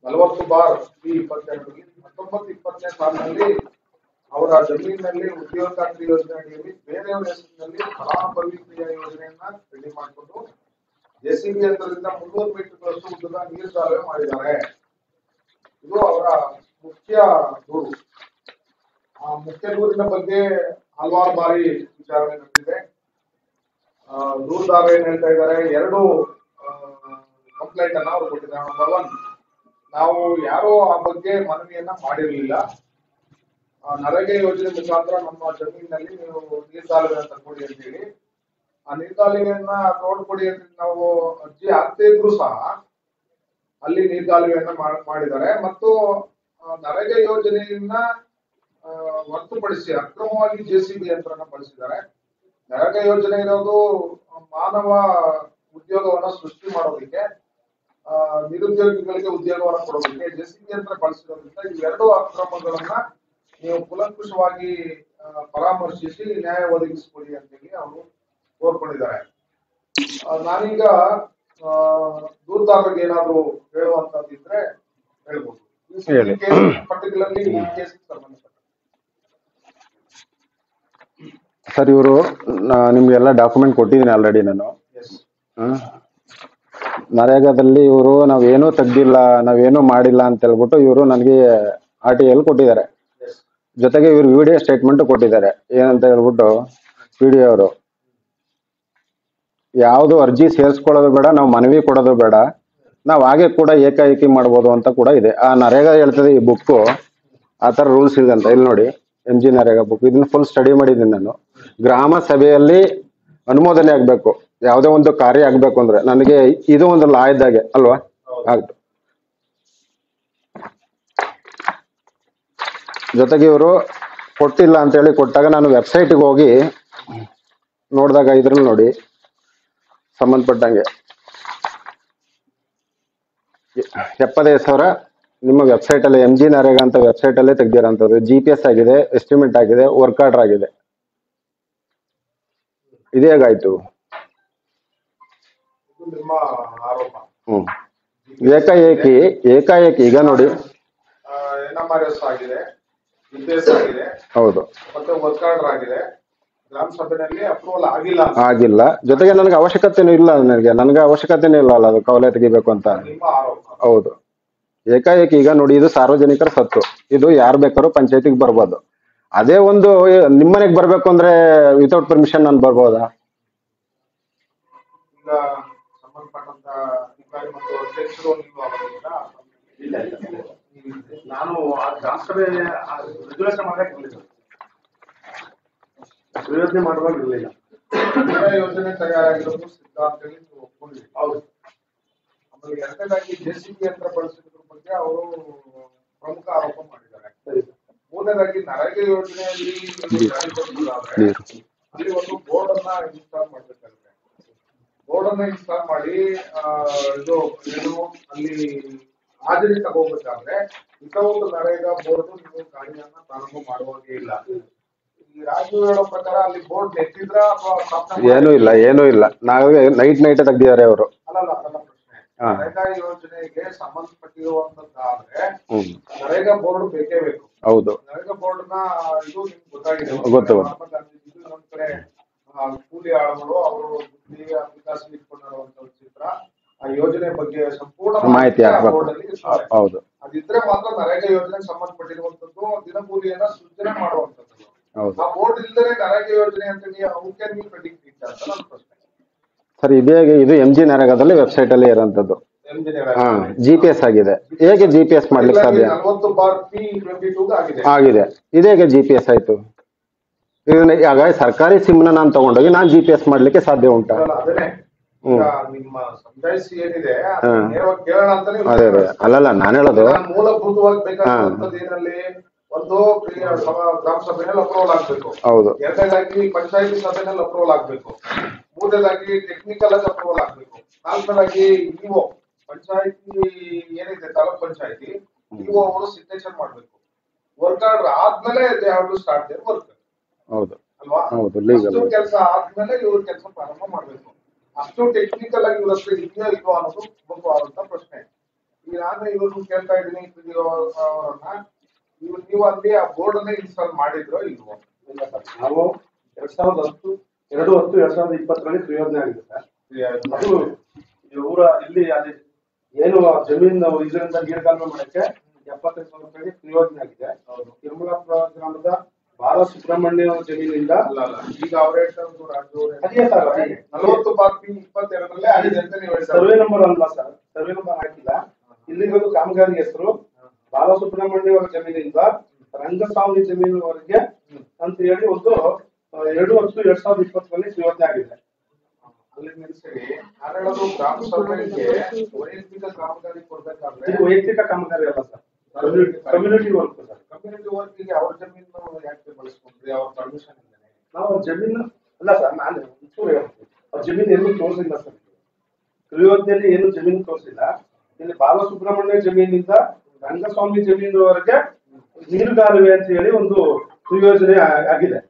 ನಲವತ್ತು ಬಾರ್ ಈ ಇಪ್ಪತ್ತೆರಡರಲ್ಲಿ ಹತ್ತೊಂಬತ್ತು ಇಪ್ಪತ್ತನೇ ಸಾಲಿನಲ್ಲಿ ಅವರ ಜಮೀನಿನಲ್ಲಿ ಉದ್ಯೋಗ ಖಾತ್ರಿ ಯೋಜನೆ ಅಡಿಯಲ್ಲಿ ಬೇರೆಯವರ ಹೆಸರಿನಲ್ಲಿ ಫಲಾನುಭವಿ ಕ್ರಿಯಾ ಯೋಜನೆಯನ್ನ ರೆಡಿ ಮಾಡಿಕೊಂಡು ಜೆಸಿಬಿ ಯಂತ್ರದಿಂದ ಮುನ್ನೂರು ಮೀಟರ್ಗಳಷ್ಟು ಉದ್ದದ ನೀರು ಕಾಲುವೆ ಮಾಡಿದ್ದಾರೆ ಇದು ಅವರ ಮುಖ್ಯ ದೂರು ಆ ಮುಖ್ಯ ದೂರಿನ ಬಗ್ಗೆ ಹಲವಾರು ಬಾರಿ ವಿಚಾರಣೆ ನಡೆದಿದೆ ಆ, ದೂರದಾರ ಏನ್ ಹೇಳ್ತಾ ಇದ್ದಾರೆ ಎರಡು ಕಂಪ್ಲೇಂಟ್ ಅನ್ನ ಅವ್ರು ಕೊಟ್ಟಿದ್ದಾರೆ ನಂಬರ್ ಒನ್ ನಾವು ಯಾರೋ ಆ ಬಗ್ಗೆ ಮನವಿಯನ್ನ ಮಾಡಿರ್ಲಿಲ್ಲ ಆ, ನರೇಗಾ ಯೋಜನೆ ಮುಖಾಂತರ ನಮ್ಮ ಜಮೀನಿನಲ್ಲಿ ನೀವು ನೀರ್ಗಾಲುವೆಯನ್ನ ಕೊಡಿ ಅಂತ ಹೇಳಿ ಆ ನೀರ್ಗಾಲುವೆಯನ್ನ ನೋಡ್ಕೊಡಿ ಅಂತ ನಾವು ಅರ್ಜಿ ಹಾಕ್ತಾ ಇದ್ರು ಸಹ ಅಲ್ಲಿ ನೀರ್ಗಾಲುವೆಯನ್ನ ಮಾಡ್- ಮಾಡಿದ್ದಾರೆ ಮತ್ತು ಆ, ನರೇಗಾ ಯೋಜನೆಯನ್ನ ಆ, ಹೊರತುಪಡಿಸಿ ಅಕ್ರಮವಾಗಿ ಜೆಸಿಬಿ ಯಂತ್ರನ ಬಳಸಿದ್ದಾರೆ ನರೇಗಾ ಯೋಜನೆ ಇರೋದು ಮಾನವ ಉದ್ಯೋಗವನ್ನ ಸೃಷ್ಟಿ ಮಾಡೋದಕ್ಕೆ ಆ, ನಿರುದ್ಯೋಗಿಗಳಿಗೆ ಉದ್ಯೋಗವನ್ನ ಕೊಡೋದಕ್ಕೆ ಜೆಸಿಬಿ ಯಂತ್ರ ಬಳಸಿರೋದ್ರಿಂದ ಇವೆರಡು ಅಕ್ರಮಗಳನ್ನ ನೀವು ಕುಲಂಕುಷವಾಗಿ ಆ, ಪರಾಮರ್ಶಿಸಿ ನ್ಯಾಯ ಒದಗಿಸಿಕೊಡಿ ಅಂತೇಳಿ ಅವರು ಕೋರ್ಕೊಂಡಿದ್ದಾರೆ ಆ, ನಾನೀಗ ಆ, ದೂರದಾರರಿಗೆ ಏನಾದ್ರು ಹೇಳುವಂತದ್ದಿದ್ರೆ ಹೇಳ್ಬೋದು ಹೇಳಿ. ಪರ್ಟಿಕ್ಯುಲರ್ಲಿ ಈ ಕೇಸ್ ಸಂಬಂಧಪಟ್ಟ ಸರ್ ಇವರು ನಿಮ್ಗೆಲ್ಲ ಡಾಕ್ಯುಮೆಂಟ್ ಕೊಟ್ಟಿದ್ದೀನಿ ಆಲ್ರೆಡಿ ನಾನು ಎಸ್ ಹ್ಮ್. ನರೇಗಾದಲ್ಲಿ ಇವರು ನಾವೇನೂ ತೆಗ್ದಿಲ್ಲ ನಾವೇನೂ ಮಾಡಿಲ್ಲ ಅಂತ ಹೇಳ್ಬಿಟ್ಟು ಇವರು ನನಗೆ ಆರ್ ಟಿ ಎಲ್ ಕೊಟ್ಟಿದ್ದಾರೆ ಎಸ್ ಜೊತೆಗೆ ಇವರು ವಿಡಿಯೋ ಸ್ಟೇಟ್ಮೆಂಟ್ ಕೊಟ್ಟಿದ್ದಾರೆ ಏನಂತ ಹೇಳ್ಬಿಟ್ಟು ವಿಡಿಯೋ ಅವರು ಯಾವುದು ಅರ್ಜಿ ಸೇರಿಸ್ಕೊಳ್ಳೋದು ಬೇಡ ನಾವು ಮನವಿ ಕೊಡೋದು ಬೇಡ ನಾವು ಹಾಗೆ ಕೂಡ ಏಕಾಏಕಿ ಮಾಡ್ಬೋದು ಅಂತ ಕೂಡ ಇದೆ ಆ ನರೇಗಾ ಹೇಳ್ತದೆ ಈ ಬುಕ್ಕು ಆ ಥರ ರೂಲ್ಸ್ ಇದೆ ಅಂತ ಇಲ್ಲಿ ನೋಡಿ ಎಂ ಜಿ ನರೇಗಾ ಬುಕ್ ಇದನ್ನ ಫುಲ್ ಸ್ಟಡಿ ಮಾಡಿದ್ದೀನಿ ನಾನು ಗ್ರಾಮ ಸಭೆಯಲ್ಲಿ ಅನುಮೋದನೆ ಆಗಬೇಕು ಯಾವುದೇ ಒಂದು ಕಾರ್ಯ ಆಗಬೇಕು ಅಂದ್ರೆ ನನಗೆ ಇದು ಒಂದು ಲಾ ಇದ್ದಾಗೆ ಅಲ್ವಾ ಆಗ್ತು ಜೊತೆಗೆ ಇವರು ಕೊಟ್ಟಿಲ್ಲ ಅಂತ ಹೇಳಿ ಕೊಟ್ಟಾಗ ನಾನು ವೆಬ್ಸೈಟ್ಗೆ ಹೋಗಿ ನೋಡಿದಾಗ ಇದ್ರಲ್ಲಿ ನೋಡಿ ಸಂಬಂಧಪಟ್ಟಂಗೆ ಎ- ಎಪ್ಪತ್ತೈದು ಸಾವಿರ ನಿಮ್ಮ ವೆಬ್ಸೈಟ್ ಅಲ್ಲಿ ಎಂ ಜಿ ನರೇಗಾ ಅಂತ ವೆಬ್ಸೈಟ್ ಅಲ್ಲೇ ತೆಗ್ದಿರೋಂಥದ್ದು ಜಿ ಪಿ ಎಸ್ ಆಗಿದೆ ಎಸ್ಟಿಮೇಟ್ ಆಗಿದೆ ವರ್ಕ್ ಆರ್ಡರ್ ಆಗಿದೆ ಇದು ಹೇಗಾಯ್ತು ಇದು ನಿಮ್ಮ ಆರೋಪ ಹ್ಮ್ ಏಕಾಏಕಿ ಏಕಾಏಕಿ ಈಗ ನೋಡಿ ಎನ್ ಎಂ ಆರ್ ಎಸ್ ಆಗಿದೆ ಎಸ್ ಆಗಿದೆ ಹೌದು ಮತ್ತೆ ವರ್ಕ್ ಆರ್ಡರ್ ಆಗಿದೆ ಗ್ರಾಮ ಸಭೆಯಲ್ಲಿ ಅಪ್ರೂವಲ್ ಆಗಿಲ್ಲ ಅಂತ ಆಗಿಲ್ಲ ಜೊತೆಗೆ ನನಗೆ ಅವಶ್ಯಕತೆನೂ ಇಲ್ಲ ನನಗೆ ನನಗೆ ಅವಶ್ಯಕತೆನೂ ಇಲ್ಲ ಅಲ್ಲ ಅದು ಕವಲೆ ತೆಗಿಬೇಕು ಅಂತ ನಿಮ್ಮ ಆರೋಪ ಹೌದು ಏಕಾಏಕಿ ಈಗ ನೋಡಿ ಇದು ಸಾರ್ವಜನಿಕರ ಸತ್ತು ಇದು ಯಾರು ಬೇಕಾದ್ರೂ ಪಂಚಾಯತಿಗೆ ಬರ್ಬೋದು ಅದೇ ಒಂದು ನಿಮ್ಮನೆಗೆ ಬರ್ಬೇಕು ಅಂದ್ರೆ ವಿತೌಟ್ ಪರ್ಮಿಷನ್ ನಾನು ಬರ್ಬೋದಾ ಈಗ ಸಂಬಂಧಪಟ್ಟಂತ ಅಧಿಕಾರಿ ಮತ್ತು ಅಧ್ಯಕ್ಷರು ನೀವು ಅವರಿಂದ ಇಲ್ಲ ಇಲ್ಲ ನಾನು ಆ ಗ್ರಾಮ ಸಭೆ ರೆಗ್ಯುಲೇಷನ್ ಮಾಡಕ್ಕೆ ಇರಲಿಲ್ಲ ಯೋಜನೆ ಮಾಡುವಾಗ ಇರಲಿಲ್ಲ ಬೇರೆ ಯೋಜನೆ ತಯಾರಾಗಿರೋದು ಸಿದ್ಧ ಅಂತ ಹೇಳಿ ನೀವು ಒಪ್ಕೊಂಡ್ರಿ ಹೌದು ಆಮೇಲೆ ಎರಡನೇದಾಗಿ ಜೆಸಿಬಿ ಯಂತ್ರ ಬಳಸಿದ್ರ ಬಗ್ಗೆ ಅವರು ಪ್ರಮುಖ ಆರೋಪ ಮಾಡಿದ್ದಾರೆ ಸರಿ ಮೂರನೇದಾಗಿ ನರೇಗಾ ಯೋಜನೆಯಲ್ಲಿ ನೀವು ಜಾರಿ ತರುವುದಾದ್ರೆ ನೀರು. ಅಲ್ಲಿ ಒಂದು ಬೋರ್ಡ್ ಅನ್ನ ಇನ್ಸ್ಟಾಲ್ ಮಾಡ್ಬೇಕಾಗುತ್ತೆ ಬೋರ್ಡ್ ಅನ್ನ ಇನ್ಸ್ಟಾಲ್ ಮಾಡಿ ಆ, ಇದು ಏನು ಅಲ್ಲಿ ಹಾಜರಿ ತಗೋಬೇಕಾದ್ರೆ ವಿತೌಟ್ ನರೇಗಾ ಬೋರ್ಡ್ ನೀವು ಕಾರ್ಯವನ್ನ ಪ್ರಾರಂಭ ಮಾಡುವಾಗೆ ಇಲ್ಲ ಈ ರಾಜು ಹೇಳೋ ಪ್ರಕಾರ ಅಲ್ಲಿ ಬೋರ್ಡ್ ನೆಟ್ಟಿದ್ರ ಅಥವಾ ಸ್ಥಾಪನೆ ಏನೂ ಇಲ್ಲ ಏನೂ ಇಲ್ಲ ನಾವೇ ನೈಟ್ ನೈಟ್ ತೆಗ್ದಿದ್ದಾರೆ ಅವರು ಅಲ್ಲಲ್ಲ ನನ್ನ ಪ್ರಶ್ನೆ ಹಾ. ನರೇಗಾ ಯೋಜನೆಗೆ ಸಂಬಂಧಪಟ್ಟಿರುವಂತದ್ದಾದ್ರೆ ಹ್ಮ್ ನರೇಗಾ ಬೋರ್ಡ್ ಬೇಕೇ ಬೇಕು ಹೌದು ನರೇಗಾ ಬೋರ್ಡ್ ನ ಇದು ನಿಮ್ಗೆ ಗೊತ್ತಾಗಿದೆ ಗೊತ್ತು. ಮಹಾತ್ಮ ಗಾಂಧೀಜಿದು ಇನ್ನೊಂದ್ ಕಡೆ ಆ, ಕೂಲಿ ಆಳುಗಳು ಅವರು ಬುದ್ಧಿ ವಿಕಾಸ ಇಟ್ಕೊಂಡಿರುವಂತ ಒಂದು ಚಿತ್ರ ಆ ಯೋಜನೆ ಬಗ್ಗೆ ಸಂಪೂರ್ಣ ಮಾಹಿತಿ ಆ ಹಾಕ್ಬೇಕು ಬೋರ್ಡ್ ಅಲ್ಲಿ ಇರ್ತದೆ. ಹೌದು ಅದಿದ್ರೆ ಮಾತ್ರ ನರೇಗಾ ಯೋಜನೆಗೆ ಸಂಬಂಧಪಟ್ಟಿರುವಂತದ್ದು ದಿನಗೂಲಿಯನ್ನ ಸೃಜನೆ ಮಾಡುವಂತದ್ದು ಹೌದು ಆ ಬೋರ್ಡ್ ಇಲ್ಲದೆ ನರೇಗಾ ಯೋಜನೆ ಅಂತ ನೀವು how can you predict it ಅಂತ ನನ್ನ ಪ್ರಶ್ನೆ ಸರ್ ಇದೇ ಇದು ಎಂ ಜಿ ನರೇಗಾದಲ್ಲಿ ವೆಬ್ಸೈಟ್ ಅಲ್ಲಿ ಇರೋಂಥದ್ದು ಎಂಜಿನಿಯರ್ ಹಾ ಜಿ ಪಿ ಎಸ್ ಆಗಿದೆ ಹೇಗೆ ಜಿ ಪಿ ಎಸ್ ಮಾಡ್ಲಿಕ್ಕೆ ಸಾಧ್ಯ ನಲವತ್ತು ಬಾರ್ ಪಿ ಟ್ವೆಂಟಿ ಟೂ ಆಗಿದೆ ಆಗಿದೆ ಇದೇಗೆ ಜಿ ಪಿ ಎಸ್ ಆಯ್ತು ಇದನ್ನ ಆಗ ಸರ್ಕಾರಿ ಸಿಮ್ನ ನಾನು ತಗೊಂಡೋಗಿ ನಾನು ಜಿ ಪಿ ಎಸ್ ಮಾಡ್ಲಿಕ್ಕೆ ಸಾಧ್ಯ ಉಂಟಾ ಅಲ್ಲ, ಅದನ್ನೇ ಈಗ ನಿಮ್ಮ ಸಮಜಾಯಿಸಿ ಏನಿದೆ ಅದನ್ನ ಹ್ಮ್. ನೇರವಾಗಿ ಕೇಳೋಣ ಅಂತಾನೆ ಅದೇ ಅದೇ ಅಲ್ಲಲ್ಲ ನಾನು ಹೇಳೋದು ನಾನು ಮೂಲಭೂತವಾಗಿ ಬೇಕಾಗಿರುವಂತದ್ದು ಏನಲ್ಲಿ ಒಂದು ಕ್ರಿಯಾ ಸಭಾ- ಗ್ರಾಮ ಸಭೆಯಲ್ಲಿ ಅಪ್ರೂವಲ್ ಆಗ್ಬೇಕು ಹೌದು ಎರಡನೇದಾಗಿ ಪಂಚಾಯತಿ ಸಭೆನಲ್ಲಿ ಅಪ್ರೂವಲ್ ಆಗ್ಬೇಕು ಮೂರನೇದಾಗಿ ಟೆಕ್ನಿಕಲ್ ಆಗಿ ಅಪ್ರೂವಲ್ ಆಗ್ಬೇಕು ನಾಲ್ಕನೇದಾಗಿ ಇಒ ಪಂಚಾಯತಿ ಏನಿದೆ ತಾಲೂಕ್ ಪಂಚಾಯತಿ ಇಒ ಅವರು ಸಿಗ್ನೇಚರ್ ಮಾಡ್ಬೇಕು ವರ್ಕ್ ಆರ್ಡರ್ ಆದ್ಮೇಲೆ they have to start their work ಹೌದು ಅಲ್ವಾ ಹೌದು, legal. ಅಷ್ಟು ಕೆಲಸ ಆದ್ಮೇಲೆ ಇವ್ರ ಕೆಲಸ ಪ್ರಾರಂಭ ಮಾಡ್ಬೇಕು ಅಷ್ಟು ಟೆಕ್ನಿಕಲ್ ಆಗಿ ಇವ್ರ ಹತ್ರ ಇದೆಯೋ ಇಲ್ವೋ ಅನ್ನೋದು ಮುಖ್ಯವಾದಂತ ಪ್ರಶ್ನೆ ಈಗ ನಾನು ಇವ್ರನ್ನ ಕೇಳ್ತಾ ಇದ್ದೀನಿ PDO ಅವರನ್ನ ನೀವು ನೀವು ಅಲ್ಲಿ ಆ ಬೋರ್ಡ್ ಅನ್ನ ಇನ್ಸ್ಟಾಲ್ ಮಾಡಿದ್ರೋ ಇಲ್ವೋ ಇಲ್ಲ ಸರ್ ನಾವು ಎರಡ್ ಸಾವಿರದ ಹತ್ತು ಎರಡು ಹತ್ತು ಎರಡ್ ಸಾವಿರದ ಇಪ್ಪತ್ತರಲ್ಲಿ ಪ್ರಯೋಜನ ಆಗಿದೆ ಸರ್ ಅದು ಇವರ ಇಲ್ಲಿ ಅಲ್ಲಿ ಏನು ಆ ಜಮೀನು ಇದರಿಂದ ನೀರ್ಗಾಲುವೆ ಮಾಡಕ್ಕೆ ಎಪ್ಪತ್ತೈದು ಸಾವಿರ ರೂಪಾಯಿಗೆ ಪ್ರಯೋಜನ ಆಗಿದೆ ತಿರುಮಲಾಪುರ ಗ್ರಾಮದ ಬಾಲ ಸುಬ್ರಹ್ಮಣ್ಯ ಅವ್ರ ಜಮೀನಿಂದ ಅಲ್ಲ ಅಲ್ಲ ಈಗ ಅವ್ರ ಹೇಳ್ತಾರೆ ರಾಜು ಅವ್ರು ಅದೇ ಸರ್ ಅದೇ ನಲವತ್ತು ಬಾಕಿ ಇಪ್ಪತ್ತೆರಡರಲ್ಲೇ ಆಗಿದೆ ಅಂತ ನೀವು ಹೇಳ್ತಾರೆ ಸರ್ವೆ ನಂಬರ್ ಅಲ್ಲ ಸರ್ ಸರ್ವೆ ನಂಬರ್ ಹಾಕಿಲ್ಲ ಇಲ್ಲಿರೋದು ಕಾಮಗಾರಿ ಹೆಸರು ಬಾಲಸುಬ್ರಹ್ಮಣ್ಯ ಅವರ ಜಮೀನಿಂದ ರಂಗಸ್ವಾಮಿ ಜಮೀನಿನವರೆಗೆ ಅಂತ ಹೇಳಿ ಒಂದು ಆ, ಎರಡು ಹತ್ತು ಎರಡ್ ಸಾವಿರದ ಇಪ್ಪತ್ತರಲ್ಲಿ ಯೋಜನೆ ಆಗಿದೆ ಅಲ್ಲಿ ನಿಲ್ಸಿರಿ ನಾನು ಹೇಳೋದು ಗ್ರಾಮ ಸರ್ವೆಗೆ ವೈಯಕ್ತಿಕ ಕಾಮಗಾರಿ ಕೊಡ್ಬೇಕಾದ್ರೆ ಇದು ವೈಯಕ್ತಿಕ ಕಾಮಗಾರಿ ಅಲ್ಲ sir community work sir community ವರ್ಕಿಗೆ ಅವ್ರ ಜಮೀನು ಯಾಕೆ ಬಳಸ್ಕೊಂಡ್ರಿ ಅವ್ರ ಪರ್ಮಿಷನ್ ಇಲ್ಲದೆ ನಾವು ಅವ್ರ ಜಮೀನು ಅಲ್ಲ ಸರ್ ನಾನು ಒಂಚೂರು ಹೇಳ್ತೀನಿ ಅವ್ರ ಜಮೀನು ಎಲ್ಲೂ ತೋರಿಸಿಲ್ಲ ಸರ್ ಯೋಜನೆಯಲ್ಲಿ ಏನು ಜಮೀನು ತೋರಿಸಿಲ್ಲ ಇಲ್ಲಿ ಬಾಲಸುಬ್ರಹ್ಮಣ್ಯ ಜಮೀನಿಂದ ರಂಗಸ್ವಾಮಿ ಜಮೀನಿನವರೆಗೆ ನೀರುಗಾಲುವೆ ಅಂತ ಹೇಳಿ ಒಂದು ಸುಯೋಜನೆ ಆ- ಆಗಿದೆ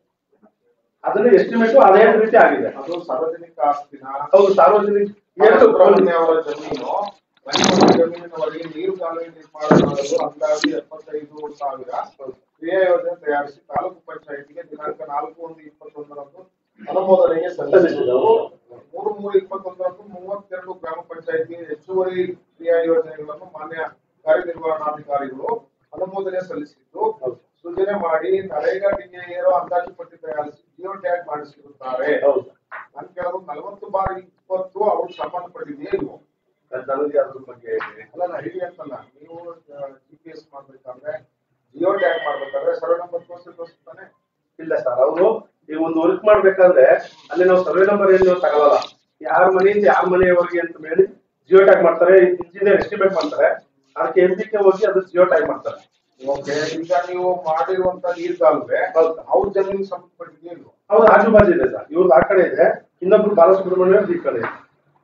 ಅದನ್ನ ಎಸ್ಟಿಮೇಟ್ ಅದೇ ರೀತಿ ಆಗಿದೆ ಅದು ಸಾರ್ವಜನಿಕ ಆಸ್ತಿನ ಹೌದು ಸಾರ್ವಜನಿಕ ಎರಡು ಸುಬ್ರಹ್ಮಣ್ಯ ಅವರ ಜಮೀನು ರಂಗಸ್ವಾಮಿ ಜಮೀನಿನವರೆಗೆ ನೀರು ಕಾಲುವೆ ನಿರ್ಮಾಣ ಮಾಡಲು ಅಂದಾಜು ಎಪ್ಪತ್ತೈದು ಸಾವಿರ ಕ್ರಿಯಾ ಯೋಜನೆ ತಯಾರಿಸಿ ತಾಲೂಕು ಪಂಚಾಯತಿಗೆ ದಿನಾಂಕ ನಾಲ್ಕು ಒಂದು ಇಪ್ಪತ್ತೊಂದರಂದು ಅನುಮೋದನೆಗೆ ಸಲ್ಲಿಸಿದವು ಮೂರು ಮೂರು ಇಪ್ಪತ್ತೊಂದರಂದು ಮೂವತ್ತೆರಡು ಗ್ರಾಮ ಪಂಚಾಯತಿ ಹೆಚ್ಚುವರಿ ಕ್ರಿಯಾ ಯೋಜನೆಗಳನ್ನು ಮಾನ್ಯ ಕಾರ್ಯನಿರ್ವಹಣಾಧಿಕಾರಿಗಳು ಅನುಮೋದನೆ ಸಲ್ಲಿಸಿದ್ದು ಸೂಚನೆ ಮಾಡಿ ನರೇಗಾ ಡಿಎಆರ್ ಅಂದಾಜು ಪಟ್ಟಿ ತಯಾರಿಸಿ ಜಿಯೋ ಟ್ಯಾಗ್ ಮಾಡಿಸಿರುತ್ತಾರೆ ಹೌದು ನಾನು ಕೇಳೋದು ನಲವತ್ತು ಬಾರಿ ಇಪ್ಪತ್ತು ಅವ್ರಿಗೆ ಸಂಬಂಧಪಟ್ಟಿದೆಯೇ ಇಲ್ವೋ ನನಗೆ ಅದ್ರ ಬಗ್ಗೆ ಅಲ್ಲ ಅಲ್ಲ ಹೇಳಿ ಅಂತಲ್ಲ ನೀವು ಜಿ ಪಿ ಎಸ್ ಮಾಡ್ಬೇಕಾದ್ರೆ ಜಿಯೋ ಟ್ಯಾಗ್ ಮಾಡ್ಬೇಕಾದ್ರೆ ಸರ್ವೆ ನಂಬರ್ ತೋರಿಸಿ ತೋರಿಸ್ತಾನೆ ಇಲ್ಲ ಸರ್ ಅವರು ಈ ಒಂದು ವರ್ಕ್ ಮಾಡ್ಬೇಕಾದ್ರೆ ಅಲ್ಲಿ ನಾವು ಸರ್ವೆ ನಂಬರ್ ಏನು ತಗೊಳಲ್ಲ ಯಾರ ಮನೆಯಿಂದ ಯಾರ ಮನೆಯವರೆಗೆ ಅಂತ ಹೇಳಿ ಜಿಯೋ ಟ್ಯಾಗ್ ಮಾಡ್ತಾರೆ ಇಂಜಿನಿಯರ್ ಎಸ್ಟಿಮೇಟ್ ಮಾಡ್ತಾರೆ ಅದಕ್ಕೆ ಎಂ ಕೆ ಹೋಗಿ ಅದು ಜಿಯೋ ಟ್ಯಾಗ್ ಮಾಡ್ತಾರೆ ಓಕೆ ಈಗ ನೀವು ಮಾಡಿರುವಂತ ನೀರ್ಗಾಲುವೆ ಹೌದು. ಅವ್ರ ಜಮೀನಿಗೆ ಸಂಬಂಧಪಟ್ಟಿದೆಯೇ ಇಲ್ವೋ ಅವ್ರ ಆಜು ಬಾಜು ಇದೆ ಸರ್ ಇವ್ರದ್ದು ಆ ಕಡೆ ಇದೆ ಇನ್ನೊಬ್ರು ಬಾಲಸುಬ್ರಹ್ಮಣ್ಯ ಅವ್ರದ್ದು ಈ ಕಡೆ ಇದೆ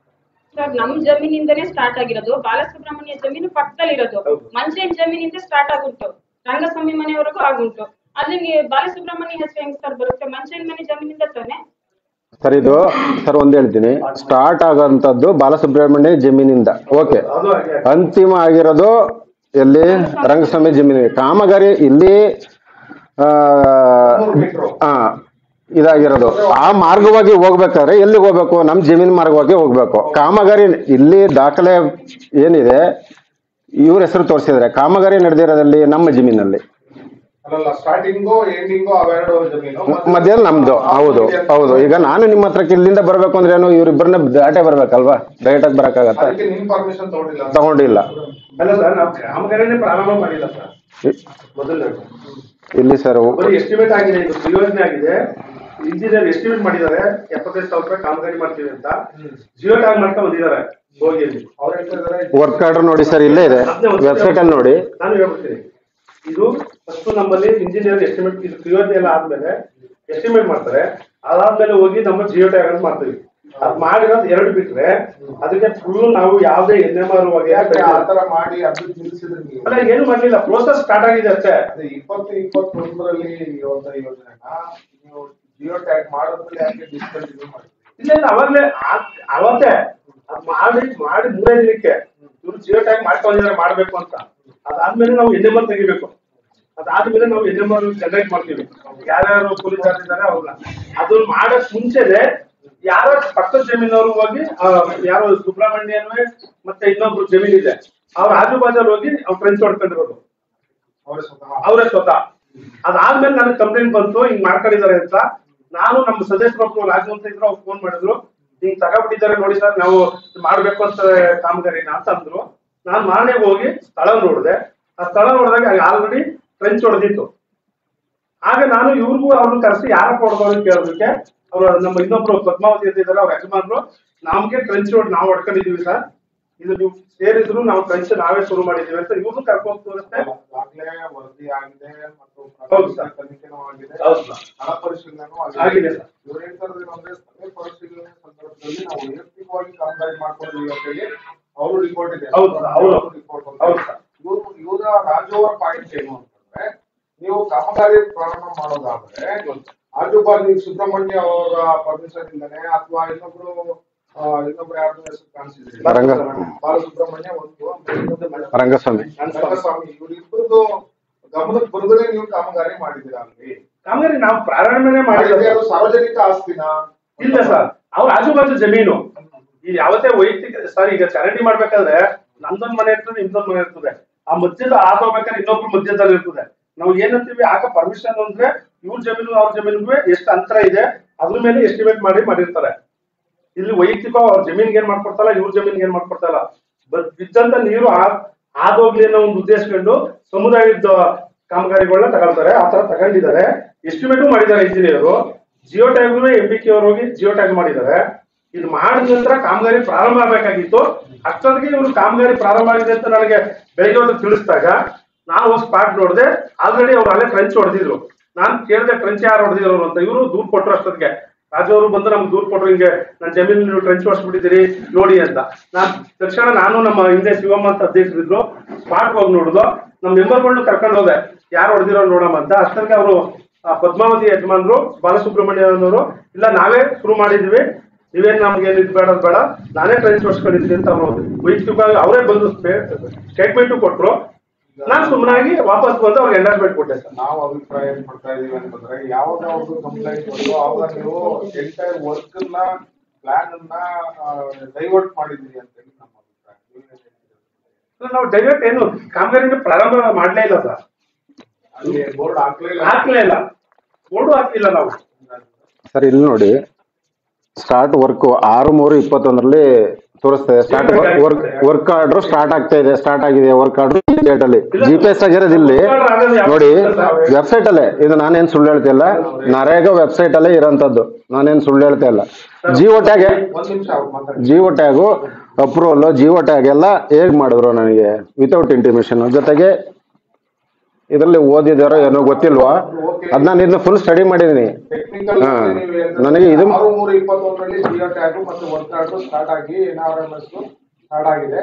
ಸರ್ ನಮ್ ಜಮೀನಿಂದನೇ ಸ್ಟಾರ್ಟ್ ಆಗಿರೋದು ಬಾಲಸುಬ್ರಹ್ಮಣ್ಯ ಜಮೀನು ಪಕ್ಕದಲ್ಲಿರೋದು ಹೌದು. ಮಂಚೇನ್ ಜಮೀನಿಂದ ಸ್ಟಾರ್ಟ್ ಆಗುಂಟು ರಂಗಸ್ವಾಮಿ ಮನೆವರೆಗೂ ಆಗುಂಟು ಅಲ್ಲಿ ನೀವು ಬಾಲಸುಬ್ರಹ್ಮಣ್ಯ ಹೆಸರು ಹೆಂಗ್ ಸರ್ ಬರುತ್ತೆ ಮಂಚೇನ್ ಮನೆ ಜಮೀನಿಂದ ತಾನೆ ಸರ್ ಇದು ಸರ್ ಒಂದ್ ಹೇಳ್ತೀನಿ ಸ್ಟಾರ್ಟ್ ಆಗೋಂಥದ್ದು ಬಾಲಸುಬ್ರಹ್ಮಣ್ಯ ಜಮೀನಿಂದ ಓಕೆ ಅದು ಹಾಗೆ ಆಗಿದೆ. ಅಂತಿಮ ಆಗಿರೋದು ಎಲ್ಲಿ ರಂಗಸ್ವಾಮಿ ಜಮೀನಿಗೆ ಕಾಮಗಾರಿ ಇಲ್ಲಿ ಆ, ಮೂರು ಮೀಟ್ರು ಆ, ಇದಾಗಿರೋದು ಆ ಮಾರ್ಗವಾಗಿ ಹೋಗ್ಬೇಕಾದ್ರೆ ಎಲ್ಲಿಗೆ ಹೋಗ್ಬೇಕು ನಮ್ ಜಮೀನ್ ಮಾರ್ಗವಾಗಿ ಹೋಗ್ಬೇಕು ಕಾಮಗಾರಿ ಇಲ್ಲಿ ದಾಖಲೆ ಏನಿದೆ ಇವ್ರ ಹೆಸರು ತೋರಿಸಿದ್ರೆ ಕಾಮಗಾರಿ ನಡೆದಿರೋದಲ್ಲಿ ನಮ್ಮ ಜಮೀನಲ್ಲಿ ಅಲ್ಲಲ್ಲ ಸ್ಟಾರ್ಟಿಂಗು ಎಂಡಿಂಗು ಅವೆರಡು ಜಮೀನು ಮಧ್ಯಲ್ಲಿ ನಮ್ದು ಹೌದು ಹೌದು ಈಗ ನಾನು ನಿಮ್ಮ ಹತ್ರಕ್ಕೆ ಇಲ್ಲಿಂದ ಬರ್ಬೇಕು ಅಂದ್ರೆ ಏನು ಇವ್ರಿಬ್ಬರನ್ನ ದಾಟೆ ಬರ್ಬೇಕಲ್ವಾ ಡೈರೆಕ್ಟ್ ಆಗಿ ಬರಕ್ಕಾಗತ್ತ ಅದಕ್ಕೆ ನಿಮ್ ಪರ್ಮಿಷನ್ ತಗೊಂಡಿಲ್ಲ ತಗೊಂಡಿಲ್ಲ ಅಲ್ಲ ಸರ್ ನಾವು ಕಾಮಗಾರಿನೇ ಪ್ರಾರಂಭ ಮಾಡಿಲ್ಲ ಸರ್ ಮೊದಲನೇ ಇಲ್ಲಿ ಸರ್ ಬರೀ ಎಸ್ಟಿಮೇಟ್ ಆಗಿದೆ ಇದು ಯೋಜನೆ ಆಗಿದೆ ಇಂಜಿನಿಯರ್ ಎಸ್ಟಿಮೇಟ್ ಮಾಡಿದ್ದಾರೆ ಎಪ್ಪತ್ತೈದು ಸಾವಿರ ರೂಪಾಯಿ ಕಾಮಗಾರಿ ಮಾಡ್ತೀವಿ ಅಂತ ಜಿಯೋ ಟ್ಯಾಗ್ ಮಾಡ್ತಾ ಬಂದಿದ್ದಾರೆ ಹೋಗಿ ಅಲ್ಲಿ ಅವ್ರು ಹೇಳ್ತಾ ಇದಾರೆ ವರ್ಕ್ ಆರ್ಡರ್ ನೋಡಿ ಸರ್ ಇಲ್ಲೇ ಇದೆ ವೆಬ್ಸೈಟ್ ಅಲ್ಲಿ ನೋಡಿ ನಾನು ಹೇಳ್ಬಿಡ್ತೀನಿ ಇದು ಫಸ್ಟ್ ನಮ್ಮಲ್ಲಿ ಇಂಜಿನಿಯರ್ ಎಸ್ಟಿಮೇಟ್ ಇದು ಯೋಜನೆ ಎಲ್ಲ ಆದ್ಮೇಲೆ ಎಸ್ಟಿಮೇಟ್ ಮಾಡ್ತಾರೆ ಅದಾದ್ಮೇಲೆ ಹೋಗಿ ನಮ್ಮ ಜಿಯೋ ಟ್ಯಾಗ್ ಅಂತ ಮಾಡ್ತೀವಿ ಅದ್ ಮಾಡಿರೋದು ಎರಡು ಬಿಟ್ರೆ ಅದಕ್ಕೆ ಫುಲ್ ನಾವು ಯಾವ್ದೇ ಎನ್ ಎಂ ಆರ್ ಯಾಕೆ ಆ ತರ ಮಾಡಿ ಅದು ನಿಲ್ಸಿದ್ರೆ ನೀವು ಅಲ್ಲ ಏನು ಮಾಡ್ಲಿಲ್ಲ ಪ್ರೋಸೆಸ್ ಸ್ಟಾರ್ಟ್ ಆಗಿದೆ ಅಷ್ಟೇ ಅದೇ ಇಪ್ಪತ್ತು ಇಪ್ಪತ್ತೊಂದರಲ್ಲಿ ಇರುವಂತ ಯೋಜನೆನ ನೀವು ಜಿಯೋ ಟ್ಯಾಗ್ ಮಾಡೋದ್ರಲ್ಲಿ ಯಾಕೆ ಡಿಸ್ಕಂಟಿನ್ಯೂ ಮಾಡಿದ್ರಿ ಇಲ್ಲ ಇಲ್ಲ ಅವಾಗ್ಲೇ ಆ- ಅವತ್ತೇ ಅದ್ ಮಾಡಿ ಮಾಡಿ ಮೂರೇ ದಿನಕ್ಕೆ ಇವ್ರು ಜಿಯೋ ಟ್ಯಾಗ್ ಮಾಡ್ಕೊಂಡಿದ್ದಾರೆ ಮಾಡ್ಬೇಕು ಅಂತ ಅದಾದ್ಮೇಲೆ ನಾವು ಎನ್ ಎಂ ಆರ್ ತೆಗಿಬೇಕು ಅದಾದ್ಮೇಲೆ ನಾವು ಎನ್ ಎಂ ಆರ್ ಜನರೇಟ್ ಮಾಡ್ತೀವಿ ಯಾರ್ಯಾರು ಕೂಲಿ ಇದ್ದಾರೆ ಅವ್ರನ್ನ ಅದನ್ನ ಮಾಡಕ್ ಮುಂಚೆನೆ ಯಾರ ಪಕ್ಕದ ಜಮೀನವ್ರು ಹೋಗಿ ಆ, ಯಾರೋ ಸುಬ್ರಹ್ಮಣ್ಯನ್ವೇ ಮತ್ತೆ ಇನ್ನೊಬ್ರು ಜಮೀನ್ ಇದೆ ಅವ್ರ ಆಜು ಬಾಜಲ್ಲಿ ಹೋಗಿ ಅವ್ರು ಫ್ರೆಂಡ್ಸ್ ಹೊಡ್ಕೊಂಡಿರೋದು ಅವರೇ ಸ್ವತಃ ಅವರೇ ಸ್ವತಃ ಅದಾದ್ಮೇಲೆ ನನಗೆ ಕಂಪ್ಲೇಂಟ್ ಬಂತು ಹಿಂಗ್ ಮಾಡ್ಕೊಂಡಿದ್ದಾರೆ ಅಂತ ನಾನು ನಮ್ಮ ಸದಸ್ಯರೊಬ್ರು ರಾಜು ಅಂತ ಇದ್ರು ಅವ್ರು ಫೋನ್ ಮಾಡಿದ್ರು ಹಿಂಗ್ ತಗೊಬಿಟ್ಟಿದ್ದಾರೆ ನೋಡಿ ಸರ್ ನಾವು ಮಾಡ್ಬೇಕು ಅಂತ ಕಾಮಗಾರಿನ ಅಂತ ಅಂದ್ರು ನಾನ್ ಮಾರನೇ ಹೋಗಿ ಸ್ಥಳ ನೋಡಿದೆ ಆ ಸ್ಥಳ ನೋಡಿದಾಗ ಆಲ್ರೆಡಿ ಫ್ರೆಂಚ್ ಹೊಡೆದಿತ್ತು ಆಗ ನಾನು ಇವ್ರಿಗೂ ಅವ್ರನ್ನ ಕರೆಸಿ ಯಾರಪ್ಪ ಹೊಡೆದವ್ರು ಕೇಳೋದಕ್ಕೆ ಅವ್ರು ನಮ್ಮ ಇನ್ನೊಬ್ರು ಪದ್ಮಾವತಿ ಅಂತ ಇದ್ದಾರೆ ಅವ್ರ ಯಜಮಾನ್ರು ನಮ್ಗೆ ಟ್ರೆಂಚ್ ರೋಡ್ ನಾವು ಹೊಡ್ಕೊಂಡಿದೀವಿ ಸರ್ ಇದು ನೀವು ಸೇರಿದ್ರು ನಾವು ಟ್ರೆಂಚ್ ನಾವೇ ಶುರು ಮಾಡಿದೀವಿ ಅಂತ ಇವ್ರನ್ನ ಕರ್ಕೊಂಡು ತೋರಿಸ್ತೆ ಈಗಾಗ್ಲೇ ವರದಿ ಆಗಿದೆ ಮತ್ತು ಹೌದು ಸರ್. ಪ್ರಾಥಮಿಕ ತನಿಖೆನೂ ಆಗಿದೆ ಹೌದು ಸರ್. ಸ್ಥಳ ಪರಿಶೀಲನೆನೂ ಆಗಿದೆ ಆಗಿದೆ ಸರ್. ಇವ್ರು ಹೇಳ್ತಾ ಇರೋದು ಏನಂದ್ರೆ ಸ್ಥಳ ಪರಿಶೀಲನೆ ಸಂದರ್ಭದಲ್ಲಿ ನಾವು ವೈಯಕ್ತಿಕವಾಗಿ ಕಾಮಗಾರಿ ಮಾಡ್ಕೊಂಡಿದೀವಿ ಅಂತ ಹೇಳಿ ಅವರು ರಿಪೋರ್ಟ್ ಇದೆ ಹೌದು ಸರ್, ಅವರು- ರಿಪೋರ್ಟ್ ಹೌದು ಸರ್. ಇವರು ಇವರ ರಾಜು ಅವರ ಪಾಯಿಂಟ್ ಏನು ಅಂತಂದ್ರೆ ನೀವು ಕಾಮಗಾರಿ ಪ್ರಾರಂಭ ಮಾಡೋದಾದ್ರೆ ಆಜು ಬಾಜು ಸುಬ್ರಹ್ಮಣ್ಯ ಅವರ ಪರ್ಮಿಷನ್ ಇಂದನೆ ಅಥವಾ ಇನ್ನೊಬ್ರು ಆ, ಇನ್ನೊಬ್ರು ಯಾರ್ದೋ ಹೆಸರು ಕಾಣಿಸಿದ್ರಿ ರಂಗ- ಬಾಲಸುಬ್ರಹ್ಮಣ್ಯ ಒಂದು ಇನ್ನೊಂದು ಮನೆ- ರಂಗಸ್ವಾಮಿ ರಂಗಸ್ವಾಮಿ ಇವ್ರಿಬ್ರದ್ದು ಗಮನಕ್ಕೆ ಬರದೇ ನೀವು ಕಾಮಗಾರಿ ಮಾಡಿದ್ದೀರಾ ಅಲ್ಲಿ ಕಾಮಗಾರಿ ನಾವು ಪ್ರಾರಂಭನೆ ಮಾಡಿದ್ರೆ ಮಾಡಿದ್ರೆ ಅದು ಸಾರ್ವಜನಿಕ ಆಸ್ತಿನ ಇಲ್ಲ ಸರ್ ಅವ್ರ ಆಜು ಬಾಜು ಜಮೀನು ಈ ಯಾವತ್ತೇ ವೈಯಕ್ತಿಕ ಸರ್ ಈಗ ಚರಂಡಿ ಮಾಡ್ಬೇಕಾದ್ರೆ ನಮ್ದೊಂದ್ ಮನೆ ಇರ್ತದೆ ನಿಮ್ದೊಂದ್ ಮನೆ ಇರ್ತದೆ ಆ ಮಧ್ಯದ ಆತ ಹೋಗ್ಬೇಕಾದ್ರೆ ಇನ್ನೊಬ್ರು ಮಧ್ಯದಲ್ಲಿ ಇರ್ತದೆ ನಾವು ಏನಂತೀವಿ ಆಗ ಪರ್ಮಿಷನ್ ಅಂದ್ರೆ ಇವ್ರ ಜಮೀನು ಅವ್ರ ಜಮೀನಿಗೂ ಎಷ್ಟು ಅಂತರ ಇದೆ ಅದ್ರ ಮೇಲೆ ಎಸ್ಟಿಮೇಟ್ ಮಾಡಿ ಮಾಡಿರ್ತಾರೆ ಇಲ್ಲಿ ವೈಯಕ್ತಿಕ ಅವ್ರ ಜಮೀನ್ಗೆ ಏನ್ ಮಾಡ್ಕೊಡ್ತಾರ ಇವ್ರ ಜಮೀನ್ಗೆ ಏನ್ ಮಾಡ್ಕೊಡ್ತಾರ ಬಟ್ ಬಿದ್ದಂತ ನೀರು ಆ- ಆದೋಗ್ಲಿ ಅನ್ನೋ ಒಂದು ಉದ್ದೇಶಕೊಂಡು ಸಮುದಾಯದ ಕಾಮಗಾರಿಗಳನ್ನ ತಗೊಳ್ತಾರೆ ಆ ತರ ತಗೊಂಡಿದ್ದಾರೆ ಎಸ್ಟಿಮೇಟು ಮಾಡಿದ್ದಾರೆ engineer geo tag M B K ಅವ್ರು ಹೋಗಿ ಜಿಯೋ ಟ್ಯಾಗ್ ಮಾಡಿದ್ದಾರೆ ಇದು ಮಾಡಿದ ನಂತರ ಕಾಮಗಾರಿ ಪ್ರಾರಂಭ ಆಗ್ಬೇಕಾಗಿತ್ತು ಅಷ್ಟೊತ್ತಿಗೆ ಇವರು ಕಾಮಗಾರಿ ಪ್ರಾರಂಭ ಆಗಿದೆ ಅಂತ ನನಗೆ ಬೆಳಗ್ಗೆ ಒಂದು ತಿಳಿಸಿದಾಗ ನಾನು ಹೋಗಿ ಸ್ಪಾಟ್ ನೋಡಿದೆ ಆಲ್ರೆಡಿ ಅವ್ರು ಅಲ್ಲೇ ಟ್ರಂಚ್ ಹೊಡೆದಿದ್ರು ನಾನು ಕೇಳಿದೆ ಟ್ರಂಚ್ ಯಾರು ಹೊಡೆದಿದ್ರು ಅಂತ ಇವರು ದೂರ್ ಕೊಟ್ರು ಅಷ್ಟೊತ್ತಿಗೆ ರಾಜು ಅವರು ಬಂದು ನಮ್ಗೆ ದೂರ್ ಕೊಟ್ರು ಹಿಂಗೆ ನನ್ನ ಜಮೀನು ನೀವು ಟ್ರಂಚ್ ಹೊಡ್ಸ್ಬಿಟ್ಟಿದ್ದೀರಿ ನೋಡಿ ಅಂತ ನಾನ್ ತಕ್ಷಣ ನಾನು ನಮ್ಮ ಹಿಂದೆ ಶಿವಮ್ಮ ಅಂತ ಅಧ್ಯಕ್ಷರಿದ್ರು ಸ್ಪಾಟ್ ಹೋಗಿ ನೋಡುದು ನಮ್ಮ ಮೆಂಬರ್ಗಳನ್ನ ಕರ್ಕೊಂಡು ಹೋದೆ ಯಾರು ಹೊಡೆದಿರೋ ನೋಡಮ್ಮ ಅಂತ ಅಷ್ಟೊತ್ತಿಗೆ ಅವರು ಪದ್ಮಾವತಿ ಯಜಮಾನ್ರು ಬಾಲಸುಬ್ರಹ್ಮಣ್ಯನವರು ಇಲ್ಲ ನಾವೇ ಶುರು ಮಾಡಿದ್ವಿ ನೀವೇನ್ ನಮ್ಗೆ ಇದು ಬೇಡ ಅದ್ ಬೇಡ ನಾನೇ ಟ್ರೈನ್ ಹೊಡ್ಸ್ಕೊಂಡಿದ್ದೀನಿ ಅಂತ ಅವರು ವೈಯಕ್ತಿಕವಾಗಿ ಅವರೇ ಬಂದು ಸ್ಟೇಟ್ಮೆಂಟ್ ಕೊಟ್ರು ನಾನು ಸುಮ್ಮನಾಗಿ ವಾಪಸ್ ಬಂದು ಅವ್ರಿಗೆ ಎಂಡಾರ್ಮೆಂಟ್ ಕೊಟ್ಟೆ ಸರ್ ನಾವು ಅಭಿಪ್ರಾಯ ಏನ್ ಪಡ್ತಾ ಇದೀವಿ ಅಂತಂದ್ರೆ ಯಾವಾಗ ಅವ್ರದ್ದು ಕಂಪ್ಲೇಂಟ್ ಬಂದು ಅವಾಗ ನೀವು ಎಂಟೈರ್ ವರ್ಕ್ ನ ಪ್ಲಾನ್ ಅನ್ನ ಡೈವರ್ಟ್ ಮಾಡಿದೀರಿ ಅಂತ ಹೇಳಿ ನಮ್ಮ ಅಭಿಪ್ರಾಯ ನೀವೇನ್ ಹೇಳ್ತೀರಾ? ನಾವು ಡೈರೆಕ್ಟ್ ಏನು ಕಾಮಗಾರಿನ ಪ್ರಾರಂಭ ಮಾಡ್ಲೇ ಇಲ್ಲ ಸರ್ ಅಲ್ಲಿ ಬೋರ್ಡ್ ಹಾಕ್ಲಿಲ್ಲ ಹಾಕ್ಲೇ ಇಲ್ಲ ಬೋರ್ಡು ಹಾಕ್ಲಿಲ್ಲ ನಾವು ಸರ್ ಇಲ್ಲಿ ನೋಡಿ ಸ್ಟಾರ್ಟ್ ವರ್ಕ್ ಆರು ಮೂರು ಇಪ್ಪತ್ತೊಂದರಲ್ಲಿ ತೋರಿಸ್ತಾ ಇದೆ start work work order start ಆಗ್ತಾ ಇದೆ ಸ್ಟಾರ್ಟ್ ಆಗಿದೆ ವರ್ಕ್ ಆರ್ಡರ್ ಡೇಟ್ ಅಲ್ಲಿ ಜಿ ಪಿ ಎಸ್ ಆಗಿರೋದು ಇಲ್ಲಿ ನೋಡಿ ವೆಬ್ಸೈಟ್ ಅಲ್ಲೇ ಇದು ನಾನೇನ್ ಸುಳ್ಳು ಹೇಳ್ತಿಲ್ಲ ನರೇಗಾ ವೆಬ್ಸೈಟ್ ಅಲ್ಲೇ ಇರೋಂಥದ್ದು ನಾನೇನ್ ಸುಳ್ಳು ಹೇಳ್ತಾ ಇಲ್ಲ ಜಿಯೋ ಟ್ಯಾಗ್ ಒಂದ್ ನಿಮಿಷ ಅವ್ರು ಮಾತಾಡಿ geo tag approval geo tag ಎಲ್ಲ ಹೇಗ್ ಮಾಡಿದ್ರು ನನಗೆ ವಿತೌಟ್ ಇಂಟಿಮೇಷನ್ ಜೊತೆಗೆ ಇದರಲ್ಲಿ ಓದಿದಾರೋ ಏನೋ ಗೊತ್ತಿಲ್ವಾ ಅದ್ ನಾನು ಇದನ್ನ ಫುಲ್ ಸ್ಟಡಿ ಮಾಡಿದೀನಿ ಟೆಕ್ನಿಕಲ್ ಹಾ. ನನಗೆ ಇದು- ಆರು ಮೂರು ಇಪ್ಪತ್ತೊಂದರಲ್ಲಿ ಜಿಯೋ ಟ್ಯಾಗ್ ಮತ್ತೆ ವರ್ಕ್ ಕಾರ್ಡ್ ಸ್ಟಾರ್ಟ್ ಆಗಿ N R M S start ಆಗಿದೆ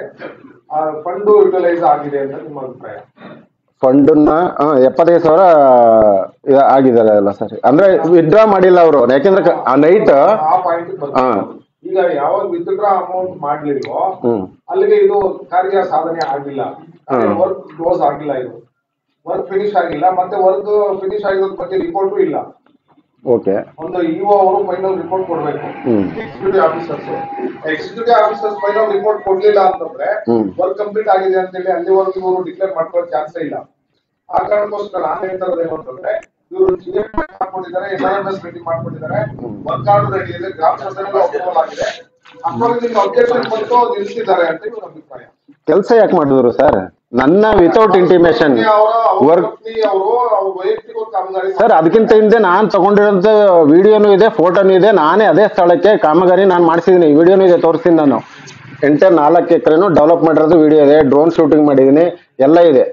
ಫಂಡ್ ಯುಟಿಲೈಸ್ ಆಗಿದೆ ಅಂತ ನಿಮ್ಮ ಅಭಿಪ್ರಾಯ ಫಂಡನ್ನ ಎಪ್ಪತ್ತೈದು ಸಾವಿರ ಇದ- ಆಗಿದ್ದಾರೆ ಅಲ್ಲ ಸರ್ ಅಂದ್ರೆ ವಿತ್ಡ್ರಾ ಮಾಡಿಲ್ಲ ಅವರು ಯಾಕೆಂದ್ರೆ ಆ ನೈಟ್ ಆ ಪಾಯಿಂಟ್ ಹಾ. ಈಗ ಯಾವಾಗ ವಿತ್ಡ್ರಾ ಅಮೌಂಟ್ ಮಾಡ್ಲಿಲ್ವೋ ಹ್ಮ್ ಅಲ್ಲಿಗೆ ಇದು ಕಾರ್ಯ ಸಾಧನೆ ಆಗಿಲ್ಲ ಹ್ಮ್. ವರ್ಕ್ ಕ್ಲೋಸ್ ಆಗಿಲ್ಲ ಇದು ವರ್ಕ್ ಫಿನಿಶ್ ಆಗಿಲ್ಲ ಮತ್ತೆ ವರ್ಕ್ ಫಿನಿಶ್ ಆಗಿರೋದ್ ಬಗ್ಗೆ ರಿಪೋರ್ಟು ಇಲ್ಲ ಓಕೆ ಒಂದು ಇಒ ಅವರು ಫೈನಲ್ ರಿಪೋರ್ಟ್ ಕೊಡ್ಬೇಕು ಹ್ಮ್. Executive officers executive officers final report ಕೊಡ್ಲಿಲ್ಲ ಅಂತಂದ್ರೆ ಹ್ಮ್. ವರ್ಕ್ ಕಂಪ್ಲೀಟ್ ಆಗಿದೆ ಅಂತ ಹೇಳಿ ಅಲ್ಲಿವರೆಗೂ ಇವರು ಡಿಕ್ಲೇರ್ ಮಾಡ್ಕೊಳ್ಳೋ ಚಾನ್ಸೇ ಇಲ್ಲ ಆ ಕಾರಣಕ್ಕೋಸ್ಕರ ನಾನು ಹೇಳ್ತಾ ಇರೋದು ಏನು ಅಂತಂದ್ರೆ ಇವರು ಜಿ ಎಂ ಮಾಡ್ಕೊಂಡಿದ್ದಾರೆ N I M S ready ಮಾಡ್ಕೊಂಡಿದ್ದಾರೆ ವರ್ಕ್ ಆರ್ಡರ್ ರೆಡಿ ಇದೆ ಗ್ರಾಮ ಸಭೆಯಲ್ಲಿ ಅಪ್ರೂವಲ್ ಆಗಿದೆ ಅಪ್ರೂವಲ್ ನಿಮ್ಗೆ ಅಬ್ಜೆಕ್ಷನ್ ಬಂತು ನಿಲ್ಲಿಸಿದ್ದಾರೆ ಅಂತ ಇವ್ರ ಅಭಿಪ್ರಾಯ ಕೆಲಸ ಯಾಕೆ ಮಾಡಿದ್ರು ಸರ್ ನನ್ನ ವಿತೌಟ್ ಇಂಟಿಮೇಷನ್ ಅವರ ವರ್ಕ್ ಅವರು ಅವ್ರ ವೈಯಕ್ತಿಕ ಕಾಮಗಾರಿ ಸರ್ ಅದಕ್ಕಿಂತ ಹಿಂದೆ ನಾನ್ ತಗೊಂಡಿರೋಂಥ ವಿಡಿಯೋನು ಇದೆ ಫೋಟೋನು ಇದೆ ನಾನೇ ಅದೇ ಸ್ಥಳಕ್ಕೆ ಕಾಮಗಾರಿ ನಾನು ಮಾಡಿಸಿದ್ದೀನಿ ವಿಡಿಯೋನು ಇದೆ ತೋರಿಸ್ತೀನಿ ನಾನು ಎಂಟೇ ನಾಲ್ಕು ಎಕರೆನು ಡೆವಲಪ್ ಮಾಡಿರೋದು ವಿಡಿಯೋ ಇದೆ ಡ್ರೋನ್ ಶೂಟಿಂಗ್ ಮಾಡಿದ್ದೀನಿ ಎಲ್ಲ ಇದೆ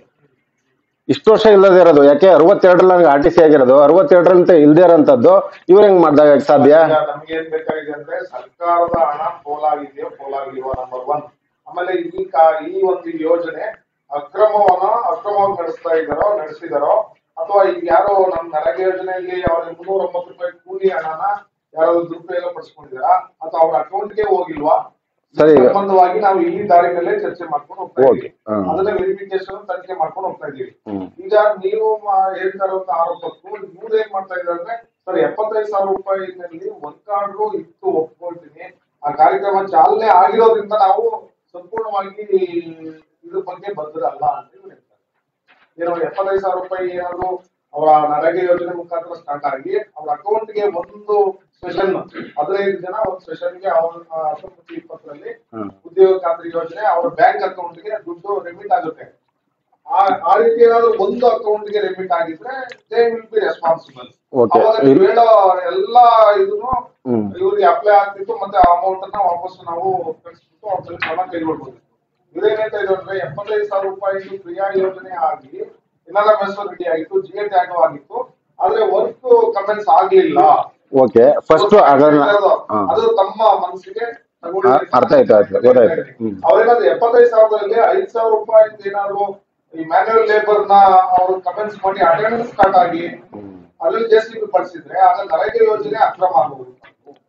ಇಷ್ಟು ವರ್ಷ ಇಲ್ಲದೆ ಇರೋದು ಯಾಕೆ ಅರವತ್ತೆರಡರಲ್ಲಿ ನನಗೆ ಆರ್ ಟಿ ಸಿ ಆಗಿರೋದು ಅರವತ್ತೆರಡರಂತೆ ಇಲ್ದೇ ಇರೋಂಥದ್ದು ಇವ್ರು ಹೆಂಗ್ ಮಾಡ್ದಾಗ ಸಾಧ್ಯ ಈಗ ನಮ್ಗೆ ಏನ್ ಬೇಕಾಗಿದೆ ಅಂದ್ರೆ ಸರ್ಕಾರದ ಹಣ ಪೋಲಾಗಿದೆಯೋ ಪೋಲಾಗಿಲ್ವೋ ನಂಬರ್ ಒನ್ ಆಮೇಲೆ ಈ ಕಾ ಈ ಒಂದು ಯೋಜನೆ ಅಕ್ರಮವನ್ನ ಅಕ್ರಮವಾಗಿ ನಡೆಸ್ತಾ ಇದಾರೋ ನಡೆಸಿದಾರೋ ಅಥವಾ ಈಗ ಯಾರೋ ನಮ್ ನರೇಗಾ ಯೋಜನೆಯಲ್ಲಿ ಅವ್ರ ಮುನ್ನೂರ ಒಂಬತ್ತು ರೂಪಾಯಿ ಕೂಲಿ ಹಣನ ಯಾರಾದ್ರೂ ದುರುಪಯೋಗ ಪಡಿಸ್ಕೊಂಡಿದಾರಾ ಅಥವಾ ಅವ್ರ ಅಕೌಂಟ್ಗೆ ಹೋಗಿಲ್ವಾ ಈ ಸರಿ. ಸಂಬಂಧವಾಗಿ ನಾವು ಇಲ್ಲಿ ದಾರಿನಲ್ಲೇ ಚರ್ಚೆ ಮಾಡ್ಕೊಂಡು ಹೋಗ್ತಾ Okay. ಇದೀವಿ ಹಾ. ಅದನ್ನ ವೆರಿಫಿಕೇಶನ್ ತನಿಖೆ ಮಾಡ್ಕೊಂಡು ಹೋಗ್ತಾ ಇದೀವಿ ಹ್ಮ್. ಈಗ ನೀವು ಮಾ- ಹೇಳ್ತಾ ಇರುವಂತ ಆರೋಪಕ್ಕೂ ಇವ್ರು ಏನ್ ಮಾಡ್ತಾ ಇದ್ದಾರೆ ಅಂದ್ರೆ ಸರ್ ಎಪ್ಪತ್ತೈದು ಸಾವಿರ ರೂಪಾಯಿನಲ್ಲಿ ವರ್ಕ್ ಆರ್ಡ್ರು ಇತ್ತು ಒಪ್ಕೊಳ್ತೀನಿ ಆ ಕಾರ್ಯಕ್ರಮ ಚಾಲನೆ ಆಗಿರೋದ್ರಿಂದ ನಾವು ಸಂಪೂರ್ಣವಾಗಿ ಇದ್ರ ಬಗ್ಗೆ ಬದ್ಧರಲ್ಲ ಅಂತ ಇವ್ರು ಹೇಳ್ತಾರೆ ಏನೋ ಎಪ್ಪತ್ತೈದು ಸಾವಿರ ರೂಪಾಯಿ ಏನಾದ್ರು ಅವರ ನರೇಗಾ ಯೋಜನೆ ಮುಖಾಂತರ ಸ್ಟಾರ್ಟ್ ಆಗಿ ಅವ್ರ ಅಕೌಂಟ್ಗೆ ಒಂದು ಸೆಷನ್ ಹದಿನೈದು ಜನ ಒಂದು ಸೆಷನ್ಗೆ ಅವ್ರ ಆ, ಹತ್ತೊಂಬತ್ತು ಇಪ್ಪತ್ತರಲ್ಲಿ ಹ್ಮ್. ಉದ್ಯೋಗ ಖಾತ್ರಿ ಯೋಜನೆ ಅವ್ರ ಬ್ಯಾಂಕ್ ಅಕೌಂಟ್ಗೆ ದುಡ್ಡು ರೆಮಿಟ್ ಆಗುತ್ತೆ ಆ ಆ ರೀತಿ ಏನಾದ್ರು ಒಂದು ಅಕೌಂಟ್ಗೆ ರೆಮಿಟ್ ಆಗಿದ್ರೆ they will be responsible Okay. ಅವಾಗ ನೀವು ಹೇಳೋ ಎಲ್ಲಾ ಇದನ್ನು ಹ್ಮ್. ಇವ್ರಿಗೆ ಅಪ್ಲೈ ಆಗ್ತಿತ್ತು ಮತ್ತೆ ಆ ಅಮೌಂಟ್ ಅನ್ನ ವಾಪಸ್ ನಾವು ಕಳಿಸ್ಬಿಟ್ಟು ಅವ್ರ ಮೇಲೆ ಕ್ರಮ ಕೈಗೊಳ್ಬಹುದು ಇವ್ರೇನಂತ ಇದು ಅಂದ್ರೆ ಎಪ್ಪತ್ತೈದು ಸಾವಿರ ರೂಪಾಯಿ ಕ್ರಿಯಾ ಯೋಜನೆ ಆಗಿ ಏನಾರ ಮೆಸ್ ರೆಡಿ ಆಗಿತ್ತು ಜಿ ಎ ಟ್ಯಾಗ್ ಆಗಿತ್ತು ಆದ್ರೆ ವರ್ಕ್ ಕಮೆಂಟ್ಸ್ ಆಗ್ಲಿಲ್ಲ ಓಕೆ ಫಸ್ಟ್ ಅದನ್ನ ಹಾ. ಅದು ತಮ್ಮ ಮನಸ್ಸಿಗೆ ತಗೊಳ್ಳಿ. ಆ, ಅರ್ಥ ಆಯ್ತು, ಆಯ್ತು, ಗೊತ್ತಾಯ್ತು. ಹ್ಮ್. ಅವ್ರೇನಾದ್ರು ಎಪ್ಪತ್ತೈದು ಸಾವಿರದಲ್ಲಿ ಐದ್ ಸಾವಿರ ರೂಪಾಯಿ ಏನಾದ್ರು ಈ ಮ್ಯಾನ್ಯುವಲ್ ಲೇಬರ್ ನ ಅವರು ಕಮೆಂಟ್ಸ್ ಮಾಡಿ ಅಟೆಂಡೆನ್ಸ್ ಸ್ಟಾರ್ಟ್ ಆಗಿ ಅದ್ರಲ್ಲಿ ಜೆ ಸಿ ಬಿ ಪಡಿಸಿದ್ರೆ ಆಗ ನರೇಗಾ ಯೋಜನೆ ಅಕ್ರಮ ಆಗೋದು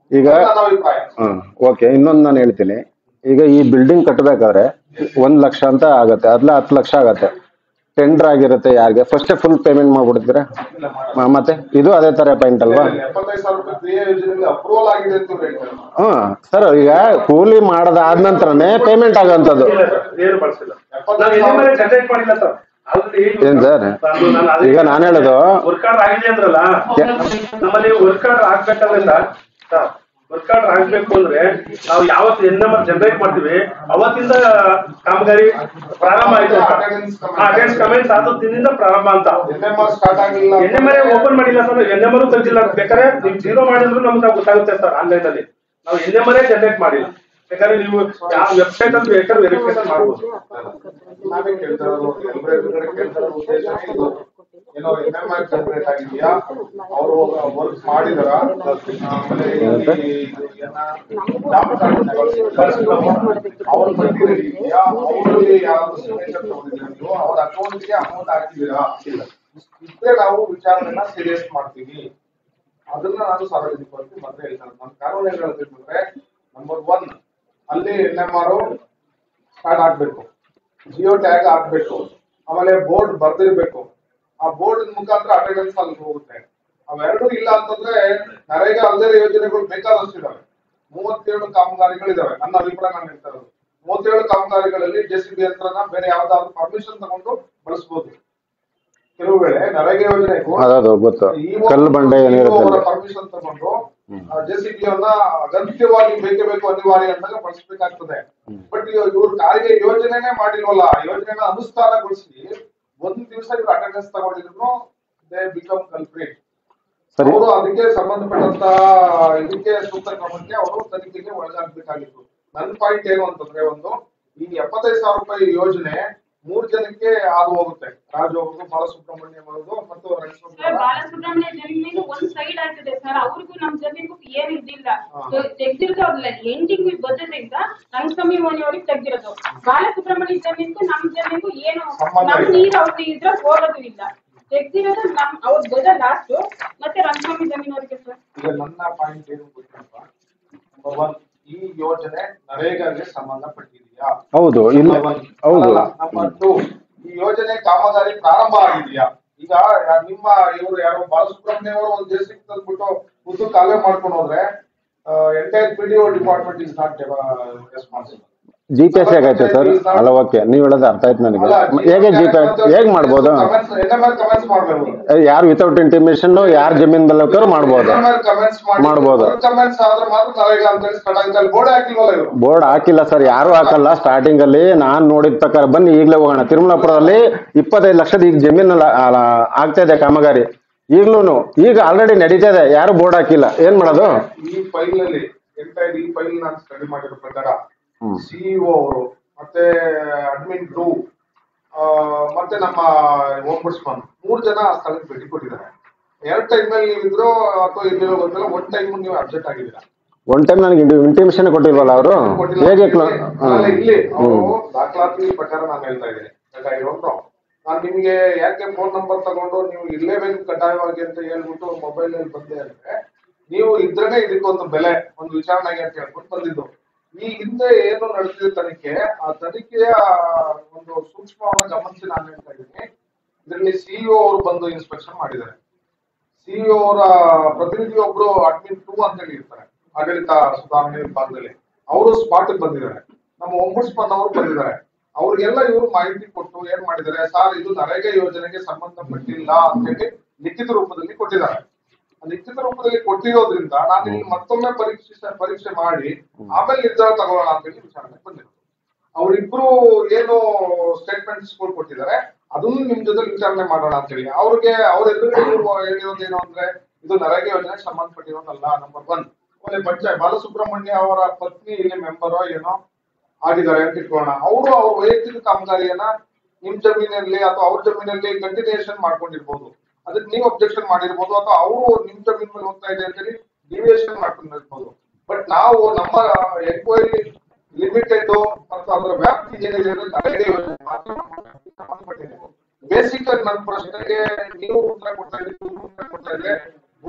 ಈಗ ನನ್ನ ಅಭಿಪ್ರಾಯ ಹ್ಮ್ ಓಕೆ ಇನ್ನೊಂದು ನಾನು ಹೇಳ್ತೀನಿ ಈಗ ಈ ಬಿಲ್ಡಿಂಗ್ ಕಟ್ಟಬೇಕಾದ್ರೆ ಒಂದ್ ಲಕ್ಷ ಅಂತ ಆಗತ್ತೆ ಅದ್ಲ ಹತ್ತು ಲಕ್ಷ ಆಗತ್ತೆ ಟೆಂಡರ್ ಆಗಿರುತ್ತೆ ಯಾರಿಗೆ ಫಸ್ಟ್ ಫುಲ್ ಪೇಮೆಂಟ್ ಮಾಡ್ಬಿಡ್ತೀರಾ ಇಲ್ಲ ಮಾಡಲ್ಲ. ಮ- ಮತ್ತೆ ಇದು ಅದೇ ತರ ಪಾಯಿಂಟ್ ಅಲ್ವಾ ಎಪ್ಪತ್ತೈದು ಸಾವಿರ ರೂಪಾಯಿ ಕ್ರಿಯಾ ಯೋಜನೆಯಲ್ಲಿ ಅಪ್ರೂವಲ್ ಆಗಿದೆ ಅಂತ ಇವ್ರು ಹೇಳ್ತಾರೆ ಹ್ಮ್ ಸರ್ ಈಗ ಕೂಲಿ ಮಾಡದಾದ ನಂತರನೇ ಪೇಮೆಂಟ್ ಆಗೋಂಥದ್ದು ಇಲ್ಲ ಸರ್ ಏನು ಬಳಸಿಲ್ಲ ನಾವು ಎಲ್ಲಿ ಮೇಲೆ ಜನರೇಟ್ ಮಾಡಿಲ್ಲ ಸರ್ ಆಲ್ರೆಡಿ ಏನ್ ಸರ್? ಈಗ ನಾನ್ ಹೇಳೋದು- ವರ್ಕ್ ಆರ್ಡರ್ ಆಗಿದೆ ಅಂದ್ರಲ್ಲ ನಮ್ಮಲ್ಲಿ ವರ್ಕ್ ಆರ್ಡರ್ ಆಗ್ಬೇಕಂದ್ರೆ ಸರ್ ಸರ್ ವರ್ಕ್ ಆರ್ಡರ್ ಆಗ್ಬೇಕು ಅಂದ್ರೆ ನಾವು ಯಾವತ್ತು ಎನ್ ನಂಬರ್ ಜನರೇಟ್ ಮಾಡ್ತೀವಿ ಅವತ್ತಿಂದ ಕಾಮಗಾರಿ ಪ್ರಾರಂಭ ಆಯ್ತು ಅಟೆಂಡ್ಸ್ ಕಮೆಂಟ್ಸ್ ಆದ ದಿನದಿಂದ ಪ್ರಾರಂಭ ಅಂತ ಎನ್ ಎಂ ಆರ್ ಸ್ಟಾರ್ಟ್ ಆಗಿಲ್ಲ ಎನ್ ಎಂ ಆರ್ ಓಪನ್ ಮಾಡಿಲ್ಲ ಸರ್ ಎನ್ ಎಂ ಆರ್ ತೆಗ್ದಿಲ್ಲ ಬೇಕಾದ್ರೆ ನೀವು ಜೀರೋ ಮಾಡಿದ್ರು ನಮ್ಗೆ ಗೊತ್ತಾಗುತ್ತೆ ಸರ್ ಆನ್ಲೈನ್ ಅಲ್ಲಿ ನಾವು ಎನ್ ಎಂ ಆರ್ ಜನರೇಟ್ ಮಾಡಿಲ್ಲ ಬೇಕಾದ್ರೆ ನೀವು ಯಾವ ವೆಬ್ಸೈಟ್ ಅಲ್ಲಿ ಬೇಕಾದ್ರೆ ವೆರಿಫಿಕೇಶನ್ ಮಾಡ್ಬೋದು ನಾವೇ ಕೇಳ್ತಾ ಇರೋದು ಎಲ್ಲರ ಎದುರುಗಡೆ ಕೇಳ್ತಾ ಇರೋ ಉದ್ದೇಶ ಇದು ಏನೋ ಎನ್ ಎಂ ಆರ್ ಜನರೇಟ್ ಆಗಿದೆಯಾ ಅವರು ವರ್ಕ್ ಮಾಡಿದಾರ ಆಮೇಲೆ ಈ ಏನ ಜಾಬ್ ಕಾರ್ಡ್ ಅವ್ರ ಬಗ್ಗೆ ಇದೆಯಾ ಅವರಲ್ಲಿ ಯಾರಾದ್ರೂ ಸಿಗ್ನೇಚರ್ ತಗೊಂಡಿದ್ದೀರಾ ನೀವು ಅವ್ರ ಅಕೌಂಟ್ಗೆ ಅಮೌಂಟ್ ಹಾಕಿದೀರಾ ಇಲ್ಲ ಇಷ್ಟೇ ನಾವು ವಿಚಾರಣೆನ ಸೀರಿಯಸ್ ಮಾಡ್ತೀವಿ ಅದನ್ನ ನಾನು ಸಾರ್ವಜನಿಕವಾಗಿ ಮತ್ತೆ ಹೇಳ್ತಾರೆ ನನ್ನ ಕಾನೂನು ಏನ್ ಹೇಳ್ತಿದ್ರೆ ನಂಬರ್ ಒನ್ ಅಲ್ಲಿ ಎನ್ ಎಂ ಆರ್ ಸ್ಟಾರ್ಟ್ ಆಗ್ಬೇಕು ಜಿಯೋ ಟ್ಯಾಗ್ ಹಾಕ್ಬೇಕು ಆಮೇಲೆ ಬೋರ್ಡ್ ಬರ್ದಿರ್ಬೇಕು ಆ ಬೋರ್ಡ್ ಮುಖಾಂತರ ಅಟೆಂಡೆನ್ಸ್ ಅಲ್ಲಿ ಹೋಗುತ್ತೆ ಅವೆರಡು ಇಲ್ಲ ಅಂತಂದ್ರೆ ನರೇಗಾ ಅಲ್ಲದೆ ಯೋಜನೆಗಳು ಬೇಕಾದಷ್ಟು ಇದಾವೆ ಮೂವತ್ತೇಳು ಕಾಮಗಾರಿಗಳಿದಾವೆ ನನ್ನ ಅಭಿಪ್ರಾಯ ನಾನು ಹೇಳ್ತಾ ಇರೋದು ಮೂವತ್ತೇಳು ಕಾಮಗಾರಿಗಳಲ್ಲಿ ಜೆ ಸಿ ಬಿ ಯಂತ್ರನ ಬೇರೆ ಯಾವ್ದಾದ್ರು ಪರ್ಮಿಷನ್ ತಗೊಂಡು ಬಳಸ್ಬೋದು ಕೆಲವು ವೇಳೆ ನರೇಗಾ ಯೋಜನೆಗೂ ಅದದು ಗೊತ್ತು ಕಲ್ಲು ಬಂಡೆ ಏನಿರುತ್ತೆ ಪರ್ಮಿಷನ್ ತಗೊಂಡು ಜೆಸಿಬಿ ಅನ್ನ ಅಗತ್ಯವಾಗಿ ಬೇಕೇ ಬೇಕು ಅನಿವಾರ್ಯ ಅಂದಾಗ ಬಳಸಬೇಕಾಗ್ತದೆ ಬಟ್ ಇವ್ರ ಕಾರಿಗೆ ಯೋಜನೆನೇ ಮಾಡಿಲ್ವಲ್ಲ ಯೋಜನೆನ ಅನುಷ್ಠಾನಗೊಳಿಸಿ ಒಂದ್ ದಿವಸ ಇವ್ರು ಅಟೆಂಡೆನ್ಸ್ ತಗೊಂಡಿದ್ರು ದೇ ಬಿಕಮ್ ಕಲ್ಪ್ರೇಟ್ ಸರಿ ಅವರು ಅದಕ್ಕೆ ಸಂಬಂಧಪಟ್ಟಂತ ಇದಕ್ಕೆ ಸೂಕ್ತ ಕ್ರಮಕ್ಕೆ ಅವರು ತನಿಖೆಗೆ ಒಳಗಾಗಬೇಕಾಗಿತ್ತು ನನ್ನ ಪಾಯಿಂಟ್ ಏನು ಅಂತಂದ್ರೆ ಒಂದು ಈ ಎಪ್ಪತ್ತೈದು ಸಾವಿರ ರೂಪಾಯಿ ಯೋಜನೆ ಮೂರ್ ಜನಕ್ಕೆ ಅದು ಹೋಗುತ್ತೆ ರಾಜು ಅವರು ಬಾಲಸುಬ್ರಹ್ಮಣ್ಯಂ ಅವರು ಮತ್ತು ಸರ್ ರಣೇಶ್ವರ ಬಾಲಸುಬ್ರಹ್ಮಣ್ಯ ಜಮೀನಿಗೂ ಒಂದ್ ಸೈಡ್ ಆಗ್ತದೆ ಸರ್ ಅವ್ರಿಗೂ ನಮ್ ಜಮೀನಿಗೂ ಏನ್ ಇದ್ದಿಲ್ಲ ಹಾ. ತೆಗ್ದಿರೋದಲ್ಲ ಎಂಡಿಂಗ್ ಬದ್ದದಿಂದ ರಂಗಸ್ವಾಮಿ ಮನೆಯವ್ರಿಗೆ ತೆಗ್ದಿರೋದು ಬಾಲಸುಬ್ರಹ್ಮಣ್ಯ ಜಮೀನ್ಗೂ ನಮ್ ಜಮೀನ್ಗೂ ಏನು ಸಂಬಂಧ ನಮ್ ಇಲ್ಲ. ನೀರ್ ಅವ್ರ ಇದ್ರ ಹೋಗೋದು ಇಲ್ಲ ತೆಗ್ದಿರೋದು ನಮ್ ಅವ್ರ ಬದ ಲಾಸ್ಟ್ ಮತ್ತೆ ರಂಗಸ್ವಾಮಿ ಜಮೀನವ್ರಿಗೆ ಸರ್ ಈಗ ನನ್ನ ಪಾಯಿಂಟ್ ಏನು ಗೊತ್ತಪ್ಪ ನಂಬರ್ ಒನ್ ಈ ಯೋಜನೆ ನರೇಗಾಗೆ ಸಂಬಂಧಪಟ್ಟಿದೆಯಾ ಹೌದು ಇಲ್ಲ ಹೌದು ನಂಬರ್ ಟು ಈ ಯೋಜನೆ ಕಾಮಗಾರಿ ಪ್ರಾರಂಭ ಆಗಿದೆಯಾ ಈಗ ಯಾ- ನಿಮ್ಮ ಇವರು ಯಾರೋ ಬಾಲಸುಬ್ರಹ್ಮಣ್ಯ ಅವರು ಒಂದು ದೇಶಕ್ಕೆ ತಂದ್ಬಿಟ್ಟು ಉದ್ದು ಕಾಲೇ ಮಾಡ್ಕೊಂಡು ಹೋದ್ರೆ entire P D O department is not responsible G P S ಹೇಗೈತೆ ಸರ್ ಅಲ್ಲ ಓಕೆ ನೀವು ಹೇಳೋದು ಅರ್ಥ ಆಯ್ತು ನನಗೆ ಹೇಗೆ ಜಿ ಪಿ ಹೇಗೆ ಮಾಡ್ಬೋದು ಕಮೆಂಟ್ಸ್ ಮಾಡ್ಬೇಕು ಯಾರು ವಿತೌಟ್ ಇಂಟಿಮೇಷನ್ ಯಾರು ಜಮೀನ್ ಬೇಕಾದ್ರೂ ಮಾಡ್ಬೋದು ಕಮೆಂಟ್ಸ್ ಮಾಡ್ಬೋದು. ಕಮೆಂಟ್ಸ್ ಆದ್ರೆ ಮಾತ್ರ ನರೇಗಾ ಅಂತ ಹೇಳಿ ಸ್ಟಾರ್ಟ್ ಆಗುತ್ತೆ ಅಲ್ಲಿ ಬೋರ್ಡ್ ಹಾಕಿಲ್ವಲ್ಲ ಇವರು ಬೋರ್ಡ್ ಹಾಕಿಲ್ಲ ಸರ್ ಯಾರು ಹಾಕಲ್ಲ ಸ್ಟಾರ್ಟಿಂಗ್ ಅಲ್ಲಿ ನಾನ್ ನೋಡಿದ ಪ್ರಕಾರ ಬನ್ನಿ ಈಗಲೇ ಹೋಗೋಣ ತಿರುಮಲಾಪುರದಲ್ಲಿ ಇಪ್ಪತ್ತೈದು ಲಕ್ಷದ ಈಗ ಜಮೀನು ಆಗ್ತಾ ಇದೆ ಕಾಮಗಾರಿ ಈಗ್ಲೂನು ಈಗ ಆಲ್ರೆಡಿ ನಡೀತಾ ಇದೆ ಯಾರು ಬೋರ್ಡ್ ಹಾಕಿಲ್ಲ ಏನ್ ಮಾಡೋದು ಈ ಫೈಲ್ ನಲ್ಲಿ ಎಂಟೈರ್ ಈ ಫೈಲ್ ನಾನು ಸ್ಟಡಿ ಮಾಡಿರೋ ಪ್ರಕಾರ ಹ್ಮ್. ಸಿಇಒ ಅವರು ಮತ್ತೆ ಅಡ್ಮಿನ್ ಟು ಮತ್ತೆ ನಮ್ಮ ಓಂಬುಡ್ಸ್ಮನ್ ಮೂರ್ ಜನ ಆ ಸ್ಥಳಕ್ಕೆ ಭೇಟಿ ಕೊಟ್ಟಿದ್ದಾರೆ ಎರಡ್ ಟೈಮ್ ಅಲ್ಲಿ ನೀವು ಇದ್ರು ಅಥವಾ ಇಲ್ಲಿರೋ ಗೊತ್ತಿಲ್ಲ ಒನ್ ಟೈಮ್ ನೀವು ಅಬ್ಸೆಂಟ್ ಆಗಿದ್ದೀರಾ ಒನ್ ಟೈಮ್ ನನಗೆ ಇಂಟಿಮೇಷನ್ ಕೊಟ್ಟಿಲ್ವಲ್ಲ ಅವರು ಕೊಟ್ಟಿಲ್ಲ. ಹೇಗೆ ಕ್ಲೋ ಅಲ್ಲ, ಇಲ್ಲಿ ಅವರು ಹ್ಮ್ ದಾಖಲಾತಿ ಪ್ರಕಾರ ನಾನು ಹೇಳ್ತಾ ಇದ್ದೀನಿ ಬೇಕಾಗಿರೋದು ನಾನು ನಿಮಗೆ ಯಾಕೆ ಫೋನ್ ನಂಬರ್ ತಗೊಂಡು ನೀವು ಇರ್ಲೇಬೇಕು ಕಡ್ಡಾಯವಾಗಿ ಅಂತ ಹೇಳ್ಬಿಟ್ಟು ಮೊಬೈಲ್ ನಲ್ಲಿ ಬಂದೆ ಅಂದ್ರೆ ನೀವು ಇದ್ರೇನೆ ಇದಕ್ಕೊಂದು ಬೆಲೆ ಒಂದು ವಿಚಾರಣೆಗೆ ಅಂತ ಹೇಳ್ಬಿಟ್ಟು ಬಂದಿದ್ದು ಈ ಹಿಂದೆ ಏನು ನಡೆದಿದೆ ತನಿಖೆ ಆ ತನಿಖೆಯ ಒಂದು ಸೂಕ್ಷ್ಮವನ್ನ ಗಮನಿಸಿ ನಾನು ಹೇಳ್ತಾ ಇದ್ದೀನಿ ಇದರಲ್ಲಿ ಸಿಇಒ ಅವರು ಬಂದು ಇನ್ಸ್ಪೆಕ್ಷನ್ ಮಾಡಿದ್ದಾರೆ ಸಿಇಒ ಅವರ ಪ್ರತಿನಿಧಿ ಒಬ್ರು ಅಡ್ಮಿನ್ ಟೂ ಅಂತ ಹೇಳಿ ಇರ್ತಾರೆ ಆಡಳಿತ ಸುಧಾರಣೆ ವಿಭಾಗದಲ್ಲಿ ಅವರು ಸ್ಪಾಟ್ ಬಂದಿದ್ದಾರೆ ನಮ್ಮ ಒಂಬುಡ್ಸ್ಮನ್ ಅವರು ಬಂದಿದ್ದಾರೆ ಅವ್ರಿಗೆಲ್ಲ ಇವರು ಮಾಹಿತಿ ಕೊಟ್ಟು ಏನ್ ಮಾಡಿದ್ದಾರೆ ಸರ್ ಇದು ನರೇಗಾ ಯೋಜನೆಗೆ ಸಂಬಂಧಪಟ್ಟಿಲ್ಲ ಅಂತ ಹೇಳಿ ಲಿಖಿತ ರೂಪದಲ್ಲಿ ಕೊಟ್ಟಿದ್ದಾರೆ ಆ ಲಿಖಿತ ರೂಪದಲ್ಲಿ ಕೊಟ್ಟಿರೋದ್ರಿಂದ ನಾನು ಇಲ್ಲಿ ಮತ್ತೊಮ್ಮೆ ಪರೀಕ್ಷೆ ಪರೀಕ್ಷೆ ಮಾಡಿ ಆಮೇಲೆ ನಿರ್ಧಾರ ತಗೊಳ್ಳೋಣ ಅಂತ ಹೇಳಿ ವಿಚಾರಣೆ ಬಂದಿರೋದು ಅವರಿಬ್ರು ಏನು ಸ್ಟೇಟ್ಮೆಂಟ್ಸ್ ಕೊಟ್ಟಿದ್ದಾರೆ ಅದನ್ನು ನಿಮ್ ಜೊತೆ ವಿಚಾರಣೆ ಮಾಡೋಣ ಅಂತ ಹೇಳಿ ಅವ್ರಿಗೆ ಅವ್ರ ಎದುರುಗಡೆ ನೀವು ಹೇಳಿರೋದು ಏನು ಅಂದ್ರೆ ಇದು ನರೇಗಾ ಯೋಜನೆಗೆ ಸಂಬಂಧಪಟ್ಟಿರೋದಲ್ಲ ನಂಬರ್ ಒನ್ ಆಮೇಲೆ ಪಂಚಾಯತ್ ಬಾಲಸುಬ್ರಹ್ಮಣ್ಯ ಅವರ ಪತ್ನಿ ಇಲ್ಲಿ ಮೆಂಬರೋ ಏನೋ ಆಗಿದ್ದಾರೆ ಅಂತ ಇಟ್ಕೊಳ್ಳೋಣ ಅವರು ಅವ್ರ ವೈಯಕ್ತಿಕ ಕಾಮಗಾರಿಯನ್ನ ನಿಮ್ ಜಮೀನಲ್ಲಿ ಅಥವಾ ಅವ್ರ ಜಮೀನಲ್ಲಿ ಕಂಟಿನ್ಯೂಷನ್ ಮಾಡ್ಕೊಂಡಿರ್ಬೋದು ಅದಕ್ಕೆ ನೀವು ಅಬ್ಜೆಕ್ಷನ್ ಮಾಡಿರ್ಬೋದು ಅಥವಾ ಅವರು ನಿಮ್ ಜಮೀನ್ ಮೇಲೆ ಹೋಗ್ತಾ ಇದೆ ಅಂತೇಳಿ ಡಿವಿಯೇಷನ್ ಮಾಡ್ಕೊಂಡಿರ್ಬೋದು ಬಟ್ ನಾವು ನಮ್ಮ ಎಂಕ್ವೈರಿ ಲಿಮಿಟೆಡ್ ಮತ್ತು ಅದರ ವ್ಯಾಪ್ತಿ ಏನಿದೆ ಅಂದ್ರೆ ನರೇಗಾ ಯೋಜನೆ ಮಾತ್ರ ಸಂಬಂಧಪಟ್ಟಿದೆ ಬೇಸಿಕ್ ಆಗಿ ನನ್ನ ಪ್ರಶ್ನೆಗೆ ನೀವು ಉತ್ತರ ಕೊಡ್ತಾ ಇದ್ದೀರಿ ನೀವು ಉತ್ತರ ಕೊಡ್ತಾ ಇದ್ರೆ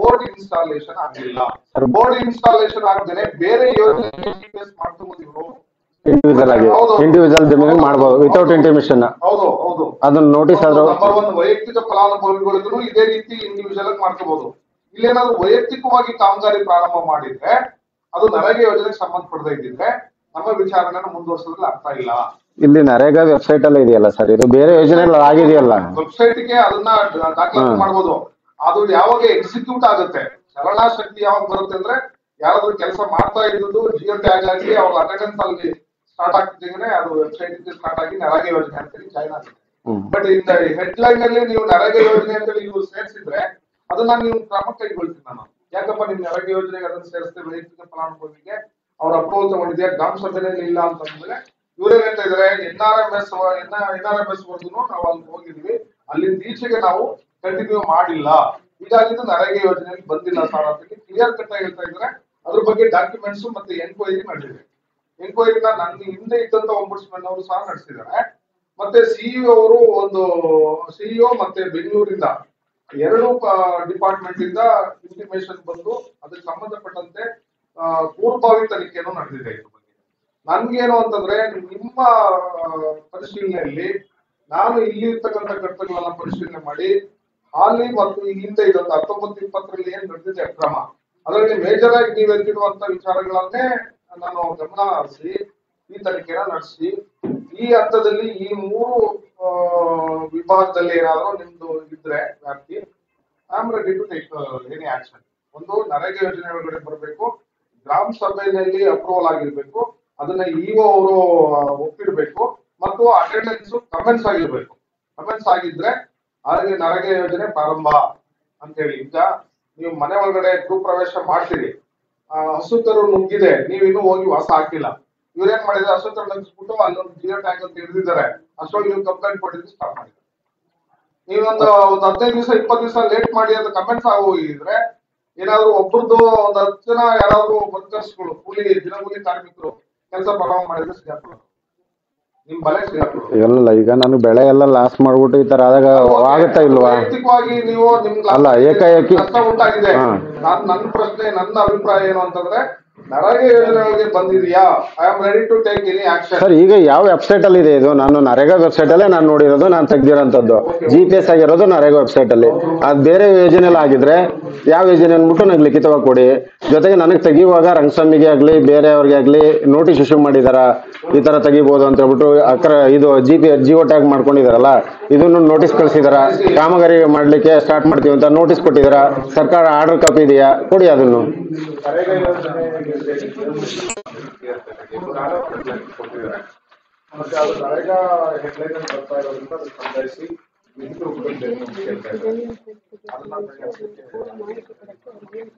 ಬೋರ್ಡ್ ಇನ್ಸ್ಟಾಲೇಷನ್ ಆಗಿಲ್ಲ Sir- ಬೋರ್ಡ್ ಇನ್ಸ್ಟಾಲೇಷನ್ ಆಗದೇನೆ ಬೇರೆ ಯೋಜನೆ ಮಾಡ್ಕೋಬಹುದು ಇವರು ಇಂಡಿವಿಜುವಲ್ ಆಗಿ ಹೌದು. ಇಂಡಿವಿಜುವಲ್ ಜಮೀನಿಗೆ ಮಾಡ್ಬೋದು ವಿತೌಟ್ ಇಂಟಿಮಿಷನ್ ಹೌದು ಹೌದು ಅದನ್ನ ನೋಟಿಸ್ ಆದ್ರೂ ನಂಬರ್ ಒಂದು ವೈಯಕ್ತಿಕ ಫಲಾನುಭವಿಗಳಿದ್ರು ಇದೇ ರೀತಿ ಇಂಡಿವಿಜುವಲ್ ಆಗಿ ಮಾಡ್ಕೋಬಹುದು ಇಲ್ಲೇನಾದ್ರು ವೈಯಕ್ತಿಕವಾಗಿ ಕಾಮಗಾರಿ ಪ್ರಾರಂಭ ಮಾಡಿದ್ರೆ ಅದು ನರೇಗಾ ಯೋಜನೆಗೆ ಸಂಬಂಧಪಡದೇ ಇದ್ದಿದ್ರೆ ನಮ್ಮ ವಿಚಾರಣೆನ ಮುಂದುವರ್ಸೋದ್ರಲ್ಲಿ ಅರ್ಥ ಇಲ್ಲ ಇಲ್ಲಿ ನರೇಗಾ ವೆಬ್ಸೈಟ್ ಅಲ್ಲಿ ಇದೆಯಲ್ಲ ಸರ್ ಇದು ಬೇರೆ ಯೋಜನೆ ಆಗಿದೆಯಲ್ಲ ವೆಬ್ಸೈಟ್ ಗೆ ಅದನ್ನ ದ- ದಾಖಲಾತಿ ಹ್ಮ್. ಮಾಡ್ಬೋದು ಅದು ಯಾವಾಗ ಎಕ್ಸಿಕ್ಯೂಟ್ ಆಗುತ್ತೆ ಚಲನಾ ಶಕ್ತಿ ಯಾವಾಗ ಬರುತ್ತೆ ಅಂದ್ರೆ ಯಾರಾದ್ರೂ ಕೆಲಸ ಮಾಡ್ತಾ ಇದ್ದು ಜಿಯೋ ಟ್ಯಾಗ್ ಆಗಿ ಅವ್ರ ಅಟೆಂಡೆನ್ಸ್ ಅಲ್ಲಿ ಸ್ಟಾರ್ಟ್ ಆಗ್ತಿದ್ರೆ ಅದು ವೆಬ್ಸೈಟ್ ಸ್ಟಾರ್ಟ್ ಆಗಿ ನರೇಗಾ ಯೋಜನೆ ಅಂತೇಳಿ ಜಾಯ್ನ್ ಆಗುತ್ತೆ ಹ್ಮ್. ಬಟ್ ಇಂದ ಹೆಡ್ಲೈನ್ ಅಲ್ಲಿ ನೀವು ನರೇಗಾ ಯೋಜನೆ ಅಂತೇಳಿ ನೀವು ಸೇರಿಸಿದ್ರೆ ಅದನ್ನ ನೀವು ಕ್ರಮ ಕೈಗೊಳ್ತೀನಿ ನಾನು ಯಾಕಪ್ಪ ನಿಮ್ ನರೇಗಾ ಯೋಜನೆಗೆ ಅದನ್ನ ಸೇರಿಸ್ತೇವೆ ವೈಯಕ್ತಿಕ ಫಲಾನುಭವಿಗೆ ಅವ್ರ ಅಪ್ರೂವಲ್ ತಗೊಂಡಿದ್ಯಾ ಗ್ರಾಮ ಸಭೆಯಲ್ಲಿ ಇಲ್ಲ ಅಂತಂದ್ರೆ ಇವ್ರೇನ್ ಹೇಳ್ತಾ ಇದಾರೆ N R M S N R M S work ನಾವು ಅಲ್ಲಿ ಹೋಗಿದ್ವಿ ಅಲ್ಲಿಂದ ಈಚೆಗೆ ನಾವು ಕಂಟಿನ್ಯೂ ಮಾಡಿಲ್ಲ ಹೀಗಾಗಿ ಇದು ನರೇಗಾ ಯೋಜನೆಯಲ್ಲಿ ಬಂದಿಲ್ಲ ಸರ್ ಅಂತ ಕ್ಲಿಯರ್ ಕಟ್ ಆಗಿ ಹೇಳ್ತಾ ಇದ್ರೆ ಅದ್ರ ಬಗ್ಗೆ ಡಾಕ್ಯುಮೆಂಟ್ಸ್ ಮತ್ತೆ ಎನ್ಕ್ವೈರಿ ನಡೆದಿದೆ ಎನ್ಕ್ವೈರಿನ ನನ್ನ ಹಿಂದೆ ಇದ್ದಂತ ಒಂಬುಡ್ಸ್ಮನ್ ಅವರು ಸಹ ನಡೆಸಿದ್ದಾರೆ ಮತ್ತೆ ಸಿಇಒ ಅವರು ಒಂದು ಸಿಇಒ ಮತ್ತೆ ಬೆಂಗಳೂರಿಂದ ಎರಡು ಡಿಪಾರ್ಟ್ಮೆಂಟ್ ಇಂದ ಇಂಟಿಮೇಶನ್ ಬಂದು ಅದಕ್ಕೆ ಸಂಬಂಧಪಟ್ಟಂತೆ ಆ, ಪೂರ್ವಭಾವಿ ತನಿಖೆಯನ್ನು ನಡೆದಿದೆ ಇದ್ರ ಬಗ್ಗೆ ನನ್ಗೇನು ಅಂತಂದ್ರೆ ನಿಮ್ಮ ಆ, ಪರಿಶೀಲನೆಯಲ್ಲಿ ನಾನು ಇಲ್ಲಿ ಇರ್ತಕ್ಕಂಥ ಕರ್ತಗಳನ್ನ ಪರಿಶೀಲನೆ ಮಾಡಿ ಹಾಲಿ ಮತ್ತು ಈ ಹಿಂದೆ ಇದ್ದಂತ ಹತ್ತೊಂಬತ್ತು ಇಪ್ಪತ್ತರಲ್ಲಿ ಏನ್ ನಡೆದಿದೆ ಕ್ರಮ ಅದರಲ್ಲಿ ಮೇಜರ್ ಆಗಿ ನೀವು ಎತ್ತಿರುವಂತ ವಿಚಾರಗಳನ್ನೇ ನಾನು ಗಮನ ಹರಿಸಿ ಈ ತನಿಖೆನ ನಡೆಸಿ ಈ ಹಂತದಲ್ಲಿ ಈ ಮೂರು ಆ, ವಿಭಾಗದಲ್ಲಿ ಏನಾದರೂ ನಿಮ್ದು ಇದ್ರೆ ವ್ಯಾಪ್ತಿ I am ready to take any action ಒಂದು ನರೇಗಾ ಯೋಜನೆ ಒಳಗಡೆ ಬರಬೇಕು ಗ್ರಾಮ ಸಭೆಯಲ್ಲಿ ಅಪ್ರೂವಲ್ ಆಗಿರ್ಬೇಕು ಅದನ್ನ ಇಒ ಅವರು ಒಪ್ಪಿರ್ಬೇಕು ಮತ್ತು ಅಟೆಂಡೆನ್ಸ್ ಕಮೆಂಟ್ಸ್ ಆಗಿರ್ಬೇಕು ಕಮೆಂಟ್ಸ್ ಆಗಿದ್ರೆ ಹಾಗೆ ನರೇಗಾ ಯೋಜನೆ ಪ್ರಾರಂಭ ಅಂತ ಹೇಳಿ ಈಗ ನೀವು ಮನೆ ಒಳಗಡೆ ಗೃಹ ಪ್ರವೇಶ ಮಾಡ್ತೀರಿ ಆ, ಹಸುಕರು ನುಗ್ಗಿದೆ ನೀವು ಇನ್ನೂ ಹೋಗಿ ವಾಸ ಹಾಕಿಲ್ಲ ಇವ್ರೇನ್ ಮಾಡಿದ್ರೆ ಹಸುಕರು ನುಗ್ಗಿಸ್ಬಿಟ್ಟು ಅಲ್ಲೊಂದು ಜಿಯೋ ಟ್ಯಾಂಕ್ ಅಂತ ಹಿಡಿದಿದ್ದಾರೆ ಅಷ್ಟೊಳಗೆ ನೀವು ಕಂಪ್ಲೇಂಟ್ ಕೊಟ್ಟಿದ್ದು ಸ್ಟಾಪ್ ಮಾಡಿದ್ದಾರೆ ನೀವೊಂದು ಒಂದು ಹದಿನೈದು ದಿವಸ ಇಪ್ಪತ್ತು ದಿವಸ ಲೇಟ್ ಮಾಡಿ ಅದು ಕಮೆಂಟ್ಸ್ ಆಗೋಗಿದ್ರೆ ಏನಾದ್ರು ಒಬ್ರದ್ದು ಒಂದು ಹತ್ತು ಜನ ಯಾರಾದ್ರು ವರ್ಕರ್ಸ್ಗಳು ಕೂಲಿ ದಿನಗೂಲಿ ಕಾರ್ಮಿಕರು ಕೆಲಸ ಪ್ರಾರಂಭ ಮಾಡಿದ್ರೆ ಸಿಗಾಕೊಳ್ಳೋದು ನಿಮ್ ಬಲೆ ಸಿಗಾಕೊಳ್ಳೋದು ಇಲ್ಲ ಈಗ ನಾನು ಬೆಳೆ ಎಲ್ಲ ಲಾಸ್ ಮಾಡ್ಬಿಟ್ಟು ಈ ತರ ಆದಾಗ ಆಗುತ್ತಾ ಇಲ್ವಾ ವೈಯಕ್ತಿಕವಾಗಿ ನೀವು ನಿಮ್ಗೆ ಅಲ್ಲ, ಏಕಾಏಕಿ- ಕಷ್ಟ ಉಂಟಾಗಿದೆ ಹಾ. ನಾನ್ ನನ್ನ ಪ್ರಶ್ನೆ ನನ್ನ ಅಭಿಪ್ರಾಯ ಏನು ಅಂತಂದ್ರೆ ನರೇಗಾ ಯೋಜನೆಗಳಿಗೆ ಬಂದಿದೆಯಾ I am ready to take any action sir ಈಗ ಯಾವ ವೆಬ್ಸೈಟ್ ಅಲ್ಲಿ ಇದೆ ಇದು ನಾನು ನರೇಗಾ ವೆಬ್ಸೈಟ್ ಅಲ್ಲೇ ನಾನು ನೋಡಿರೋದು ನಾನು ತೆಗ್ದಿರೋಂಥದ್ದು ಜಿ ಪಿ ಎಸ್ ಆಗಿರೋದು ನರೇಗಾ ವೆಬ್ಸೈಟ್ ಅಲ್ಲಿ ಅದು ಬೇರೆ ಯೋಜನೆ ಎಲ್ಲ ಆಗಿದ್ರೆ ಯಾವ ಯೋಜನೆ ಅಂದ್ಬಿಟ್ಟು ನನಗೆ ಲಿಖಿತವಾಗಿ ಕೊಡಿ ಜೊತೆಗೆ ನನಗೆ ತೆಗಿಯುವಾಗ ರಂಗಸ್ವಾಮಿಗೆ ಆಗ್ಲಿ ಬೇರೆಯವ್ರಿಗೆ ಆಗ್ಲಿ ನೋಟಿಸ್ ಇಶ್ಯೂ ಮಾಡಿದಾರ ಈ ತರ ತೆಗಿಬಹುದು ಅಂತ ಹೇಳ್ಬಿಟ್ಟು ಅಕ್ರ ಇದು ಜಿ ಪಿ ಜಿಯೋ ಟ್ಯಾಗ್ ಮಾಡ್ಕೊಂಡಿದಾರಲ್ಲ ಇದನ್ನು ನೋಟಿಸ್ ಕಳಿಸಿದಾರ ಕಾಮಗಾರಿ ಮಾಡ್ಲಿಕ್ಕೆ ಸ್ಟಾರ್ಟ್ ಮಾಡ್ತೀವಿ ಅಂತ ನೋಟಿಸ್ ಕೊಟ್ಟಿದಾರ ಸರ್ಕಾರ ಆರ್ಡರ್ ಕಾಪಿ ಇದೆಯಾ ಕೊಡಿ ಅದನ್ನು ನರೇಗಾ ಯೋಜನೆ ಕೊಟ್ಟಿದ್ದಾರೆ ಮತ್ತೆ ಅದು ನರೇಗಾ ಹೆಡ್ಲೈನ್ ಅಲ್ಲಿ ಬರ್ತಾ ಇರೋದ್ರಿಂದ ಅದಕ್ಕೆ ಸಂಬಂಧಿಸಿ ವಿದ್ಯುತ್ ರೂಪದಲ್ಲಿ ಬೇಕು ಅಂತ ಕೇಳ್ತಾ ಇದ್ದಾರೆ ಅದನ್ನ ತೆಗೆಯೋದಕ್ಕೆ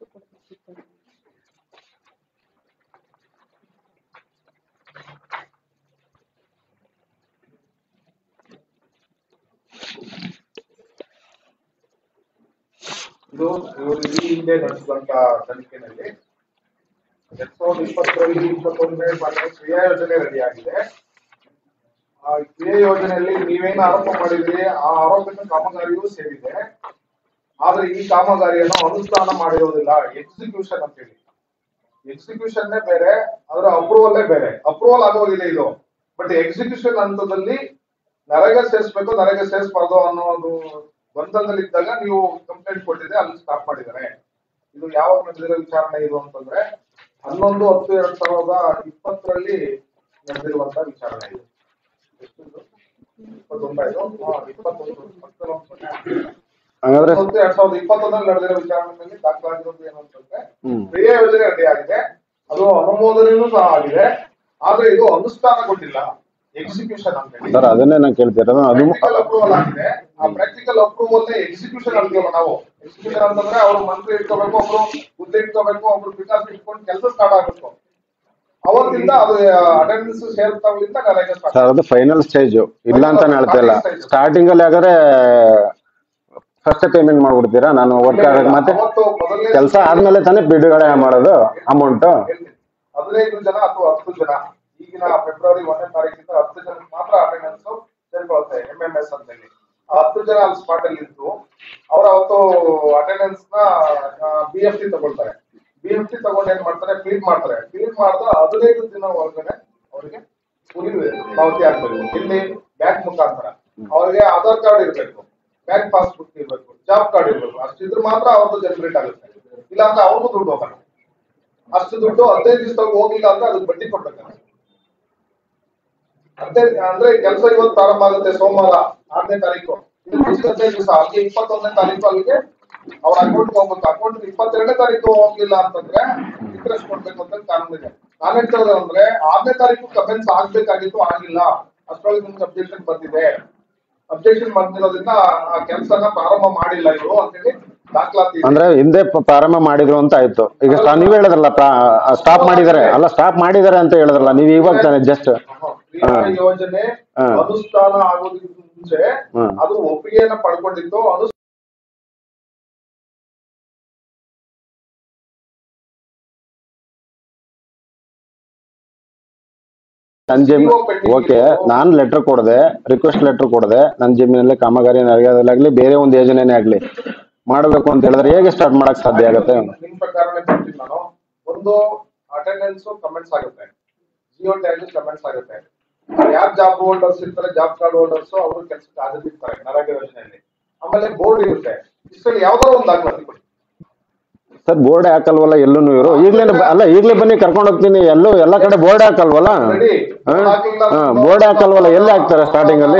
ಇದು ಇವರು ಈ ಹಿಂದೆ ನಡೆಸಿದಂತ ತನಿಖೆನಲ್ಲಿ ಎರಡ್ ಸಾವಿರದ ಇಪ್ಪತ್ತರಲ್ಲಿ ಇಪ್ಪತ್ತೊಂದನೇ ಸಾಲಿನ ಕ್ರಿಯಾ ಯೋಜನೆ ರೆಡಿ ಆಗಿದೆ ಆ ಕ್ರಿಯಾ ಯೋಜನೆಯಲ್ಲಿ ನೀವೇನು ಆರೋಪ ಮಾಡಿದ್ರಿ ಆ ಆರೋಪದ ಕಾಮಗಾರಿಯೂ ಸೇರಿದೆ ಆದ್ರೆ ಈ ಕಾಮಗಾರಿಯನ್ನು ಅನುಷ್ಠಾನ ಮಾಡಿರೋದಿಲ್ಲ ಎಕ್ಸಿಕ್ಯೂಷನ್ ಅಂತ ಹೇಳಿ ಎಕ್ಸಿಕ್ಯೂಷನ್ ಬೇರೆ ಅದರ ಅಪ್ರೂವಲ್ಲೇ ಬೇರೆ ಅಪ್ರೂವಲ್ ಆಗೋಗಿದೆ ಇದು ಬಟ್ ಎಕ್ಸಿಕ್ಯೂಷನ್ ಹಂತದಲ್ಲಿ ನರೇಗಾ ಸೇರಿಸ್ಬೇಕು ನರೇಗಾ ಸೇರಿಸಬಾರ್ದು ಅನ್ನೋದು ಗೊಂದಲದಲ್ಲಿದ್ದಾಗ ನೀವು ಕಂಪ್ಲೇಂಟ್ ಕೊಟ್ಟಿದ್ರೆ ಅಲ್ಲಿ ಸ್ಟಾಪ್ ಮಾಡಿದ್ದಾರೆ ಇದು ಯಾವಾಗ ನಡೆದಿರೋ ವಿಚಾರಣೆ ಇದು ಅಂತಂದ್ರೆ ಹನ್ನೊಂದು ಹತ್ತು ಎರಡ್ ಸಾವಿರದ ಇಪ್ಪತ್ತರಲ್ಲಿ ನಡೆದಿರುವಂತ ವಿಚಾರಣೆ ಇದು ಎಷ್ಟಿದು? ಇಪ್ಪತ್ತೊಂದಾಯ್ತು ಹಾ, ಇಪ್ಪತ್ತೊಂದು ಇಪ್ಪತ್ತೊಂದು. ಹಂಗಾದ್ರೆ ಹನ್ನೊಂದು ಎರಡ್ ಸಾವಿರದ ಇಪ್ಪತ್ತೊಂದರಲ್ಲಿ ನಡೆದಿರೋ ವಿಚಾರಣೆಯಲ್ಲಿ ದಾಖಲಾಗಿರೋದು ಏನು ಅಂತಂದ್ರೆ ಹ್ಮ್ ಕ್ರಿಯಾ ಯೋಜನೆ ರೆಡಿ ಆಗಿದೆ ಅದು ಅನುಮೋದನೆಯೂ ಸಹ ಆಗಿದೆ ಆದ್ರೆ ಇದು ಅನುಷ್ಠಾನಗೊಂಡಿಲ್ಲ ಎಕ್ಸಿಕ್ಯೂಷನ್ ಅಂತ ಹೇಳಿ ಸರ್ ಅದನ್ನೇ ನಾನು ಕೇಳ್ತಿರೋದು ಅದು ಪ್ರಾಕ್ಟಿಕಲ್ ಅಪ್ರೂವಲ್ ಆಗಿದೆ ಆ ಪ್ರಾಕ್ಟಿಕಲ್ ಅಪ್ರೂವಲ್ ಎಕ್ಸಿಕ್ಯೂಷನ್ ಅಂತೀವಲ್ಲ ನಾವು ಎಕ್ಸಿಕ್ಯೂಷನ್ ಅಂತಂದ್ರೆ ಅವ್ರು ಮಂತ್ರಿ ಇಟ್ಕೋಬೇಕು ಒಬ್ರು ಹುದ್ದೆ ಇಟ್ಕೋಬೇಕು ಒಬ್ರು ವಿಕಾಸ್ ಇಟ್ಕೊಂಡು ಕೆಲಸ ಸ್ಟಾರ್ಟ್ ಆಗುತ್ತೆ ಅವತ್ತಿಂದ ಅದು ಅಟೆಂಡೆನ್ಸ್ ಸೇರ್ತಾವಲಿಂದ ನರೇಗಾ start ಸರ್ ಅದು ಫೈನಲ್ ಸ್ಟೇಜ್ ಇಲ್ಲ ಅಂತ ನಾನು ಹೇಳ್ತಾ ಇಲ್ಲ ಸ್ಟಾರ್ಟಿಂಗ್ ಅಲ್ಲಿ ಹಾಗಾದ್ರೆ ಫಸ್ಟ್ ಪೇಮೆಂಟ್ ಮಾಡ್ಬಿಡ್ತೀರಾ ನಾನು ವರ್ಕ್ ಆಗಕ್ಕೆ ಮತ್ತೆ ಅವತ್ತು ಮೊದಲನೇ ಕೆಲಸ ಆದ್ಮೇಲೆ ತಾನೇ ಬಿಡುಗಡೆ ಮಾಡೋದು ಅಮೌಂಟ್ ಹೇಳ್ತೀನಿ. ಹದಿನೈದು ಜನ ಅಥವಾ ಹತ್ತು ಜನ ಈಗಿನ ಫೆಬ್ರವರಿ ಒಂದನೇ ತಾರೀಕಿಂದ ಹತ್ತು ಜನ ಮಾತ್ರ ಅಟೆಂಡೆನ್ಸ್ ಸೇರ್ಕೊಳುತ್ತೆ ಎಂ ಎಂ ಎಸ್ ಅಂತ ಹೇಳಿ ಆ ಹತ್ತು ಜನ ಅಲ್ಲಿ ಸ್ಪಾಟ್ ಅಲ್ಲಿ ಇದ್ದು ಅವ್ರ ಅವತ್ತು ಅಟೆಂಡೆನ್ಸ್ ನ ಬಿ ಎಫ್ ಟಿ ತಗೊಳ್ತಾರೆ ಬಿ ಎಫ್ ಟಿ ತಗೊಂಡು ಏನ್ ಮಾಡ್ತಾರೆ ಕ್ಲೀನ್ ಮಾಡ್ತಾರೆ ಕ್ಲೀನ್ ಮಾಡಿದ ಹದಿನೈದು ದಿನ ಒಳಗಡೆ ಅವರಿಗೆ ಕೂಲಿ ಪಾವತಿ ಆಗ್ಬೇಕು ಇಲ್ಲಿ ಬ್ಯಾಂಕ್ ಮುಖಾಂತರ ಅವ್ರಿಗೆ ಆಧಾರ್ ಕಾರ್ಡ್ ಇರ್ಬೇಕು ಬ್ಯಾಂಕ್ ಪಾಸ್ಬುಕ್ ಇರ್ಬೇಕು ಜಾಬ್ ಕಾರ್ಡ್ ಇರ್ಬೇಕು ಅಷ್ಟಿದ್ರೆ ಮಾತ್ರ ಅವ್ರದ್ದು ಜನರೇಟ್ ಆಗುತ್ತೆ ಇಲ್ಲ ಅಂದ್ರೆ ಅವ್ರಿಗೂ ದುಡ್ಡು ಹೋಗಲ್ಲ ಅಷ್ಟು ದುಡ್ಡು ಹದಿನೈದು ದಿವಸದಾಗ ಹೋಗಿಲ್ಲ ಅಂದ್ರೆ ಅದಕ್ಕೆ ಬಡ್ಡಿ ಕೊಡ್ಬೇಕಲ್ಲ ಹದಿನೈದು ಅಂದ್ರೆ ಕೆಲಸ ಇವತ್ತು ಪ್ರಾರಂಭ ಆಗುತ್ತೆ ಸೋಮವಾರ ಆರನೇ ತಾರೀಕು ಇದು ಮುಗಿದ ಹದಿನೈದು ದಿವಸ ಅಲ್ಲಿಗೆ ಇಪ್ಪತ್ತೊಂದನೇ ತಾರೀಕು ಅಲ್ಲಿಗೆ ಅವ್ರ ಅಕೌಂಟ್ ಹೋಗ್ಬೇಕು ಅಕೌಂಟ್ ಇಪ್ಪತ್ತೆರಡನೇ ತಾರೀಕು ಹೋಗಿಲ್ಲ ಅಂತಂದ್ರೆ ಇಂಟ್ರೆಸ್ಟ್ ಕೊಡ್ಬೇಕು ಅಂತ ಕಾನೂನು ಇದೆ ನಾನು ಹೇಳ್ತಿರೋದು ಅಂದ್ರೆ ಆರನೇ ತಾರೀಕು ಕಮೆಂಟ್ಸ್ ಆಗ್ಬೇಕಾಗಿತ್ತು ಆಗಿಲ್ಲ ಅಷ್ಟರೊಳಗೆ ನಿಮ್ಗೆ ಅಬ್ಜೆಕ್ಷನ್ ಬಂದಿದೆ ಅಬ್ಜೆಕ್ಷನ್ ಬಂದಿರೋದ್ರಿಂದ ಆ ಕೆಲಸನ ಪ್ರಾರಂಭ ಮಾಡಿಲ್ಲ ಇವರು ಅಂತೇಳಿ ದಾಖಲಾತಿ ಇದೆ. ಅಂದ್ರೆ ಹಿಂದೆ ಪ- ಪ್ರಾರಂಭ ಮಾಡಿದ್ರು ಅಂತ ಆಯ್ತು ಈಗ ಸ್ಟಾ- ನೀವ್ ಹೇಳಿದ್ರಲ್ಲ ಸ್ಟಾಪ್ ಮಾಡಿದಾರೆ ಅಲ್ಲ ಸ್ಟಾಪ್ ಮಾಡಿದಾರೆ ಅಂತ ಹೇಳಿದ್ರಲ್ಲ ನೀವ್ ಇವಾಗ ಜಸ್ಟ್ ಕ್ರಿಯಾ ಯೋಜನೆ ಹಾ. ಅನುಷ್ಠಾನ ಆಗೋದಕ್ಕಿಂತ ಮುಂಚೆ ಹ್ಮ್. ಅದು ಒಪ್ಪಿಗೆಯನ್ನ ಪಡ್ಕೊಂಡಿತ್ತು ಅನು ನನ್ ಜಮೀನ್ ಓಕೆ ನಾನ್ ಲೆಟರ್ ಕೊಡದೆ ರಿಕ್ವೆಸ್ಟ್ ಲೆಟರ್ ಕೊಡದೆ ನನ್ ಜಮೀನಲ್ಲಿ ಕಾಮಗಾರಿ ನರೇಗಾದಲ್ಲಾಗ್ಲಿ ಬೇರೆ ಒಂದು ಯೋಜನೆನೇ ಆಗ್ಲಿ ಮಾಡ್ಬೇಕು ಅಂತ ಹೇಳಿದ್ರೆ ಹೇಗೆ ಸ್ಟಾರ್ಟ್ ಮಾಡಕ್ ಸಾಧ್ಯ ಆಗತ್ತೆ ನಿಮ್ ಪ್ರಕಾರನೇ ಕೊಡ್ತೀನಿ ನಾನು ಒಂದು ಅಟೆಂಡೆನ್ಸ್ ಕಮೆಂಟ್ಸ್ ಆಗುತ್ತೆ ಜಿಯೋ ಟ್ಯಾಗ್ ಕಮೆಂಟ್ಸ್ ಆಗುತ್ತೆ ಯಾರ್ ಜಾಬ್ ಹೋಲ್ಡರ್ಸ್ ಇರ್ತಾರೆ ಜಾಬ್ ಕಾರ್ಡ್ ಹೋಲ್ಡರ್ಸ್ ಅವರು ಕೆಲಸಕ್ಕೆ ಹಾಜರಿರ್ತಾರೆ ನರೇಗಾ ಯೋಜನೆಯಲ್ಲಿ ಆಮೇಲೆ ಬೋರ್ಡ್ ಇರುತ್ತೆ ಇಷ್ಟರಲ್ಲಿ ಯಾವ್ದಾರ ಒಂದು ದಾಖಲಾತಿ ಕೊಡಿ ಸರ್ ಬೋರ್ಡ್ ಹಾಕಲ್ವಲ್ಲ ಎಲ್ಲೂ ಇವರು ಈಗ್ಲೇ ಅಲ್ಲ ಈಗ್ಲೇ ಬನ್ನಿ ಕರ್ಕೊಂಡು ಹೋಗ್ತೀನಿ ಎಲ್ಲೂ ಎಲ್ಲ ಕಡೆ ಬೋರ್ಡ್ ಹಾಕಲ್ವಲ್ಲ ರೆಡಿ ಬೋರ್ಡ್ ಹಾಕಲ್ವಲ್ಲ ಎಲ್ಲಿ ಹಾಕ್ತಾರೆ ಸ್ಟಾರ್ಟಿಂಗ್ ಅಲ್ಲಿ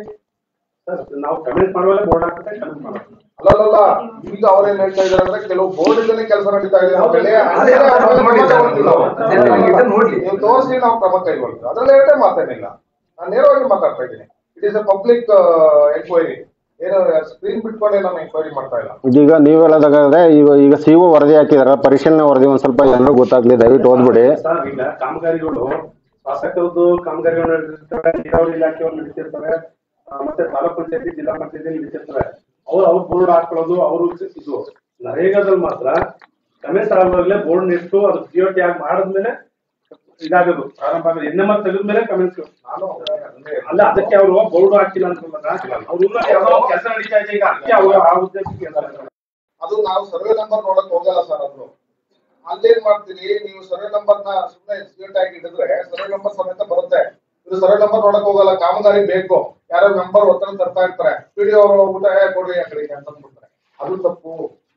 ಸರ್ ನಾವು ಕಮೆಂಟ್ ಮಾಡುವಾಗ ಬೋರ್ಡ್ ಹಾಕ್ತಾರೆ ಕಮೆಂಟ್ ಮಾಡೋದು ಅಲ್ಲಲ್ಲ ಈಗ ಅವ್ರೇನ್ ಹೇಳ್ತಾ ಇದಾರೆ ಅಂದ್ರೆ ಕೆಲವು ಬೋರ್ಡ್ ಇಂದನೇ ಕೆಲಸ ನಡೀತಾ ಇದೆ ಅಂತ ಹೇಳಿ ಅದೇ ಅದ್ರಲ್ಲಿ ಅವ್ರು ಕ್ರಮ ತಗೊಳ್ತಿಲ್ಲ ಅವ್ರು. ಇದನ್ನ ನೋಡ್ಲಿ. ನೀವು ತೋರಿಸಿ ನಾವು ಕ್ರಮ ಕೈಗೊಳ್ತೀವಿ ಅದ್ರಲ್ಲಿ ಎರಡೇ ಮಾತೇನಿಲ್ಲ ನಾನು ನೇರವಾಗಿ ಮಾತಾಡ್ತಾ ಇದ್ದೀನಿ it is a public enquiry ಏನು ಸ್ಕ್ರೀನ್ ಬಿಟ್ಕೊಂಡೆ ನಾನು ಎಂಕ್ವೈರಿ ಮಾಡ್ತಾ ಇಲ್ಲ ಈಗ ನೀವ್ ಹೇಳೋದಾದ್ರೆ ಈಗ ಈಗ ಸಿ ವರದಿ ಹಾಕಿದಾರ ಪರಿಶೀಲನೆ ವರದಿ ಒಂದ್ ಸ್ವಲ್ಪ ಎಲ್ಲರೂ ಗೊತ್ತಾಗ್ಲಿ ದಯವಿಟ್ಟು ಓದ್ಬಿಡಿ ಸರ್ ಈಗ ಕಾಮಗಾರಿಗಳು ಶಾಸಕರದ್ದು ಕಾಮಗಾರಿಗಳು ನಡೆದಿರ್ತಾರೆ ನೀರಾವರಿ ಇಲಾಖೆಯವರು ನಡೀತಿರ್ತಾರೆ ಆ, ಮತ್ತೆ ತಾಲೂಕ್ ಪಂಚಾಯತಿ ಜಿಲ್ಲಾ ಪಂಚಾಯತಿ ನಡೀತಿರ್ತಾರೆ ಅವ್ರು ಅವ್ರು ಬೋರ್ಡ್ ಹಾಕೊಳ್ಳೋದು ಅವರು ಇದು ನರೇಗಾದಲ್ಲಿ ಮಾತ್ರ ಕಮೆಂಟ್ಸ್ ಆಗುವಾಗಲೇ ಬೋರ್ಡ್ ಇಟ್ಟು ಅದು ಜಿಯೋ ಟ್ಯಾಗ್ ಮಾಡಿದ್ಮೇಲೆ ಇದಾಗೋದು ಪ್ರಾರಂಭ ಆಗೋದು ಎನ್ ಎಂ ಆರ್ ತೆಗೆದ್ಮೇಲೆ ಕಮೆಂಟ್ಸ್ ನಾನು ಅದನ್ನೇ ಹೇಳ್ತೀನಿ. ಅಲ್ಲ ಅದಕ್ಕೆ ಅವರು ಬೋರ್ಡ್ ಹಾಕಿಲ್ಲ ಅಂತಂದಾಗ ಅವ್ರು ಯಾವ್ದೋ ಕೆಲಸ ನಡೀತಾ ಇದೆ ಈಗ ಅದಕ್ಕೆ ಅವ್ರು ಆ ಉದ್ದೇಶಕ್ಕೆ ಹೇಳ್ತಾರೆ. ಅದು ನಾವು ಸರ್ವೆ ನಂಬರ್ ನೋಡಕ್ ಹೋಗಲ್ಲ ಸರ್ ಅದು ಅಲ್ಲೇನ್ ಮಾಡ್ತೀರಿ ನೀವು ಸರ್ವೆ ನಂಬರ್ ನ ಸುಮ್ಮನೆ ಸ್ಕ್ರೀನ್ ಟ್ಯಾಗ್ ಇಟ್ಟಿದ್ರೆ ಸರ್ವೆ ನಂಬರ್ ಸಮೇತ ಬರುತ್ತೆ ಇದು ಸರ್ವೆ ನಂಬರ್ ನೋಡಕ್ ಹೋಗಲ್ಲ ಕಾಮಗಾರಿ ಬೇಕು ಯಾರೋ ನಂಬರ್ ಒತ್ತಡ ತರ್ತಾ ಇರ್ತಾರೆ ಪಿಡಿ ಅವರು ಹೋಗ್ಬಿಟ್ಟು "ಏ, ಕೊಡ್ರಿ ಆ ಕಡೆಗೆ ಅಂತ ಅಂದ್ಬಿಡ್ತಾರೆ ಅದು ತಪ್ಪು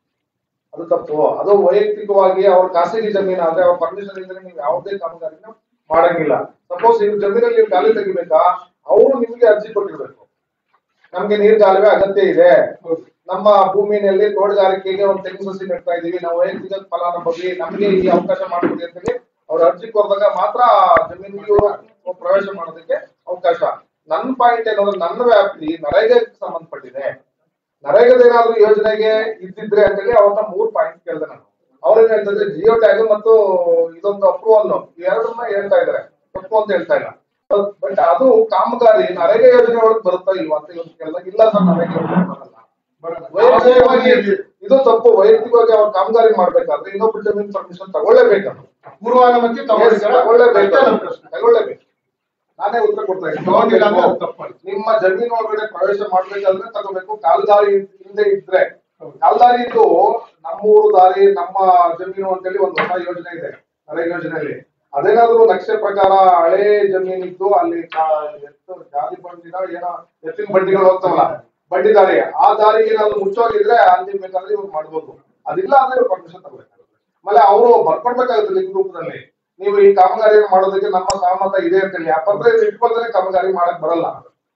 ಅದು ತಪ್ಪು ಅದು ವೈಯಕ್ತಿಕವಾಗಿ ಅವ್ರ ಖಾಸಗಿ ಜಮೀನು ಆದ್ರೆ ಅವ್ರ ಪರ್ಮಿಷನ್ ಇದ್ರೆ ನೀವು ಯಾವುದೇ ಕಾಮಗಾರಿನ ಮಾಡಂಗಿಲ್ಲ ಸಪೋಸ್ ನೀವು ಜಮೀನಲ್ಲಿ ನೀವು ಗಾಳಿ ತೆಗಿಬೇಕಾ ಅವರು ನಿಮ್ಗೆ ಅರ್ಜಿ ಕೊಟ್ಟಿರ್ಬೇಕು ನಮ್ಗೆ ನೀರ್ಗಾಲುವೆ ಅಗತ್ಯ ಇದೆ ನಮ್ಮ ಭೂಮಿನಲ್ಲಿ ತೋಟಗಾರಿಕೆಗೆ ಒಂದು ತೆಂಗು ಸಸಿ ನೆಡ್ತಾ ಇದೀವಿ ನಾವು ವೈಯಕ್ತಿಕ ಫಲಾನುಭವಿ ನಮ್ಗೆ ಈ ಅವಕಾಶ ಮಾಡ್ಕೊಡಿ ಅಂತೇಳಿ ಅವ್ರ ಅರ್ಜಿ ಕೊಡ್ದಾಗ ಮಾತ್ರ ಜಮೀನಿಗೆ ಇವ್ರು ಪ್ರವೇಶ ಮಾಡೋದಕ್ಕೆ ಅವಕಾಶ ನನ್ನ ಪಾಯಿಂಟ್ ಏನಂದ್ರೆ ನನ್ನ ವ್ಯಾಪ್ತಿ ನರೇಗಾಕ್ಕೆ ಸಂಬಂಧಪಟ್ಟಿದೆ ನರೇಗಾದ ಏನಾದ್ರು ಯೋಜನೆಗೆ ಇದ್ದಿದ್ರೆ ಅಂತೇಳಿ ಅವ್ರನ್ನ ಮೂರ್ ಪಾಯಿಂಟ್ ಕೇಳಿದೆ ನಾನು ಅವ್ರೇನ್ ಹೇಳ್ತಿದ್ರೆ ಜಿಯೋ ಟ್ಯಾಗ್ ಮತ್ತು ಇದೊಂದು ಅಪ್ರೂವಲ್ ಎರಡನ್ನ ಹೇಳ್ತಾ ಇದಾರೆ ತಪ್ಪು ಅಂತ ಹೇಳ್ತಾ ಇಲ್ಲ ಬಟ್ ಅದು ಕಾಮಗಾರಿ ನರೇಗಾ ಯೋಜನೆ ಒಳಗೆ ಬರುತ್ತಾ ಇಲ್ವಾ ಅಂತ ಇವತ್ತು ಕೇಳಿದಾಗ ಇಲ್ಲ ಸರ್ ನರೇಗಾ ಯೋಜನೆ ಬರಲ್ಲ ವೈಯಕ್ತಿಕವಾಗಿ ಇದು ತಪ್ಪು ವೈಯಕ್ತಿಕವಾಗಿ ಅವ್ರು ಕಾಮಗಾರಿ ಮಾಡ್ಬೇಕಾದ್ರೆ ಇನ್ನೊಬ್ರು ಜಮೀನ್ ಪರ್ಮಿಷನ್ ತಗೊಳ್ಳೇಬೇಕು ಪೂರ್ವಾನುಮತಿ Yes, ತಗೊಳ್ಳಿಲ್ಲ. ತಗೊಳ್ಳೇಬೇಕು ಅಷ್ಟೇ ನನ್ನ ಪ್ರಶ್ನೆ. ತಗೊಳ್ಳೇಬೇಕು ನಾನೇ ಉತ್ತರ ಕೊಡ್ತಾ ಇದ್ದೀನಿ ತಗೊಂಡಿಲ್ಲ ಅಂದ್ರೆ ಅದು ತಪ್ಪಲ್ಲ. ನಿಮ್ಮ ಜಮೀನು ಒಳಗಡೆ ಪ್ರವೇಶ ಮಾಡ್ಬೇಕಾದ್ರೆ ತಗೋಬೇಕು ಕಾಲ್ದಾರಿ ಹಿಂದೆ ಇದ್ರೆ ಕಾಲ್ದಾರಿ ಇದ್ದು ನಮ್ಮೂರು ದಾರಿ ನಮ್ಮ ಜಮೀನು ಅಂತೇಳಿ ಒಂದು ಹೊಸ ಯೋಜನೆ ಇದೆ ನರೇಗಾ ಯೋಜನೆಯಲ್ಲಿ ಅದೇನಾದ್ರೂ ನಕ್ಷೆ ಪ್ರಕಾರ ಹಳೆ ಜಮೀನಿದ್ದು ಅಲ್ಲಿ ಕಾ- ಎತ್ತು ಜಾತಿ ಬಂಡಿನ ಏನೋ ಎತ್ತಿನ ಬಂಡಿಗಳು ಹೋಗ್ತಾವಲ್ಲ ಬಂಡಿ ದಾರಿ ಆ ದಾರಿಗೆ ಏನಾದ್ರು ಮುಚ್ಚೋಗಿದ್ರೆ ಅಲ್ಲಿ ಬೇಕಾದ್ರೆ ಇವ್ರು ಮಾಡ್ಬೋದು ಅದಿಲ್ಲ ಅಂದ್ರೆ ಇವ್ರು ಪರ್ಮಿಷನ್ ತಗೋಬೇಕಾಗುತ್ತೆ ಆಮೇಲೆ ಅವರು ಬರ್ಕೊಡ್ಬೇಕಾಗುತ್ತೆ ಲಿಂಕ್ ರೂಪದಲ್ಲಿ ನೀವು ಈ ಕಾಮಗಾರಿ ಮಾಡೋದಕ್ಕೆ ನಮ್ಮ ಸಹಮತ ಇದೆ ಅಂತೇಳಿ ಆ ಪತ್ರ ಇಟ್ಕೊಳ್ತಾರೆ ಕಾಮಗಾರಿ ಮಾಡಕ್ ಬರಲ್ಲ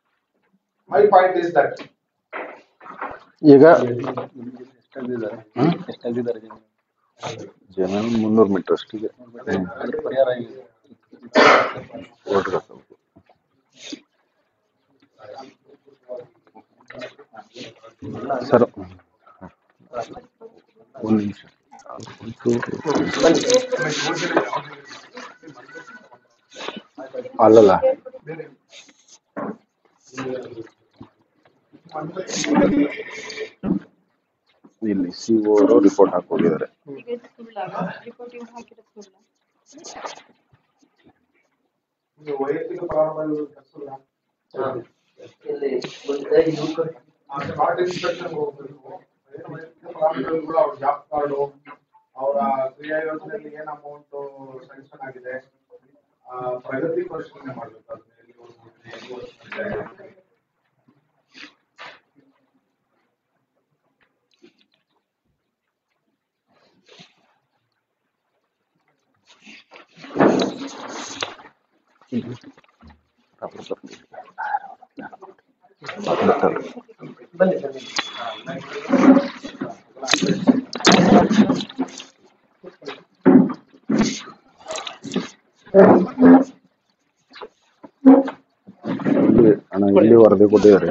ಮೈ ಪಾಯಿಂಟ್ ಇಸ್ ದಟ್ ಈಗ ಜಮೀನು ಮುನ್ನೂರು ಮೀಟರ್ ಅಷ್ಟಿಗೆ ಕೊಡ್ರಿ ಸ್ವಲ್ಪ. ಸರ್ ಒಂದು ನಿಮಿಷ ಅಲ್ಲಲ್ಲ ಇಲ್ಲಿ ಸಿ ಅವರು ರಿಪೋರ್ಟ್ ಹಾಕೋಗಿದ್ದಾರೆ ಈಗ ಇದು ಸುಳ್ಳಾಗ ರಿಪೋರ್ಟಿಂಗ್ ಹಾಕಿರೋದು ಸುಳ್ಳ ನೀವು ವೈಯಕ್ತಿಕ ಫಲಾನುಭವಿಗಳು ಕಳ್ಸಲ್ಲ. ಸ್ಮಾರ್ಟ್ ಇನ್ಸ್ಪೆಕ್ಷನ್ ಹೋಗ್ಬೇಕು ಏನು ವೈಯಕ್ತಿಕ ಫಲಾನುಭವಿಗಳು ಕೂಡ ಅವ್ರ ಜಾಬ್ ಕಾರ್ಡು ಅವರ ಕ್ರಿಯಾ ಯೋಜನೆಯಲ್ಲಿ ಏನ್ ಅಮೌಂಟ್ ಸ್ಯಾಂಕ್ಷನ್ ಆಗಿದೆ ಆ, ಪ್ರಗತಿ ಪರಿಶೀಲನೆ ಮಾಡ್ಬೇಕು ಅದನ್ನ ಎಲ್ಲಿವರೆಗೂ ಇದೆ, ಎಲ್ಲಿವರೆಗೂ ಇದೆ. ಇಲ್ಲಿ ಹಣ ಇಲ್ಲಿ ವರದಿ ಕೊಟ್ಟಿದ್ದಾರೆ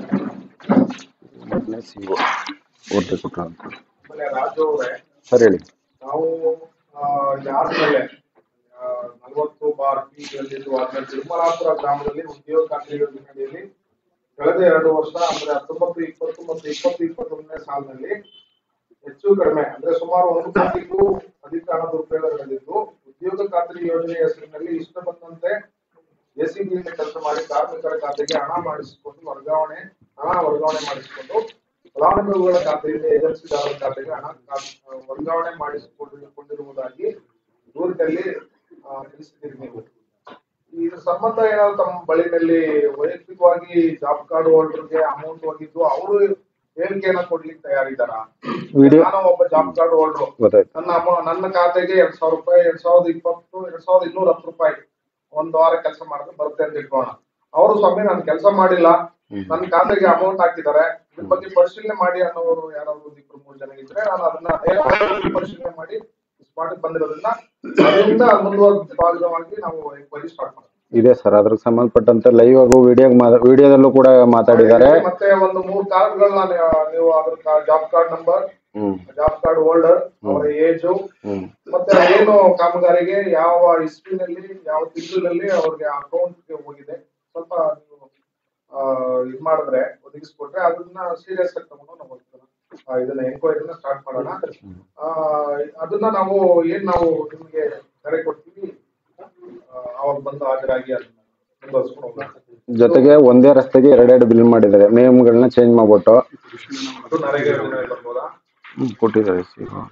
ಸಿಒ ವರದಿ ಕೊಟ್ಟರು ಅಂತ ಆಮೇಲೆ ರಾಜು ಅವರೇ ಸರ್ ಹೇಳಿ ನಾವು ಆ, ಯಾರ ಮೇಲೆ ಆ, ನಲವತ್ತು ಬಾರ್ ಪಿ ಯಲ್ಲಿರುವ ಅದನ್ನ ತಿರುಮಲಾಪುರ ಗ್ರಾಮದಲ್ಲಿ ಉದ್ಯೋಗ ಖಾತ್ರಿ ಯೋಜನೆಯಲ್ಲಿ ಕಳೆದ ಎರಡು ವರ್ಷ ಅಂದ್ರೆ ಹತ್ತೊಂಬತ್ತು ಇಪ್ಪತ್ತು ಮತ್ತು ಇಪ್ಪತ್ತು ಇಪ್ಪತ್ತೊಂದನೇ ಸಾಲಿನಲ್ಲಿ ಹೆಚ್ಚು ಕಡಿಮೆ ಅಂದ್ರೆ ಸುಮಾರು ಒಂದು ಕೋಟಿಗೂ ಅಧಿಕ ಹಣದ ಉಪಯೋಗ ನಡೆದಿದ್ದು ಉದ್ಯೋಗ ಖಾತ್ರಿ ಯೋಜನೆ ಹೆಸರಿನಲ್ಲಿ ಇಷ್ಟ ಬಂದಂತೆ ಎಸಿಬಿಯಲ್ಲಿ ಕೆಲಸ ಮಾಡಿ ಕಾರ್ಮಿಕರ ಖಾತೆಗೆ ಹಣ ಮಾಡಿಸಿಕೊಂಡು ವರ್ಗಾವಣೆ ಹಣ ವರ್ಗಾವಣೆ ಮಾಡಿಸಿಕೊಂಡು ಫಲಾನುಭವಿಗಳ ಖಾತೆಯಿಂದ ಏಜೆನ್ಸಿದಾರರ ಖಾತೆಗೆ ಹಣ ಕಾ- ವರ್ಗಾವಣೆ ಮಾಡಿಸಿಕೊಂಡಿರುವುದಾಗಿ ದೂರದಲ್ಲಿ ಆ, ತಿಳಿಸಿದ್ದೀರಿ ನೀವು ಇದ್ರ ಸಂಬಂಧ ಏನಾದ್ರು ತಮ್ಮ ಬಳಿನಲ್ಲಿ ವೈಯಕ್ತಿಕವಾಗಿ ಜಾಬ್ ಕಾರ್ಡ್ ಹೋಲ್ಡರ್ಗೆ ಅಮೌಂಟ್ ಹೋಗಿದ್ದು ಅವರು ಹೇಳಿಕೆಯನ್ನ ಕೊಡ್ಲಿಕ್ಕೆ ತಯಾರಿದ್ದಾರಾ Video- ನಾನು ಒಬ್ಬ ಜಾಬ್ ಕಾರ್ಡ್ ಹೋಲ್ಡರ್ ಗೊತ್ತಾಯ್ತು ನನ್ನ ಅಮೌ- ನನ್ನ ಖಾತೆಗೆ ಎರಡ್ ಸಾವಿರ ರೂಪಾಯಿ ಎರಡ್ ಸಾವಿರದ ಇಪ್ಪತ್ತು ಎರಡ್ ಸಾವಿರದ ಇನ್ನೂರ ಹತ್ತು ರೂಪಾಯಿ ಒಂದ್ ವಾರ ಕೆಲಸ ಮಾಡಿದ್ರೆ ಬರುತ್ತೆ ಅಂತ ಇಟ್ಕೋಣ ಅವರು ಸ್ವಾಮಿ ನಾನು ಕೆಲಸ ಮಾಡಿಲ್ಲ ನನ್ನ ಖಾತೆಗೆ ಅಮೌಂಟ್ ಹಾಕಿದ್ದಾರೆ ಇದ್ರ ಬಗ್ಗೆ ಪರಿಶೀಲನೆ ಮಾಡಿ ಅನ್ನೋರು ಯಾರಾದ್ರು ಒಂದ್ ಇಬ್ರು ಮೂರು ಜನ ಇದ್ರೆ ನಾನು ಅದನ್ನ ನೇರವಾಗಿ ಪರಿಶೀಲನೆ ಮಾಡಿ ಸ್ಪಾಟ್ ಬಂದಿರೋದ್ರಿಂದ ಅದರಿಂದ ಮುಂದುವರೆದ ಭಾಗವಾಗಿ ನಾವು ಎಂಕ್ವೈರಿ ಸ್ಟಾರ್ಟ್ ಮಾಡ್ತೀವಿ ಇದೆ ಸರ್ ಅದ್ರಿಗೆ ಸಂಬಂಧಪಟ್ಟಂತೆ ಲೈವ್ ಆಗು ವಿಡಿಯೋ ವಿಡಿಯೋದಲ್ಲೂ ಕೂಡ ಮಾತಾಡಿದ್ದಾರೆ ಮತ್ತೆ ಒಂದು ಮೂರು ಕಾರ್ಡ್ಗಳನ್ನ ನೀವು ಅದ್ರ ಜಾಬ್ ಕಾರ್ಡ್ ನಂಬರ್ ಹ್ಮ್ ಜಾಬ್ ಕಾರ್ಡ್ ಹೋಲ್ಡರ್ ಅವರ ಏಜು ಹ್ಮ್ ಮತ್ತೆ ಏನು ಕಾಮಗಾರಿಗೆ ಯಾವ ಇಸ್ವಿನಲ್ಲಿ ಯಾವ ತಿಂಗಳಿನಲ್ಲಿ ಅವ್ರಿಗೆ ಅಕೌಂಟ್ಗೆ ಹೋಗಿದೆ ಸ್ವಲ್ಪ ನೀವು ಆ, ಇದ್ ಮಾಡಿದ್ರೆ ಒದಗಿಸ್ಕೊಟ್ರೆ ಅದನ್ನ ಸೀರಿಯಸ್ ಆಗಿ ತಗೊಂಡು ನಾವು ಅದನ್ನ, ಆ, ಇದನ್ನ ಎಂಕ್ವೈರಿನ ಸ್ಟಾರ್ಟ್ ಮಾಡೋಣ ಆ, ಅದನ್ನ ನಾವು ಏನ್ ನಾವು ನಿಮ್ಗೆ ಕರೆ ಕೊಡ್ತೀವಿ ಆ, ಅವಾಗ ಬಂದು ಹಾಜರಾಗಿ ಅದನ್ನ ಮುಂದುವರ್ಸ್ಕೊಂಡು ಹೋಗೋಣ ಜೊತೆಗೆ ಒಂದೇ ರಸ್ತೆಗೆ ಎರಡೆರಡು ಬಿಲ್ ಮಾಡಿದ್ದಾರೆ ನೇಮ್ಗಳನ್ನ ಚೇಂಜ್ ಮಾಡ್ಬಿಟ್ಟು ಅದು ನರೇಗಾ ಯೋಜನೆ ಬರ್ಬೋದಾ ಹ್ಮ್, ಕೊಟ್ಟಿದ್ದಾರೆ CEO.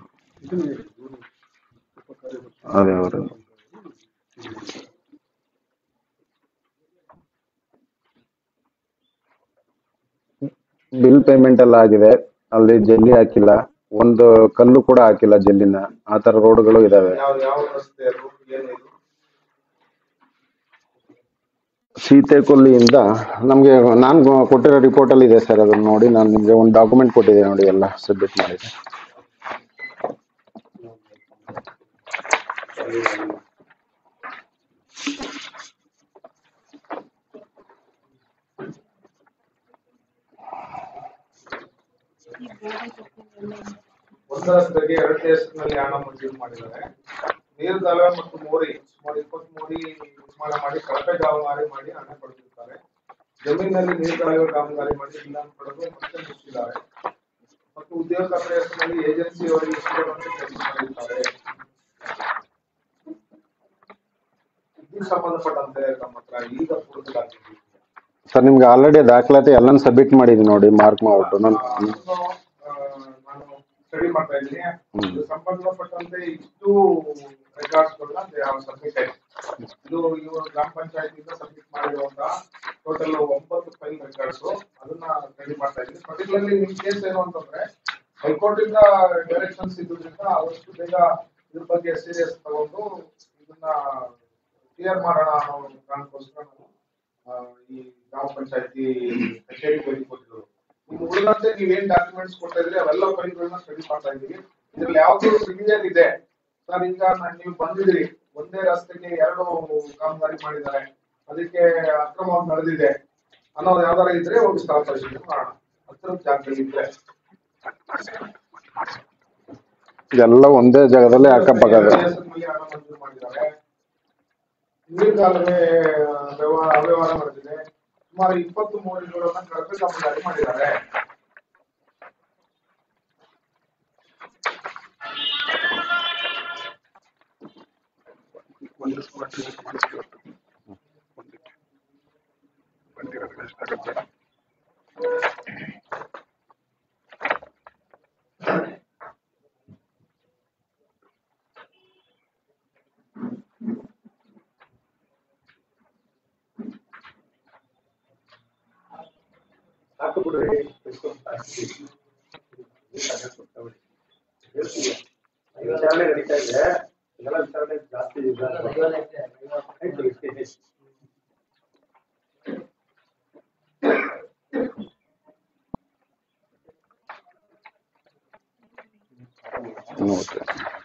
ಅದೇ ಅವರು ಬಿಲ್ ಪೇಮೆಂಟ್ ಎಲ್ಲ ಆಗಿದೆ ಅಲ್ಲಿ ಜಲ್ಲಿ ಹಾಕಿಲ್ಲ ಒಂದು ಕಲ್ಲು ಕೂಡ ಹಾಕಿಲ್ಲ ಜಲ್ಲಿನ ಆ ತರ ರೋಡ್ಗಳು ಇದಾವೆ ಯಾವ ಯಾವ ರಸ್ತೆ ಅದು ಏನಿದು ಸೀತೆಕೊಲ್ಲಿಯಿಂದ ನಮಗೆ ನಾನು ಕೊಟ್ಟಿರೋ ರಿಪೋರ್ಟ್ ಅಲ್ಲಿ ಇದೆ ಸರ್ ಅದನ್ನ ನೋಡಿ ನಾನು ನಿಮಗೆ ಒಂದು ಡಾಕ್ಯುಮೆಂಟ್ ಕೊಟ್ಟಿದ್ದೆ ನೋಡಿ ಎಲ್ಲ ಸಬ್ಮಿಟ್ ಮಾಡಿದೆ ಒಂದು ರಸ್ತೆಗೆ ಎರಡು ದೇಶದಲ್ಲಿ ಹಣ ಮಂಜೂರು ಮಾಡಿದ್ದಾರೆ ನೀರು ಕಾಲುವೆ ಮತ್ತು ಮೋರಿ ಸುಮಾರು ಇಪ್ಪತ್ತು ಮೋರಿ ನಿರ್ಮಾಣ ಮಾಡಿ ಕಳಪೆ ಕಾಮಗಾರಿ ಮಾಡಿ ಹಣ ಪಡೆದಿದ್ದಾರೆ ಜಮೀನಿನಲ್ಲಿ ನೀರು ಕಾಲುವೆ ಕಾಮಗಾರಿ ಮಾಡಿ ಇಲ್ಲ ಪಡೆದು ಮತ್ತೆ ಮುಚ್ಚಿದ್ದಾರೆ ಮತ್ತು ಉದ್ಯೋಗ ಖಾತ್ರಿ ಹೆಸರಿನಲ್ಲಿ ಏಜೆನ್ಸಿಯವರಿಗೆ ಇಷ್ಟವನ್ನು ಕೆಲಸ ಮಾಡಿದ್ದಾರೆ ಇದಕ್ಕೆ ಸಂಬಂಧಪಟ್ಟಂತೆ ತಮ್ಮ ಹತ್ರ ಈಗ ಪೂರಕವಾಗಿದೆ ಸರ್ ನಿಮ್ಗೆ ಆಲ್ರೆಡಿ ದಾಖಲಾತಿ ಎಲ್ಲಾನು ಸಬ್ಮಿಟ್ ಮಾಡಿದ್ದೀನಿ ನೋಡಿ ಮಾರ್ಕ್ ಮಾಡ್ಬಿಟ್ಟು ನಾನು ಅದನ್ನು, ಆ, ನಾನು ಸ್ಟಡಿ ಮಾಡ್ತಾ ಇದ್ದೀನಿ ಇದು ಸಂಬಂಧಪಟ್ಟಂತೆ ಇಷ್ಟು ರೆಕಾರ್ಡ್ಸ್ ಗಳನ್ನ ಸಬ್ಮಿಟ್ ಆಯ್ತು ಇದು ಇವರು ಗ್ರಾಮ ಪಂಚಾಯತಿಯಿಂದ ಸಬ್ಮಿಟ್ ಮಾಡಿರುವಂತಹ ಟೋಟಲ್ ಒಂಬತ್ತು ಫೈಲ್ ರೆಕಾರ್ಡ್ಸ್ ಅದನ್ನ ಸ್ಟಡಿ ಮಾಡ್ತಾ ಇದ್ದೀನಿ ಪರ್ಟಿಕ್ಯುಲರ್ಲಿ ನಿಮ್ ಕೇಸ್ ಏನು ಅಂತಂದ್ರೆ ಹೈಕೋರ್ಟ್ ಇಂದ ಡೈರೆಕ್ಷನ್ಸ್ ಇದ್ದುದರಿಂದ ಆದಷ್ಟು ಬೇಗ ಇದ್ರ ಬಗ್ಗೆ ಸೀರಿಯಸ್ ತಗೊಂಡು ಇದನ್ನ ಕ್ಲಿಯರ್ ಮಾಡೋಣ ಅನ್ನೋ ಒಂದು ಕಾರಣಕ್ಕೋಸ್ಕರ ನಾನು ಆ, ಈ ಗ್ರಾಮ ಪಂಚಾಯತಿ ಕಚೇರಿಗೆ ಹೋಗಿ ಕೊಟ್ಟಿದ್ರು ಇನ್ನು ಉಳಿದಂತೆ ನೀವೇನ್ ಡಾಕ್ಯುಮೆಂಟ್ಸ್ ಕೊಡ್ತಾ ಇದ್ರಿ ಅವೆಲ್ಲ ಫೈಲ್ಗಳನ್ನ ಸ್ಟಡಿ ಮಾಡ್ತಾ ಇದೀವಿ ಇದ್ರಲ್ಲಿ ಯಾವ್ದು ಸಿವಿಯರ್ ಇದೆ ಸರ್ ಈಗ ನಾನ್ ನೀವು ಬಂದಿದ್ರಿ ಒಂದೇ ರಸ್ತೆಗೆ ಎರಡು ಕಾಮಗಾರಿ ಮಾಡಿದ್ದಾರೆ ಅದಕ್ಕೆ ಅಕ್ರಮವಾಗಿ ನಡೆದಿದೆ ಅನ್ನೋದು ಯಾವ್ದಾರ ಇದ್ರೆ ಹೋಗಿ ಸ್ಥಳ ಪರಿಶೀಲನೆ ಮಾಡೋಣ ಹತ್ತಿರ ಜಾಗದಲ್ಲಿ ಇದ್ರೆ ಎಲ್ಲ ಒಂದೇ ಜಾಗದಲ್ಲಿ ಅಕ್ಕಪಕ್ಕ ಇದೆ. ಹೆಸರಿನಲ್ಲಿ ಹಣ ಮಂಜೂರು ಮಾಡಿದ್ದಾರೆ ನೀರು ಕಾಲುವೆ ವ್ಯವಹಾರ ಅವ್ಯವಹಾರ ನಡೆದಿದೆ ಸುಮಾರು ಇಪ್ಪತ್ತು ಮೋರಿಗಳನ್ನ ಕಳಪೆ ಕಾಮಗಾರಿ ಮಾಡಿದ್ದಾರೆ ಸಾಕು ಬಿಡ್ರಿ ವಿಚಾರಣೆ ನಡೀತಾ ಇದೆ ಇದೆಲ್ಲ ವಿಚಾರಣೆ ಜಾಸ್ತಿ ಇದೆ ನೋಡ್ರಿ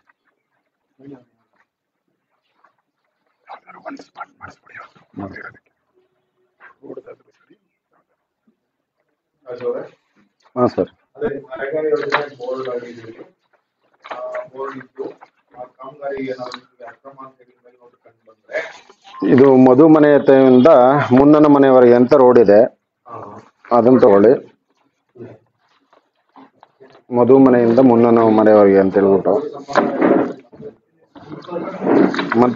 ರಾಜು ಅವರೇ ಹಾಂ ಸರ್ ಅದೇ ನರೇಗಾ ಯೋಜನೆ ಬೋರ್ಡ್ ಆಗಿದ್ದೀವಿ ಬೋರ್ಡ್ ಇತ್ತು ಆ ಕಾಮಗಾರಿ ಏನಾದ್ರು ನಿಮ್ಗೆ ಅಕ್ರಮ ಅಂತ ಹೇಳಿ ಮೇಲ್ನೋಟ ಕಂಡು ಬಂದ್ರೆ ಇದು ಮಧು ಮನೆಯಿಂದ ಮುನ್ನನ ಮನೆಯವರೆಗೆ ಅಂತ ರೋಡ್ ಇದೆ ಅದನ್ನ ತಗೊಳ್ಳಿ ಮಧು ಮನೆಯಿಂದ ಮುನ್ನನ ಮನೆಯವರೆಗೆ ಅಂತ ಹೇಳ್ಬಿಟ್ಟು ಮತ್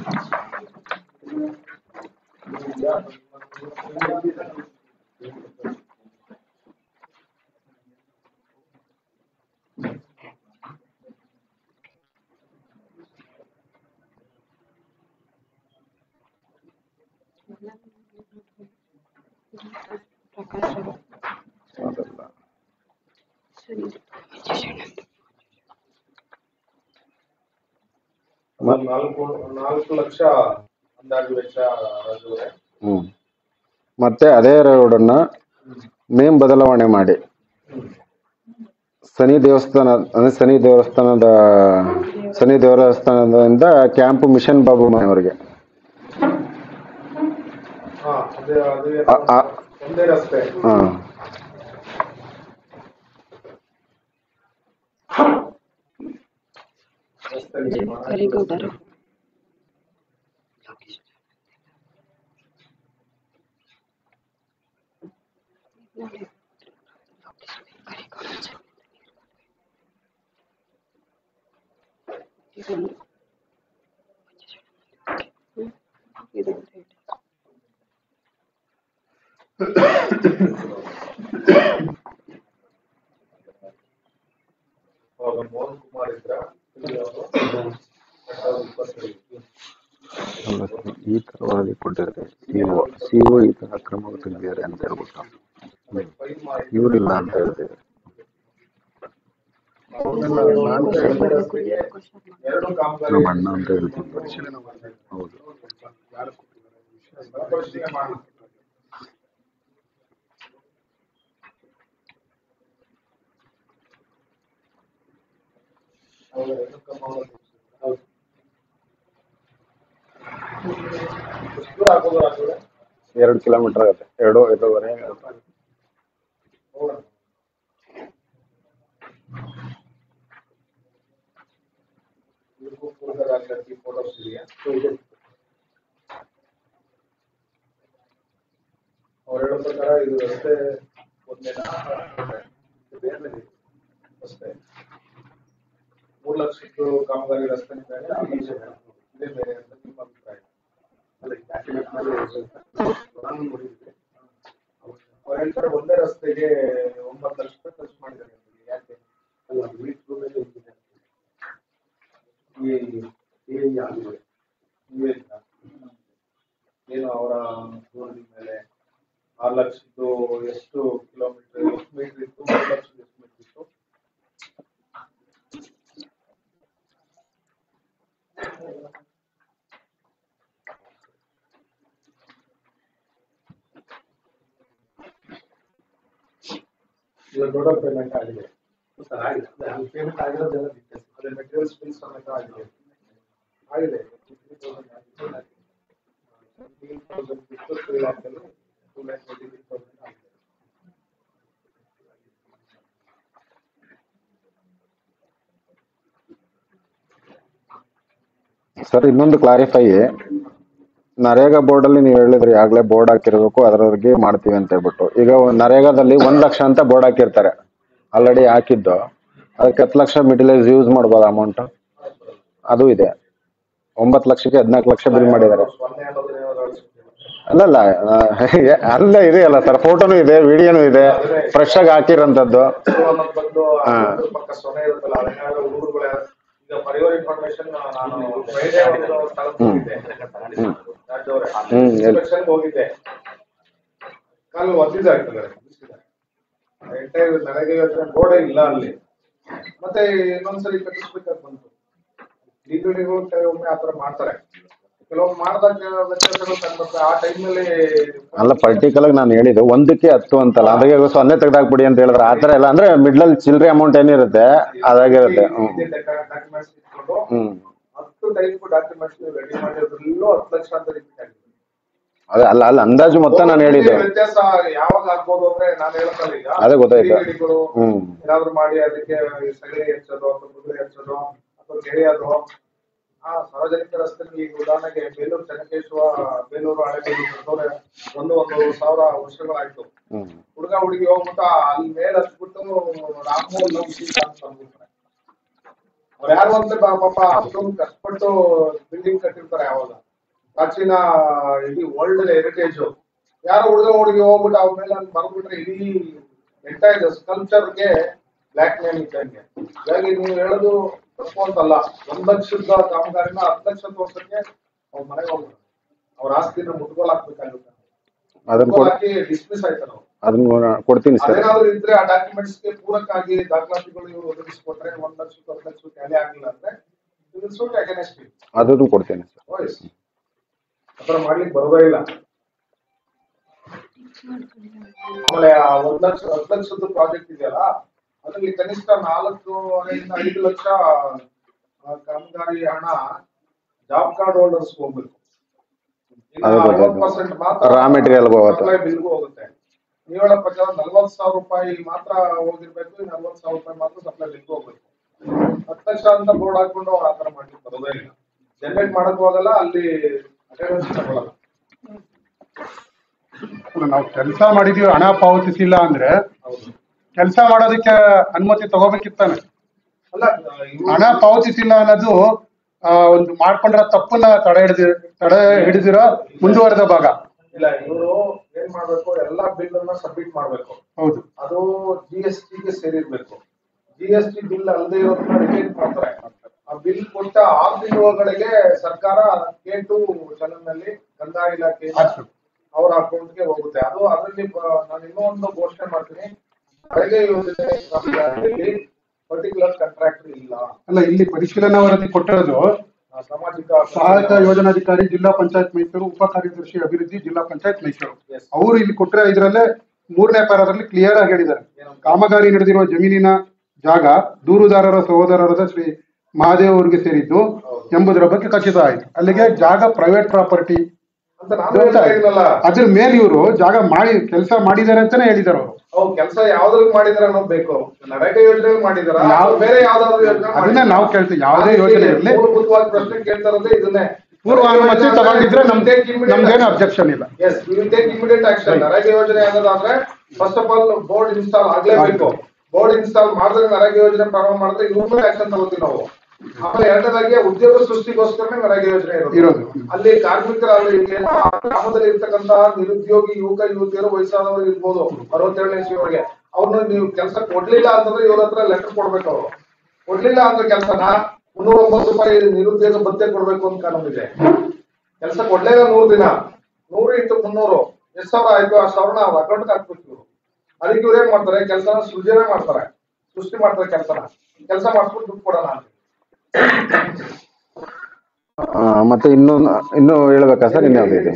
ಅದಲ್ಲ ಒಂದು ನಾಲ್ಕು ನಾಲ್ಕು ಲಕ್ಷ ಅಂದಾಜು ವೆಚ್ಚ ರಾಜು ಅವರೇ ಹ್ಮ್ ಮತ್ತೆ ಅದೇ ರೋಡನ್ನ ನೇಮ್ ಬದಲಾವಣೆ ಮಾಡಿ ಶನಿ ದೇವಸ್ಥಾನ ಅಂದ್ರೆ ಶನಿ ದೇವಸ್ಥಾನದ ಶನಿ ದೇವಸ್ಥಾನದಿಂದ ಕ್ಯಾಂಪ್ ಮಿಷನ್ ಬಾಬು ಮನೆಯವರೆಗೆ ಹಾ ಅದೇ ಅದೇ ಆ- ಆ- ಒಂದೇ ರಸ್ತೆ ಹಾ ರಸ್ತೆ ನಿರ್ಮಾಣ. ಕರಿಗೌಡರು ಇದೊಂದು ಹ್ಮ್. ಇದೊಂದು ರೇಟ್. ಅವಾಗ ಮೋಹನ್ ಕುಮಾರ್ ಇದ್ರ ಇಲ್ಲಿ ಅವರು ಎರಡ್ ಸಾವಿರದ ಇಪ್ಪತ್ತೈದು ಈ ತರ ವರದಿ ಕೊಟ್ಟಿದ್ದಾರೆ ಸಿಒ ಸಿಒ ಈ ತರ ಕ್ರಮ ತೆಗೆದಿದ್ದಾರೆ ಅಂತ ಹೇಳ್ಬಿಟ್ಟು ಫೈಲ್ ಮಾಡಿ ಇವರಿಲ್ಲ ಅಂತ ಹೇಳ್ತಿದ್ದಾರೆ ಎರಡು ಕಾಮಗಾರಿ ನಮ್ಮ ಅಣ್ಣ ಅಂತ ಹೇಳ್ತೀನಿ ಪರಿಶೀಲನೆ ಹೌದು ಪರಿಶೀಲನೆ ಮಾಡಿ ಹೌದು, ಎರಡು ಕಾಮಗಾರಿ. ಹೌದು. ಎಷ್ಟು ದೂರ ಆಗ್ಬೋದು ರಾಜು ಅವರೇ? ಎರಡು ಕಿಲೋಮೀಟರ್ ಆಗುತ್ತೆ ಎರಡು ಎರಡೂವರೆ ಆಗುತ್ತೆ. ಹೋಗೋಣ. ಇದಕ್ಕೂ ಪೂರಕರಾಗಲಿಕ್ಕೆ ಫೋಟೋಸ್ ಇದೆಯಾ ಅವ್ರು ಹೇಳೋ ಪ್ರಕಾರ ಇದು ರಸ್ತೆ ಒಂದೇನಾ ಇದು ಬೇರೆ ಇದೆ ರಸ್ತೆ ಮೂರು ಲಕ್ಷದ್ದು ಕಾಮಗಾರಿ ರಸ್ತೆ ಬೇರೆ ಇದೇ ಬೇರೆ. ಇದೇ ಬೇರೆ ಅಂತ ನಿಮ್ಮ ಅಭಿಪ್ರಾಯ ಅಲ್ಲ ಈ document ಮೇಲೆ ನಾನು ನೋಡಿದ್ದೆ ಅವ್ರು ಹೇಳ್ತಾರೆ ಒಂದೇ ರಸ್ತೆಗೆ ಒಂಬತ್ತು ಲಕ್ಷ ರೂಪಾಯಿ ಖರ್ಚು ಮಾಡಿದ್ದಾರೆ ಅಂತ. ಯಾಕೆ ಅಲ್ಲ ವೀಟ್ ಮೇಲೆ ಇದೆ ಈ ಆಗಿದೆ ಇವೇನಿಲ್ಲ. ಏನು ಅವರ ದೂರದ ಮೇಲೆ ಆರು ಲಕ್ಷದ್ದು ಎಷ್ಟು ಕಿಲೋಮೀಟರ್ ಎಷ್ಟು ಮೀಟರ್ ಇತ್ತು ಮೂರು ಲಕ್ಷದ ಎಷ್ಟು ಮೀಟರ್ ಇತ್ತು ಇವಾಗ ದೊಡ್ಡ ಪೇಮೆಂಟ್ ಆಗಿದೆ ಸರ್ ಆಗಿದೆ ಪೇಮೆಂಟ್ ಆಗಿರೋದೆಲ್ಲ details. ಅದೇ ಮೆಟೀರಿಯಲ್ಸ್ ಬಿಲ್ ಸಮೇತ ಆಗಿದೆ ಆಗಿದೆ ಬಿಟ್ಟು ತ್ರೀ ಲ್ಯಾಕಲ್ಲಿ two lakh twenty six thousand ಆಗಿದೆ ಸರ್ ಇನ್ನೊಂದು ಕ್ಲಾರಿಫೈ ನರೇಗಾ ಬೋರ್ಡ್ ಅಲ್ಲಿ ನೀವು ಹೇಳಿದ್ರಿ ಆಗ್ಲೇ ಬೋರ್ಡ್ ಹಾಕಿರ್ಬೇಕು ಅದರವ್ರಿಗೆ ಮಾಡ್ತೀವಿ ಅಂತ ಹೇಳ್ಬಿಟ್ಟು ಈಗ ಒಂದ್ ನರೇಗಾದಲ್ಲಿ ಒಂದ್ ಲಕ್ಷ ಅಂತ ಬೋರ್ಡ್ ಹಾಕಿರ್ತಾರೆ ಆಲ್ರೆಡಿ ಹಾಕಿದ್ದು ಅದಕ್ಕೆ ಹತ್ತು ಲಕ್ಷ ಮಿಡಿಲೈಸ್ ಯೂಸ್ ಮಾಡ್ಬೋದು ಅಮೌಂಟ್ ಅದು ಇದೆ ಒಂಬತ್ತು ಲಕ್ಷಕ್ಕೆ ಹದಿನಾಲ್ಕು ಲಕ್ಷ ಬಿಲ್ ಮಾಡಿದ್ದಾರೆ ಸೊನ್ನೆ ಅನ್ನೋದನ್ನ ಏನಾದ್ರು ಅಳಿಸ್ಬಿಟ್ಟಿದ್ದಾರೆ. ಅಲ್ಲಲ್ಲ ಆ, ಅಲ್ಲ ಇದೆಯಲ್ಲ ಸರ್ ಫೋಟೋನು ಇದೆ ವಿಡಿಯೋನು ಇದೆ ಫ್ರೆಶ್ ಆಗಿ ಹಾಕಿರೋಂಥದ್ದು ಅನ್ನೋದು ಬಂದು ಹಾ. ಅದ್ರ ಪಕ್ಕ ಸೊನೆ ಇರುತ್ತಲ್ಲ ಅದನ್ನೆಲ್ಲ ಹುಡುಗರುಗಳ ಈಗ ಪರಿವಾರ ಇನ್ಫಾರ್ಮೇಶನ್ ನಾನು ಫ್ರೈಡೇ ಒಂದು ಸ್ಥಳಕ್ಕೆ ಹೋಗಿದ್ದೆ ರಾಜ್ ಅವರೇ ಹ್ಮ್, ಹೇಳಿ. ಇನ್ಸ್ಪೆಕ್ಷನ್ಗೆ ಹೋಗಿದ್ದೆ ಕಾಲು ಒದ್ದಿದ್ದಾಗ್ತದೆ ಎಂಟೈರ್ ನರೇಗಾ ಯೋಜನೆ ಬೋರ್ಡೇ ಇಲ್ಲ ಅಲ್ಲಿ ಮತ್ತೆ ಇನ್ನೊಂದ್ಸರಿ ಕಟ್ಟಿಸ್ಬೇಕಾದ್ ಬಂತು ಡಿಪಿಡಿಗಳು ಕೆಲವೊಮ್ಮೆ ಆತರ ಮಾಡ್ತಾರೆ ಕೆಲವೊಮ್ಮೆ ಮಾಡ್ದಾಗ ವ್ಯತ್ಯಾಸಗಳು ಕಂಡ್ಬರ್ತವೆ ಆ ಟೈಮ್ನಲ್ಲಿ ಅಲ್ಲ ಪರ್ಟಿಕ್ಯುಲರ್ ಆಗಿ ನಾನು ಹೇಳಿದ್ದು ಒಂದಕ್ಕೆ ಹತ್ತು ಅಂತಲ್ಲ ಅದಕ್ಕೆ ಸೊನ್ನೆ ತೆಗ್ದಾಕ್ಬಿಡಿ ಅಂತ ಹೇಳಿದ್ರೆ ಆ ಥರ ಇಲ್ಲ ಅಂದ್ರೆ ಮಿಡ್ಲಲ್ಲಿ ಚಿಲ್ಲರೆ ಅಮೌಂಟ್ ಏನಿರುತ್ತೆ ಅದಾಗಿರುತ್ತೆ ಹ್ಮ್ ಡಾಕ್ಯುಮೆಂಟ್ಸ್ ಇಟ್ಕೊಂಡು ಹ್ಮ್ ಹತ್ತು ಟೈಪ್ ಡಾಕ್ಯುಮೆಂಟ್ಸ್ ರೆಡಿ ಮಾಡಿರೋದ್ರಲ್ಲೂ ಹತ್ತು ಲಕ್ಷ ಅಂತ ರಿಪೀಟ್ ಆಗಿದೆ ಅದೇ ಅಲ್ಲ ಅಲ್ಲ ಅಂದಾಜು ಮೊತ್ತ ನಾನು ಹೇಳಿದ್ದು ವ್ಯತ್ಯಾಸ ಯಾವಾಗ ಆಗ್ಬೋದು ಅಂದ್ರೆ ನಾನು ಹೇಳ್ತಲ್ಲ ಈಗ ಅದೇ ಗೊತ್ತಾಯ್ತು. ಕಿಡಿಗೇಡಿಗಳು ಹ್ಮ್ ಏನಾದ್ರು ಮಾಡಿ ಅದಕ್ಕೆ ಸಗಣಿ ಹೆಚ್ಚೋದು ಅಥವಾ ಕುದುರೆ ಹೆಚ್ಚೋದು ಅಥವಾ ಕೆರೆಯೋದು ಆ ಸಾರ್ವಜನಿಕ ರಸ್ತೆಯಲ್ಲಿ ಈಗ ಉದಾಹರಣೆಗೆ ಬೇಲೂರು ಚೆನ್ನಕೇಶ್ವರ ಬೇಲೂರು ಹಳೆಬೇಲೂರು ಒಂದು ಒಂದು ಸಾವಿರ ವರ್ಷಗಳಾಯ್ತು ಹ್ಮ್ ಹುಡುಗ ಹುಡುಗಿ ಹೋಗ್ಬಿಟ್ಟು ಅಲ್ಲಿ ಮೇಲೆ ಹತ್ಬಿಟ್ಟು ರಾಮಮೋಹನ್ ಲವ್ ಸೀತಾ ಅಂತ ಅಂದ್ಬಿಡ್ತಾರೆ ಅವ್ರು ಯಾರು ಅಂತ ಬಾ- ಪಾಪ ಅಷ್ಟೊಂದು ಕಷ್ಟಪಟ್ಟು ಬಿಲ್ಡಿಂಗ್ ಕಟ್ಟಿರ್ತಾರೆ ಯಾವಾಗ ಪ್ರಾಚೀನ ಇಡೀ ವರ್ಲ್ಡ್ ಹೆರಿಟೇಜ್ ಯಾರೋ ಹುಡುಗ ಹುಡುಗಿ ಹೋಗ್ಬಿಟ್ಟು ಅವ್ರ ಮೇಲೆ ಅಲ್ಲಿ ಬರ್ಬಿಟ್ರೆ ಇಡೀ ಎಂಟೈರ್ ಸ್ಕಲ್ಪ್ಚರ್ಗೆ ಬ್ಲಾಕ್ ಮೇಲ್ ಇದ್ದಂಗೆ ಹೀಗಾಗಿ ನೀವು ಹೇಳೋದು ತಪ್ಪು ಅಂತಲ್ಲ ಒಂದ್ ಲಕ್ಷದ ಕಾಮಗಾರಿನ ಹತ್ತು ಲಕ್ಷ ತೋರ್ಸಕ್ಕೆ ಅವ್ರ ಮನೆಗೆ ಹೋಗ್ಬಿಡ್ತಾರೆ ಅವ್ರ ಆಸ್ತಿನ ಮುಟ್ಗೋಲ್ ಹಾಕ್ಬೇಕಾಗುತ್ತೆ ಅದನ್ನ ಮುಟ್ಗೋಲ್ ಕೊಡ್ ಹಾಕಿ ಡಿಸ್ಮಿಸ್ ಆಯ್ತಾರೆ ಅವ್ರು ಅದನ್ನ ಕೊಡ್ತೀನಿ ಸರ್ ಅದೇನಾದ್ರು ಇದ್ರೆ ಆ ಡಾಕ್ಯುಮೆಂಟ್ಸ್ ಗೆ ಪೂರಕವಾಗಿ ದಾಖಲಾತಿಗಳು ಇವರು ಒದಗಿಸ್ಕೊಟ್ರೆ ಒಂದ್ ಲಕ್ಷ ಹತ್ತು ಲಕ್ಷ ಟ್ಯಾಲಿ ಆಗಿಲ್ಲ ಅಂದ್ರೆ ಇದು ಸೂಟ್ ಅಗೇನೆಸ್ಟ್ ಅದನ್ನು ಕೊಡ್ತೀನಿ ಸರ್ ವಾಯ್ಸ್ ಆತರ ಮಾಡ್ಲಿಕ್ಕೆ ಬರೋದೇ ಇಲ್ಲ ಆಮೇಲೆ ಆ ಒಂದ್ ಲಕ್ಷ ಹತ್ತು ಲಕ್ಷದ ಪ್ರಾಜೆಕ್ಟ್ ಇದೆಯಲ್ಲ ಅದ್ರಲ್ಲಿ ಕನಿಷ್ಠ ನಾಲ್ಕು ಇಂದ ಐದು ಲಕ್ಷ ಆ, ಕಾಮಗಾರಿ ಹಣ ಜಾಬ್ ಕಾರ್ಡ್ ಹೋಲ್ಡರ್ಸ್ ಹೋಗ್ಬೇಕು ಅದು ಗೊತ್ತಾಯ್ತು. ಪರ್ಸೆಂಟ್ ಮಾತ್ರ Raw material ಗೆ ಹೋಗುತ್ತೆ. supply bill ಗೂ ಹೋಗುತ್ತೆ ನೀವು ಹೇಳೋ ಪ್ರಕಾರ ನಲ್ವತ್ತು ಸಾವಿರ ರೂಪಾಯಿ ಮಾತ್ರ ಹೋಗಿರ್ಬೇಕು ಈ ನಲ್ವತ್ತು ಸಾವಿರ ರೂಪಾಯಿ ಮಾತ್ರ ಸಪ್ಲೈ ಬಿಲ್ ಹೋಗ್ಬೇಕು ಹತ್ತು ಲಕ್ಷ ಅಂತ ಬೋರ್ಡ್ ಹಾಕೊಂಡು ಅವ್ರು ಆತರ ಮಾಡ್ಲಿಕ್ಕೆ ಬರೋದೇ ಇಲ್ಲ ಜನರೇಟ್ ಮಾಡಕ್ ಹೋಗಲ್ಲ ಅಲ್ಲಿ ಅಟೆಂಡೆನ್ಸ್ ತಗೊಳಲ್ಲ ಅಲ್ಲ, ನಾವು ಕೆಲಸ ಮಾಡಿದೀವಿ ಹಣ ಪಾವತಿಸಿಲ್ಲ ಅಂದ್ರೆ ಹೌದು ಕೆಲಸ ಮಾಡೋದಕ್ಕೆ ಅನುಮತಿ ತಗೋಬೇಕಿತ್ತಾನೆ ಅಲ್ಲ ಇವ್ರು- ಹಣ ಪಾವತಿಸಿಲ್ಲ ಅನ್ನೋದು ಆ, ಒಂದು ಮಾಡ್ಕೊಂಡ್ರ ತಪ್ಪನ್ನ ತಡೆ ಹಿಡಿದಿ ತಡೆ ಹಿಡಿದಿರೋ ಮುಂದುವರೆದ ಭಾಗ ಇಲ್ಲ ಇವರು ಏನ್ ಮಾಡ್ಬೇಕು ಎಲ್ಲಾ ಬಿಲ್ ಅನ್ನ ಸಬ್ಮಿಟ್ ಮಾಡ್ಬೇಕು ಹೌದು ಅದು ಜಿ ಎಸ್ ಟಿಗೆ ಸೇರಿರ್ಬೇಕು ಜಿ ಎಸ್ ಟಿ ಬಿಲ್ ಅಲ್ಲದೆ ಇರೋದನ್ನ ರಿಟೈನ್ ಮಾಡ್ತಾರೆ ಆ ಬಿಲ್ ಕೊಟ್ಟ ಆರು ತಿಂಗಳೊಳಗಡೆ ಸರ್ಕಾರ ಕೆ ಟು ನಲ್ಲಿ ಕಂದಾಯ ಇಲಾಖೆ ಹಾಕ್ಬೇಕು. ಅವ್ರ ಅಕೌಂಟ್ಗೆ ಹೋಗುತ್ತೆ ಅದು ಅದರಲ್ಲಿ ಬ- ನಾನು ಇನ್ನೂ ಒಂದು ಘೋಷಣೆ ಮಾಡ್ತೀನಿ ಬೆಳಗ್ಗೆ ಯೋಜನೆ ಪರ್ಟಿಕ್ಯುಲರ್ ಕಾಂಟ್ರಾಕ್ಟರ್ ಇಲ್ಲ ಅಲ್ಲ ಇಲ್ಲಿ ಪರಿಶೀಲನಾ ವರದಿ ಕೊಟ್ಟಿರೋದು ಆ, ಸಾಮಾಜಿಕ ಸಹಾಯಕ ಯೋಜನಾಧಿಕಾರಿ ಜಿಲ್ಲಾ ಪಂಚಾಯತ್ ಮೈಸೂರು ಉಪ ಕಾರ್ಯದರ್ಶಿ ಅಭಿವೃದ್ಧಿ ಜಿಲ್ಲಾ ಪಂಚಾಯತ್ ಮೈಸೂರು Yes. ಅವರು ಇಲ್ಲಿ ಕೊಟ್ಟಿರೋ ಇದರಲ್ಲೇ ಮೂರನೇ ಪ್ಯಾರಾದಲ್ಲಿ ಕ್ಲಿಯರ್ ಆಗಿ ಹೇಳಿದ್ದಾರೆ ಏನಂತ? ಕಾಮಗಾರಿ ನಡೆದಿರುವ ಜಮೀನಿನ ಜಾಗ ದೂರುದಾರರ ಸಹೋದರರಾದ ಶ್ರೀ ಮಹಾದೇವ್ ಅವರಿಗೆ ಸೇರಿದ್ದು ಎಂಬುದರ ಬಗ್ಗೆ ಖಚಿತ ಆಯಿತು ಅಲ್ಲಿಗೆ ಜಾಗ ಪ್ರೈವೇಟ್ ಪ್ರಾಪರ್ಟಿ ಅಂತ ನಾನು ಹೇಳ್ತಾ ಇದ್ದೀನಲ್ಲ ಅದ್ರ ಮೇಲೆ ಇವರು ಜಾಗ ಮಾಡಿ ಕೆಲಸ ಮಾಡಿದ್ದಾರೆ ಅಂತಾನೆ ಹೇಳಿದ್ದಾರೆ ಅವರು ಅವ್ರು ಕೆಲಸ ಯಾವ್ದ್ರಲ್ಲಿ ಮಾಡಿದಾರೆ ಅನ್ನೋದು ಬೇಕು ನರೇಗಾ ಯೋಜನೆಯಲ್ಲಿ ಮಾಡಿದಾರ ಯಾವ- ಬೇರೆ ಯಾವ್ದಾದ್ರು ಯೋಜನೆ ಅದನ್ನ ನಾವು ಕೇಳ್ತೀವಿ ಯಾವುದೇ ಯೋಜನೆ ಇರಲಿ ಮೂಲಭೂತವಾದ ಪ್ರಶ್ನೆ ಕೇಳ್ತಾ ಇರೋದೇ ಇದನ್ನೇ ಪೂರ್ವ ಅನುಮತಿ ತಗೊಂಡಿದ್ರೆ ನಮ್ ನಮ್ದೇನು ಅಬ್ಜೆಕ್ಷನ್ ಇಲ್ಲ yes will take immediate action NREGA ಯೋಜನೆ ಅನ್ನೋದಾದ್ರೆ first of all board install ಆಗ್ಲೇಬೇಕು ಬೋರ್ಡ್ ಇನ್ಸ್ಟಾಲ್ ಮಾಡಿದ್ರೆ ನರೇಗಾ ಯೋಜನೆ ಪ್ರಾರಂಭ ಮಾಡಿದ್ರೆ ಇವ್ರ ಮೇಲೆ ಆಕ್ಷನ್ ತಗೋತೀವಿ ನಾವು ಆಮೇಲೆ ಎರಡನೇದಾಗಿ ಉದ್ಯೋಗ ಸೃಷ್ಟಿಗೋಸ್ಕರನೇ ನರೇಗಾ ಯೋಜನೆ ಇರೋದು ಇರೋದು. ಅಲ್ಲಿ ಕಾರ್ಮಿಕರ ಅಲ್ಲಿ ಏನು ಆ ಗ್ರಾಮದಲ್ಲಿ ಇರ್ತಕ್ಕಂತ ನಿರುದ್ಯೋಗಿ ಯುವಕ ಯುವತಿಯರು ವಯಸ್ಸಾದವರು ಇರ್ಬೋದು ಅರವತ್ತೇಳನೇ ಇಸ್ವಿಯವರೆಗೆ ಅವ್ರನ್ನ ನೀವು ಕೆಲಸ ಕೊಡ್ಲಿಲ್ಲ ಅಂತಂದ್ರೆ ಇವ್ರ ಹತ್ರ ಲೆಟರ್ ಕೊಡ್ಬೇಕು ಅವರು ಕೊಡ್ಲಿಲ್ಲ ಅಂದ್ರೆ ಕೆಲಸನ ಮುನ್ನೂರ ಒಂಬತ್ತು ರೂಪಾಯಿ ನಿರುದ್ಯೋಗ ಭತ್ಯೆ ಕೊಡ್ಬೇಕು ಅಂತ ಕಾನೂನು ಇದೆ ಕೆಲಸ ಕೊಡ್ಲೇಲ್ಲ ನೂರು ದಿನ ನೂರು ಇಂಟು ಮುನ್ನೂರು ಎಷ್ಟ್ ಸಾವಿರ ಆಯ್ತು ಆ ಸಾವಿರನ ಅವ್ರ ಅಕೌಂಟ್ ಹಾಕ್ಬೇಕು ಇವ್ರು ಅದಕ್ಕೆ ಇವ್ರು ಏನ್ ಮಾಡ್ತಾರೆ ಕೆಲಸನ ಸೃಜನೆ ಮಾಡ್ತಾರೆ ಸೃಷ್ಟಿ ಮಾಡ್ತಾರೆ ಕೆಲಸನ ಕೆಲಸ ಮಾಡ್ಸ್ಬಿಟ್ಟು ದುಡ್ಡು ಕೊಡೋಣ ಅಂತ ಆ, ಮತ್ತೆ ಇನ್ನು ಇನ್ನು ಹೇಳ್ಬೇಕಾ ಸರ್ ಇನ್ಯಾವ್ದಿದೆ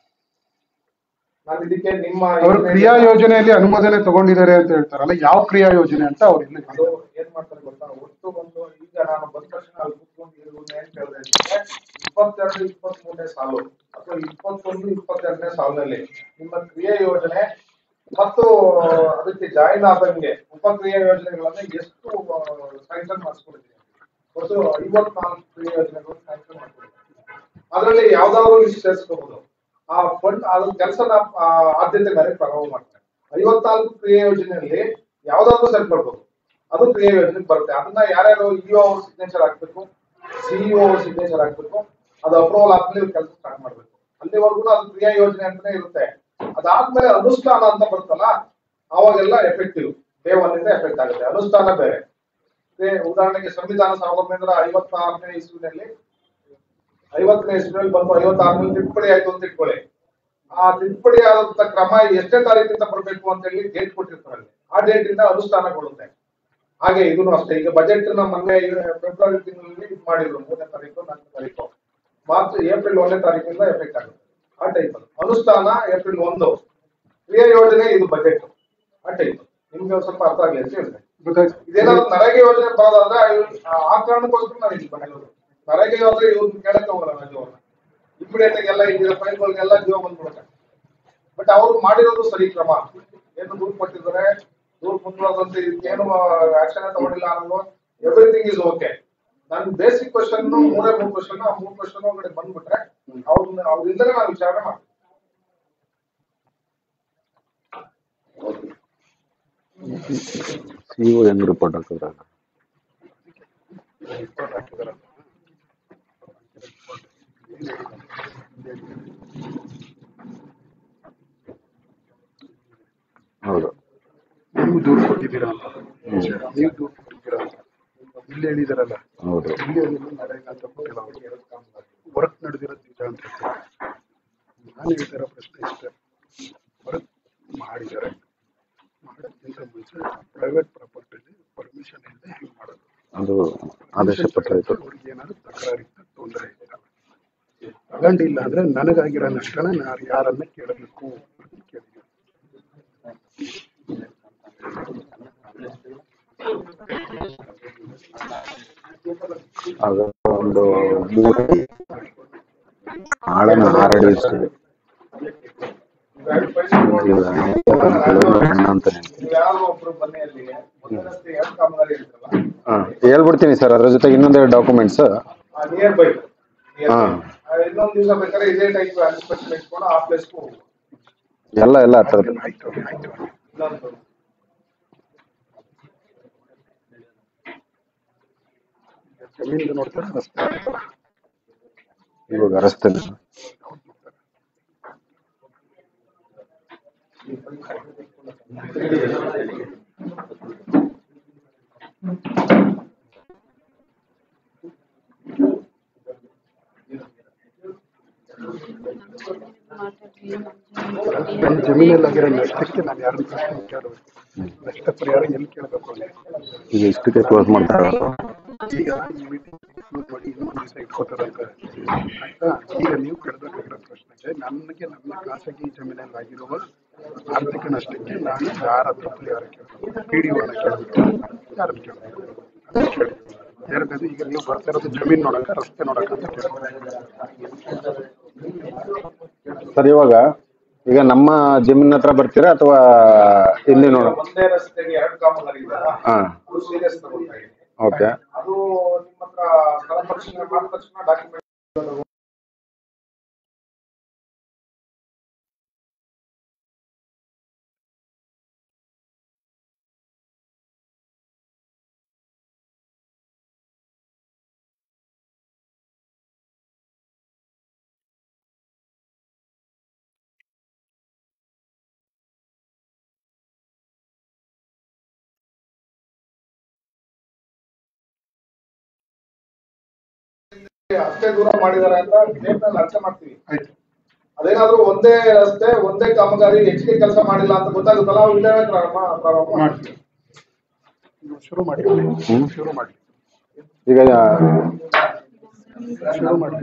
ನಾನು ಇದಕ್ಕೆ ನಿಮ್ಮ ಅವರು ಕ್ರಿಯಾ ಯೋಜನೆಯಲ್ಲಿ ಅನುಮೋದನೆ ತಗೊಂಡಿದ್ದಾರೆ ಅಂತ ಹೇಳ್ತಾರಲ್ಲ ಯಾವ ಕ್ರಿಯಾ ಯೋಜನೆ ಅಂತ ಅವ್ರು ಇಲ್ಲಿ ಅದು ಏನ್ ಮಾಡ್ತಾರೆ ಗೊತ್ತಾ ಒಟ್ಟು ಒಂದು ಈಗ ನಾನು ಬಂದ ತಕ್ಷಣ ಅಲ್ಲಿ ಕೂತ್ಕೊಂಡು ಇವ್ರನ್ನ ಏನ್ ಕೇಳಿದೆ ಅಂದ್ರೆ ಇಪ್ಪತ್ತೆರಡು ಇಪ್ಪತ್ತ್ ಮೂರನೇ ಸಾಲು ಅಥವಾ ಇಪ್ಪತ್ತೊಂದು ಇಪ್ಪತ್ತೆರಡನೇ ಸಾಲಿನಲ್ಲಿ ನಿಮ್ಮ ಕ್ರಿಯೆ ಯೋಜನೆ ಮತ್ತು ಅದಕ್ಕೆ ಜಾಯಿನ್ ಆದಂಗೆ ಉಪಕ್ರಿಯೆ ಯೋಜನೆಗಳನ್ನ ಎಷ್ಟು ಸ್ಯಾಂಕ್ಷನ್ ಮಾಡಿಸ್ಕೊಡ್ತೀವಿ ಒಟ್ಟು ಐವತ್ನಾಲ್ಕು ಕ್ರಿಯೆ ಯೋಜನೆಗಳು ಸ್ಯಾಂಕ್ಷನ್ ಮಾಡ್ಕೊಡ್ತೀವಿ ಅದರಲ್ಲಿ ಯಾವ್ದಾದ್ರು ಲಿಸ್ಟ್ ಸೇರಿಸ್ಕೋಬಹುದು ಆ ಫಂಡ್ ಅದ್ರ ಕೆಲಸನ ಆದ್ಯತೆ ಮೇಲೆ ಪ್ರಾರಂಭ ಮಾಡ್ತಾರೆ ಐವತ್ನಾಲ್ಕು ಕ್ರಿಯೆ ಯೋಜನೆಯಲ್ಲಿ ಯಾವ್ದಾದ್ರು ಸೇರ್ಕೊಳ್ಬಹುದು ಅದು ಕ್ರಿಯೆ ಯೋಜನೆಗೆ ಬರುತ್ತೆ ಅದನ್ನ ಯಾರ್ಯಾರು ಇಒ ಅವ್ರ ಸಿಗ್ನೇಚರ್ ಹಾಕ್ಬೇಕು ಸಿಇಒ ಅವ್ರ ಸಿಗ್ನೇಚರ್ ಹಾಕ್ಬೇಕು ಅದು ಅಪ್ರೂವಲ್ ಆದ್ಮೇಲೆ ಕೆಲಸ ಸ್ಟಾರ್ಟ್ ಮಾಡ್ಬೇಕು ಅಲ್ಲಿವರೆಗೂ ಅದು ಕ್ರಿಯಾ ಯೋಜನೆ ಅಂತಾನೆ ಇರುತ್ತೆ ಅದಾದ್ಮೇಲೆ ಅನುಷ್ಠಾನ ಅಂತ ಬರುತ್ತಲ್ಲ ಅವಾಗೆಲ್ಲ ಎಫೆಕ್ಟಿವ್ ಡೇ ಒನ್ ಇಂದ ಎಫೆಕ್ಟ್ ಆಗುತ್ತೆ ಅನುಷ್ಠಾನ ಬೇರೆ ಅದೇ ಉದಾಹರಣೆಗೆ ಸಂವಿಧಾನ ಸಾವಿರದ ಒಂಬೈನೂರ ಐವತ್ತಾರನೇ ಇಸ್ವಿನಲ್ಲಿ ಐವತ್ತನೇ ಇಸ್ವಿನಲ್ಲಿ ಬಂದು ಐವತ್ತಾರನಲ್ಲಿ ತಿದ್ದುಪಡಿ ಆಯ್ತು ಅಂತ ಇಟ್ಕೊಳ್ಳಿ ಆ ತಿದ್ದುಪಡಿ ಆದಂತ ಕ್ರಮ ಎಷ್ಟೇ ತಾರೀಕಿಂದ ಬರಬೇಕು ಅಂತ ಹೇಳಿ ಡೇಟ್ ಕೊಟ್ಟಿರ್ತಾರೆ ಅಲ್ಲಿ. ಆ ಡೇಟ್ ಇಂದ ಅನುಷ್ಠಾನಗೊಳ್ಳುತ್ತೆ ಹಾಗೆ ಇದನ್ನು ಅಷ್ಟೇ ಈಗ ಬಜೆಟ್ ನ ಮೊನ್ನೆ ಫೆಬ್ರವರಿ ತಿಂಗಳಲ್ಲಿ ಇದು ಮಾಡಿದ್ರು ಮೂರನೇ ತಾರೀಕು ನಾಲ್ಕನೇ ತಾರೀಕು ಮಾರ್ಚ್ ಏಪ್ರಿಲ್ ಒಂದನೇ ತಾರೀಕಿಂದ ಎಫೆಕ್ಟ್ ಆಗುತ್ತೆ ಆ ಟೈಪ್ ಅನುಷ್ಠಾನ ಏಪ್ರಿಲ್ ಒಂದು ಕ್ರಿಯಾ ಯೋಜನೆ ಇದು ಬಜೆಟ್ ಆ ಟೈಪ್ ನಿಮ್ಗೆ ಒಂದ್ ಸ್ವಲ್ಪ ಅರ್ಥ ಆಗ್ಲಿ ಅಂತ ಹೇಳಿದೆ ಗೊತ್ತಾಯ್ತು ಇದೇನಾದ್ರು ನರೇಗೆ ಯೋಜನೆ ಬರೋದಾದ್ರೆ ಆ- ಆ ಕಾರಣಕ್ಕೋಸ್ಕರ ನಾವು ಇಲ್ಲಿ ಬಂದಿರೋದು ನರೇಗೆ ಹೋದ್ರೆ ಇವ್ರನ್ನ ಕೇಳಕ್ಕೆ ಹೋಗಲ್ಲ ನಾವು ಜೀವನ ಇಮಿಡಿಯೇಟ್ ಆಗಿ ಎಲ್ಲ ಇದ್ದಿರೋ ಫೈಲ್ಗಳಿಗೆಲ್ಲ ಜೀವ ಬಂದ್ಬಿಡುತ್ತೆ ಬಟ್ ಅವ್ರು ಮಾಡಿರೋದು ಸರಿ ಕ್ರಮ ಏನು ದೂರು ಕೊಟ್ಟಿದ್ದಾರೆ ದೂರು ಮುಂದುವರೆದಂತೆ ಇದಕ್ಕೇನು ಆಕ್ಷನ್ ತಗೊಂಡಿಲ್ಲ ಅನ್ನೋದು ಎವ್ರಿಥಿಂಗ್ ಇಸ್ ಓಕೆ ನನ್ ಬೇಸಿಕ್ ಕ್ವಶನ್ ಮೂರೇ ಮೂರು ಕ್ವಶನ್ ಆ ಮೂರು ಕ್ವಶನ್ ಒಳಗಡೆ ಬಂದ್ಬಿಟ್ರೆ ಅವ್ರನ್ನ ಅವ್ರಿಂದಲೇ ನಾವು ವಿಚಾರಣೆ ಮಾಡ್ತೀವಿ ಸಿಇಒ ಹೆಂಗ್ ರಿಪೋರ್ಟ್ ಹಾಕಿದ್ರಲ್ಲ ಹೌದು ನೀವು ದೂರು ಕೊಟ್ಟಿದ್ದೀರಾ ಅಂತ ನೀವು ದೂರು ಕೊಟ್ಟಿದ್ದೀರಾ ಅಂತ ಇಲ್ಲಿ ಹೇಳಿದಾರಲ್ಲ ಹೌದು ಇಲ್ಲಿ ಹೇಳಿದ್ರು ನರೇಗಾ ಅಂತ ಕೊಟ್ಟಿಲ್ಲ ಅವ್ರು ವರ್ಕ್ ನಡೆದಿರೋದು ನಿಜ ಅಂತ ಹೇಳ್ತಾರೆ ನಾನು ಹೇಳ್ತಿರೋ ಪ್ರಶ್ನೆ ಇಷ್ಟೇ ವರ್ಕ್ ಮಾಡಿದ್ದಾರೆ ಮಾಡೋದ್ಕಿಂತ ಮುಂಚೆ ಪ್ರೈವೇಟ್ ಪ್ರಾಪರ್ಟಿಲಿ ಪರ್ಮಿಷನ್ ಇಲ್ಲದೆ ಹೆಂಗೆ ಮಾಡೋದು ಅದು ಆದೇಶ ಪತ್ರ ಇತ್ತು ಅವ್ರಿಗೆ ಏನಾದ್ರು ತಕರಾರಿತ್ತ ತೊಂದರೆ ಇಲ್ಲ ತಗೊಂಡಿಲ್ಲ ಅಂದ್ರೆ ನನಗಾಗಿರೋ ನಷ್ಟನ ನಾನು ಯಾರನ್ನ ಕೇಳಬೇಕು ಅಂತ ಕೇಳಿದ್ದೀನಿ ಆಗ ಒಂದು ಮೂರು ಆಳನ ಆರಡಿ ಇರ್ತದೆ ಈಗ ಅಣ್ಣ ಅಂತಾನೆ ನೀವು ಯಾರೋ ಒಬ್ರು ಬನ್ನಿ ಅಲ್ಲಿಗೆ ಮೊದಲ ರಸ್ತೆ ಎರಡು ಕಾಮಗಾರಿ ಇರ್ತಲ್ಲ ಹಾ ಹೇಳ್ಬಿಡ್ತೀನಿ ಸರ್ ಅದ್ರ ಜೊತೆಗೆ ಇನ್ನೊಂದೆರಡು ಡಾಕ್ಯುಮೆಂಟ್ಸ್ ನಿಯರ್ ಬೈ ಹಾ. ಇನ್ನೊಂದು ದಿವಸ ಬೇಕಾದ್ರೆ ಇದೇ ಟೈಪ್ ಅನ್ಸ್ಪೆಕ್ಷನ್ ಇಟ್ಕೊಂಡು ಆ ಪ್ಲೇಸ್ಗೂ ಹೋಗು ಎಲ್ಲ ಎಲ್ಲ ಆ ಥರದ್ದು ಆಯ್ತು ಆಯ್ತು ಇನ್ನೊಂದು ಜಮೀನಿಗೆ ನೋಡ್ತಾರೆ ರಸ್ತೆ ಇವಾಗ ರಸ್ತೆ ನನ್ನ ಜಮೀನಲ್ಲಿ ಆಗಿರೋ ನಷ್ಟಕ್ಕೆ ನಾನು ಯಾರನ್ನ ಪ್ರಶ್ನೆ ಕೇಳಬೇಕು ನಷ್ಟ ಪರಿಹಾರ ಎಲ್ಲಿ ಕೇಳಬೇಕು ಅಂತ ಈಗ ಇಷ್ಟಕ್ಕೆ ಕ್ಲೋಸ್ ಮಾಡ್ತಾರೆ ಈಗ ಈ ಮೀಟಿಂಗ್ ಮಾಡಿ ಇನ್ನೊಂದು ದಿವಸ ಇಟ್ಕೋತಾರಂತ ಆಯ್ತಾ ಈಗ ನೀವು ಕೇಳಬೇಕಾಗಿರೋ ಪ್ರಶ್ನೆಗೆ ನನಗೆ ನನ್ನ ಖಾಸಗಿ ಜಮೀನಲ್ಲಿ ಆಗಿರುವ ಆರ್ಥಿಕ ನಷ್ಟಕ್ಕೆ ನಾನು ಯಾರ ಹತ್ರ ಪರಿಹಾರ ಕೇಳಬೇಕು ಪಿ ಡಿ ಒನ ಕೇಳಬೇಕು ಯಾರನ್ನ ಕೇಳಬೇಕು ಅದನ್ನ ಕೇಳಿ ಎರಡನೇದು ಈಗ ನೀವು ಬರ್ತಾ ಇರೋದು ಜಮೀನು ನೋಡಕ ರಸ್ತೆ ನೋಡಕ ಅಂತ ಕೇಳಬೇಕು ಸರ್ ಇವಾಗ ಈಗ ನಮ್ಮ ಜಮೀನ್ ಹತ್ರ ಬರ್ತೀರಾ ಅಥವಾ ಇಲ್ಲಿ ನೋಡ ಒಂದೇ ರಸ್ತೆಗೆ ಎರಡು ಕಾಮಗಾರಿ ಇದೆಯಲ್ಲ ಹಾ ಅದು ಸೀರಿಯಸ್ ತಗೊಳ್ತಾ ಇದ್ದೀನಿ ಓಕೆ ಅದು ನಿಮ್ಮ ಹತ್ರ ಸ್ಥಳ ಪರಿಶೀಲನೆ ಮಾಡಿದ ತಕ್ಷಣ ಡಾಕ್ಯುಮೆಂಟ್ ಅಷ್ಟೇ ದೂರ ಮಾಡಿದ್ದಾರೆ ಅಂತ ನೇಮ್ನಲ್ಲಿ ಅರ್ಥ ಮಾಡ್ತೀವಿ ಆಯ್ತು ಅದೇನಾದ್ರೂ ಒಂದೇ ರಸ್ತೆ ಒಂದೇ ಕಾಮಗಾರಿ ಹೆಚ್ಚಿಗೆ ಕೆಲಸ ಮಾಡಿಲ್ಲ ಅಂತ ಗೊತ್ತಾಗುತ್ತಲ್ಲ ಅವು ಇಲ್ಲೇ ಪ್ರಾರಂಭ ಪ್ರಾರಂಭ ಮಾಡ್ತೀವಿ ನೀವು ಶುರು ಮಾಡಿ ಶುರು ಮಾಡಿ ಈಗ ಶುರು ಮಾಡಿ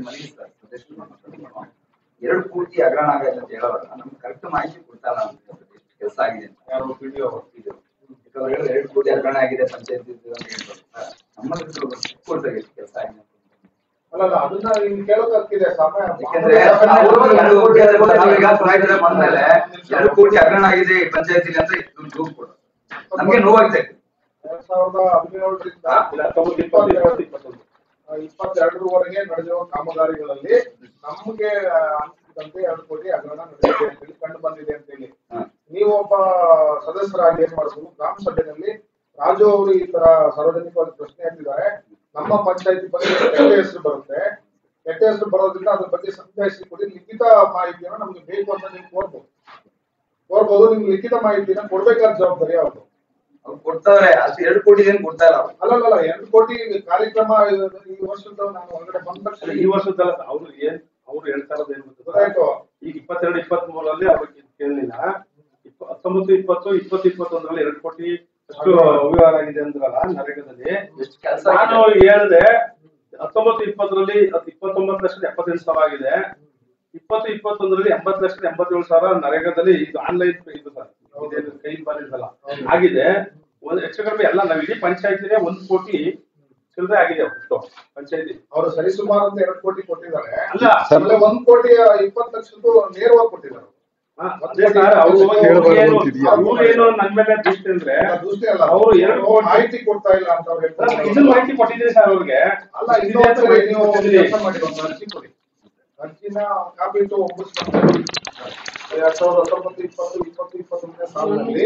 ಎರಡು ಪೂರ್ತಿ ಹಗರಣ ಆಗೈತೆ ಅಂತ ಹೇಳೋಲ್ಲ ನಮ್ಗೆ ಕರೆಕ್ಟ್ ಮಾಹಿತಿ ಕೊಡ್ತಾರ ಕೆಲಸ ಆಗಿದೆ ಅಂತ ಯಾರು ವಿಡಿಯೋ ಇದು ಯಾಕಂದ್ರೆ ಹೇಳಿದ್ರೆ ಎರಡು ಕೋಟಿ ಹಗರಣ ಆಗಿದೆ ಪಂಚಾಯತ್ ಅಂತ ಹೇಳ್ತಾರೆ ನಮ್ಮಲ್ಲಿ ಕೊಡ್ತಾರೆ ಕೆಲಸ ಆಗಿದೆ ಅಂತ. ಅಲ್ಲ ಅಲ್ಲ, ಅದನ್ನ ನಿಮ್ಗೆ ಕೇಳೋಕ್ ಆಗ್ತಿದೆ ಸಮಯ ಯಾಕಂದ್ರೆ ಅವ್ರು ಎರಡು ಕೋಟಿ ಅಂದ್ರೆ ನಾವೀಗ ಚುನಾಯಿತರೆ ಬಂದ್ಮೇಲೆ ಎರಡು ಕೋಟಿ ಹಗರಣ ಆಗಿದೆ ಪಂಚಾಯತಿ ಅಂತ ಇಷ್ಟು ದೂರು ಕೊಡೋದು ನಮ್ಗೆ ನೋವಾಗ್ತಾ ಇದೆ ಎರಡ್ ಸಾವಿರದ ಹದಿನೇಳರಿಂದ ಇಪ್ಪತ್ತೆರಡು ಇಪ್ಪತ್ತೆರಡರವರೆಗೆ ನಡೆದಿರುವ ಕಾಮಗಾರಿಗಳಲ್ಲಿ ನಮ್ಗೆ ಆ, ಅನ್ಸಿದಂತೆ ಎರಡು ಕೋಟಿ ಹಗರಣ ನಡೆದಿದೆ ಅಂತ ಹೇಳಿ ಕಂಡು ಬಂದಿದೆ ಅಂತ ಹೇಳಿ ಹ. ನೀವು ಒಬ್ಬ ಸದಸ್ಯರಾಗಿ ಏನ್ ಮಾಡಬಹುದು ಗ್ರಾಮ ಸಭೆಯಲ್ಲಿ ರಾಜು ಅವರು ಈ ತರ ಸಾರ್ವಜನಿಕವಾಗಿ ಪ್ರಶ್ನೆ ಹಾಕಿದ್ದಾರೆ ನಮ್ಮ ಪಂಚಾಯತಿ ಬಗ್ಗೆ ಕೆಟ್ಟ ಹೆಸರು ಬರುತ್ತೆ ಕೆಟ್ಟ ಹೆಸರು ಬರೋದ್ರಿಂದ ಅದ್ರ ಬಗ್ಗೆ ಸಂದೇಶ ಕೊಡಿ ಲಿಖಿತ ಮಾಹಿತಿಯನ್ನು ನಮ್ಗೆ ಬೇಕು ಅಂತ ನೀವು ಕೋರ್ಬೋದು ಕೋರ್ಬೋದು ನಿಮ್ಗೆ ಲಿಖಿತ ಮಾಹಿತಿನ ಕೊಡ್ಬೇಕಾದ ಜವಾಬ್ದಾರಿ ಅವ್ರದ್ದು ಅವ್ರು ಕೊಡ್ತಾವ್ರೆ ಅಷ್ಟು ಎರಡು ಕೋಟಿ ಏನ್ ಕೊಡ್ತಾ ಇಲ್ಲ ಅವ್ರು ಅಲ್ಲಲ್ಲ ಎರಡು ಕೋಟಿ ಕಾರ್ಯಕ್ರಮ ಈ ವರ್ಷದ ನಾನು ಹೊರಗಡೆ ಬಂದ ತಕ್ಷಣ ಅಲ್ಲ, ಈ ವರ್ಷದಲ್ಲ ಅವ್ರು ಏನ್ ಅವ್ರು ಹೇಳ್ತಾ ಇರೋದು ಏನ್ ಗೊತ್ತಾ? ಗೊತ್ತಾಯ್ತು ಈಗ ಇಪ್ಪತ್ತೆರಡು ಇಪ್ಪತ್ತ್ ಮೂರಲ್ಲಿ ಅವ್ರಿಗೆ ಕೇಳಲಿಲ್ಲ ಹತ್ತೊಂಬತ್ತು ಇಪ್ಪತ್ತು ಇಪ್ಪತ್ತು ಇಪ್ಪತ್ತೊಂದರಲ್ಲಿ ಎರಡು ಕೋಟಿ ಅಷ್ಟು ಅವ್ಯವಹಾರ ಆಗಿದೆ ಅಂದ್ರಲ್ಲ ನರೇಗಾದಲ್ಲಿ ಎಷ್ಟು ಕೆಲಸ ನಾನು ಹೇಳ್ದೆ ಹತ್ತೊಂಬತ್ತು ಇಪ್ಪತ್ತರಲ್ಲಿ ಅದು ಇಪ್ಪತ್ತೊಂಬತ್ತು ಲಕ್ಷದ ಎಪ್ಪತ್ತೆಂಟು ಸಾವಿರ ಆಗಿದೆ ಇಪ್ಪತ್ತು ಇಪ್ಪತ್ತೊಂದರಲ್ಲಿ ಎಂಬತ್ತು ಲಕ್ಷದ ಎಂಬತ್ತೇಳು ಸಾವಿರ ನರೇಗಾದಲ್ಲಿ ಇದು ಆನ್ಲೈನ್ ಇದು ಸರ್ ಇದೇನು ಕೈ ಬಾರಿದಲ್ಲ ಆಗಿದೆ ಒಂದು ಹೆಚ್ಚು ಕಡಿಮೆ ಎಲ್ಲ ನಾವು ಇಡೀ ಪಂಚಾಯತಿಗೆ ಒಂದು ಕೋಟಿ ಚಿಲ್ಲರೆ ಆಗಿದೆ ಒಟ್ಟು ಪಂಚಾಯತಿ ಅವರು ಸರಿಸುಮಾರು ಅಂತ ಎರಡು ಕೋಟಿ ಕೊಟ್ಟಿದ್ದಾರೆ ಅಲ್ಲ ಆಮೇಲೆ ಒಂದ್ ಕೋಟಿ ಇಪ್ಪತ್ತು ಲಕ್ಷದ್ದು ನೇರವಾಗಿ ಕೊಟ್ಟಿದ್ದಾರೆ ಹಾ, ಅದೇ ಸರ್ ಅವ್ರು ಕೇಳಬಾರ್ದು ಏನು ಅಂತಿದ್ಯಾ? ಅವ್ರು ಏನು ನನ್ ಮೇಲೆ ದೃಷ್ಟಿ ಅಂದ್ರೆ ಅದು ದೃಷ್ಟಿ ಅಲ್ಲ ಅವರು ಎರಡು ಕೋಟಿ ಮಾಹಿತಿ ಕೊಡ್ತಾ ಇಲ್ಲ ಅಂತ ಅವ್ರು ಹೇಳ್ತಾರೆ ಇದನ್ನ ಮಾಹಿತಿ ಕೊಟ್ಟಿದ್ದೀನಿ ಸರ್ ಅವ್ರಿಗೆ ಅಲ್ಲ ಇನ್ನೊಂದ್ಸರಿ ನೀವು ಒಂದು ಕೆಲಸ ಮಾಡಿ ಒಂದು ಅರ್ಜಿ ಕೊಡಿ ಅರ್ಜಿನ ಕಾಪಿ ಇಟ್ಟು ಒಪ್ಪಿಸ್ಕೊಂಡು ಎರಡ್ ಸಾವಿರದ ಹತ್ತೊಂಬತ್ತು ಇಪ್ಪತ್ತು ಇಪ್ಪತ್ತು ಇಪ್ಪತ್ತೊಂದನೇ ಸಾಲಿನಲ್ಲಿ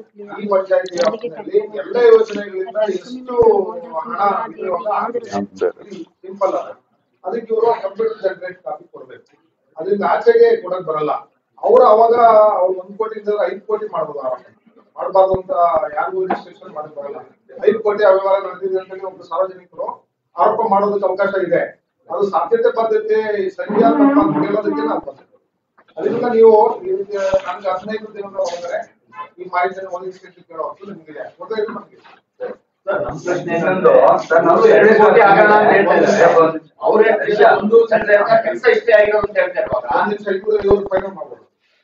ಈ ಪಂಚಾಯತಿ ವ್ಯಾಪ್ತಿಯಲ್ಲಿ ಎಲ್ಲ ಯೋಜನೆಗಳಿಂದ ಎಷ್ಟು ಹಣ ಉಪಯೋಗ ಆಗಿದೆ ಸಿಂಪಲ್ ಅಲ್ಲ ಅದಕ್ಕೆ ಇವರು ಕಂಪ್ಯೂಟರ್ ಜನರೇಟ್ ಕಾಪಿ ಕೊಡ್ಬೇಕು ಅದರಿಂದ ಆಚೆಗೆ ಕೊಡಕ್ ಬರಲ್ಲ ಅವ್ರು ಅವಾಗ ಅವ್ರು ಒಂದ್ ಕೋಟಿ ಇದ್ರೆ ಐದು ಕೋಟಿ ಮಾಡ್ಬೋದು ಆರಾಮ ಮಾಡಬಾರ್ದು ಅಂತ ಯಾರಿಗೂ ರಿಜಿಸ್ಟ್ರೇಷನ್ ಮಾಡಕ್ ಬರಲ್ಲ ಐದು ಕೋಟಿ ಅವ್ಯವಹಾರ ನಡೆದಿದೆ ಅಂತ ಹೇಳಿ ಒಬ್ರು ಸಾರ್ವಜನಿಕರು ಆರೋಪ ಮಾಡೋದಕ್ಕೆ ಅವಕಾಶ ಇದೆ ಅದು ಸಾಧ್ಯತೆ ಪದ್ಧತಿ ಸರಿಯಾದ ತಪ್ಪು ಅಂತ ಹೇಳೋದಕ್ಕೆ ನಾವು ಬಂದಿದ್ದು ಅದರಿಂದ ನೀವು ಇದಕ್ಕೆ ನನ್ಗೆ ಹದಿನೈದು ದಿನಗಳ ಒಳಗಡೆ ಈ ಮಾಹಿತಿಯನ್ನು ಒದಗಿಸಲಿಕ್ಕೆ ಕೇಳೋ ಹಕ್ಕು ನಿಮಗಿದೆ ಗೊತ್ತಾಯ್ತು ನಮ್ಗೆ ನಮ್ ಪ್ರಶ್ನೆ ಇನ್ನೊಂದು ಸರ್ ನಾವು ಎರಡೇ ಕೋಟಿ ಆಗೋಣ ಅಂತ ಹೇಳ್ತಾ ಇದ್ದಾರೆ ಅವ್ರು ಹೇಳ್ತಾರೆ ಒಂದು ಕೆಲಸ ಇಷ್ಟೇ ಆಗಿರೋದು ಅಂತ ಹೇಳ್ತಾ ಇರುವಾಗ ಒಂದ್ ನಿಮಿಷ ಇಬ್ಬರು ಇವ್ರು ಫೈನಲ್ ಮಾಡ್ಬೋದು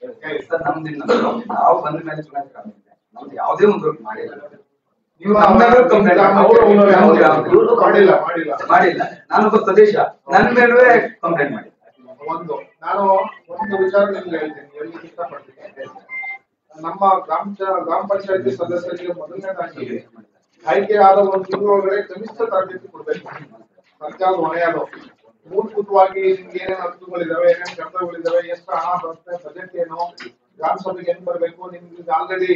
ಸರ್ ನಮ್ದು ಇನ್ನೊಂದು ನಾವು ಬಂದ ಮೇಲೆ ಚುನಾಯಿತ ಕಾಲದಲ್ಲಿ ನಮ್ದು ಯಾವುದೇ ಒಂದು work ಮಾಡಿಲ್ಲ ನೀವು ನಮ್ಮ ಮೇಲೂ ಕಂಪ್ಲೇಂಟ್ ಅವ್ರು- ಅವ್ರು- ನಮ್ದು ಯಾವ್ದು? ಇವ್ರು ಮಾಡಿಲ್ಲ ಮಾಡಿಲ್ಲ ಮಾಡಿಲ್ಲ ನಾನೊಬ್ಬ ಸದೇಶ ನನ್ನ ಮೇಲೂ ಕಂಪ್ಲೇಂಟ್ ಮಾಡಿ ಒಂದು ನಾನು ಒಂದು ವಿಚಾರ ನಿಮ್ಗೆ ಹೇಳ್ತೀನಿ ಎಲ್ಲಿ ಇಷ್ಟಪಡ್ತೀನಿ ನಮ್ಮ ಗ್ರಾಮ ಚ- ಗ್ರಾಮ ಪಂಚಾಯತಿ ಸದಸ್ಯರಿಗೆ ಮೊದಲನೇದಾಗಿ ಆಯ್ಕೆ ಆದ ಒಂದು ತಿಂಗಳೊಳಗಡೆ ಕನಿಷ್ಠ ತರಬೇತಿ ಕೊಡ್ಬೇಕು ಸರ್ಕಾರದ ಹೊಣೆಯಾದು ಮೂಲಭೂತವಾಗಿ ನಿಮ್ಗೆ ಏನೇನು ಹಕ್ಕುಗಳಿದಾವೆ ಏನೇನು ಕರ್ತವ್ಯಗಳಿದಾವೆ ಎಷ್ಟು ಹಣ ಬರುತ್ತೆ ಬಜೆಟ್ ಏನು ಗ್ರಾಮ ಸಭೆಗೆ ಹೆಂಗ್ ಬರ್ಬೇಕು ನಿಮ್ಗೆ ಆಲ್ರೆಡಿ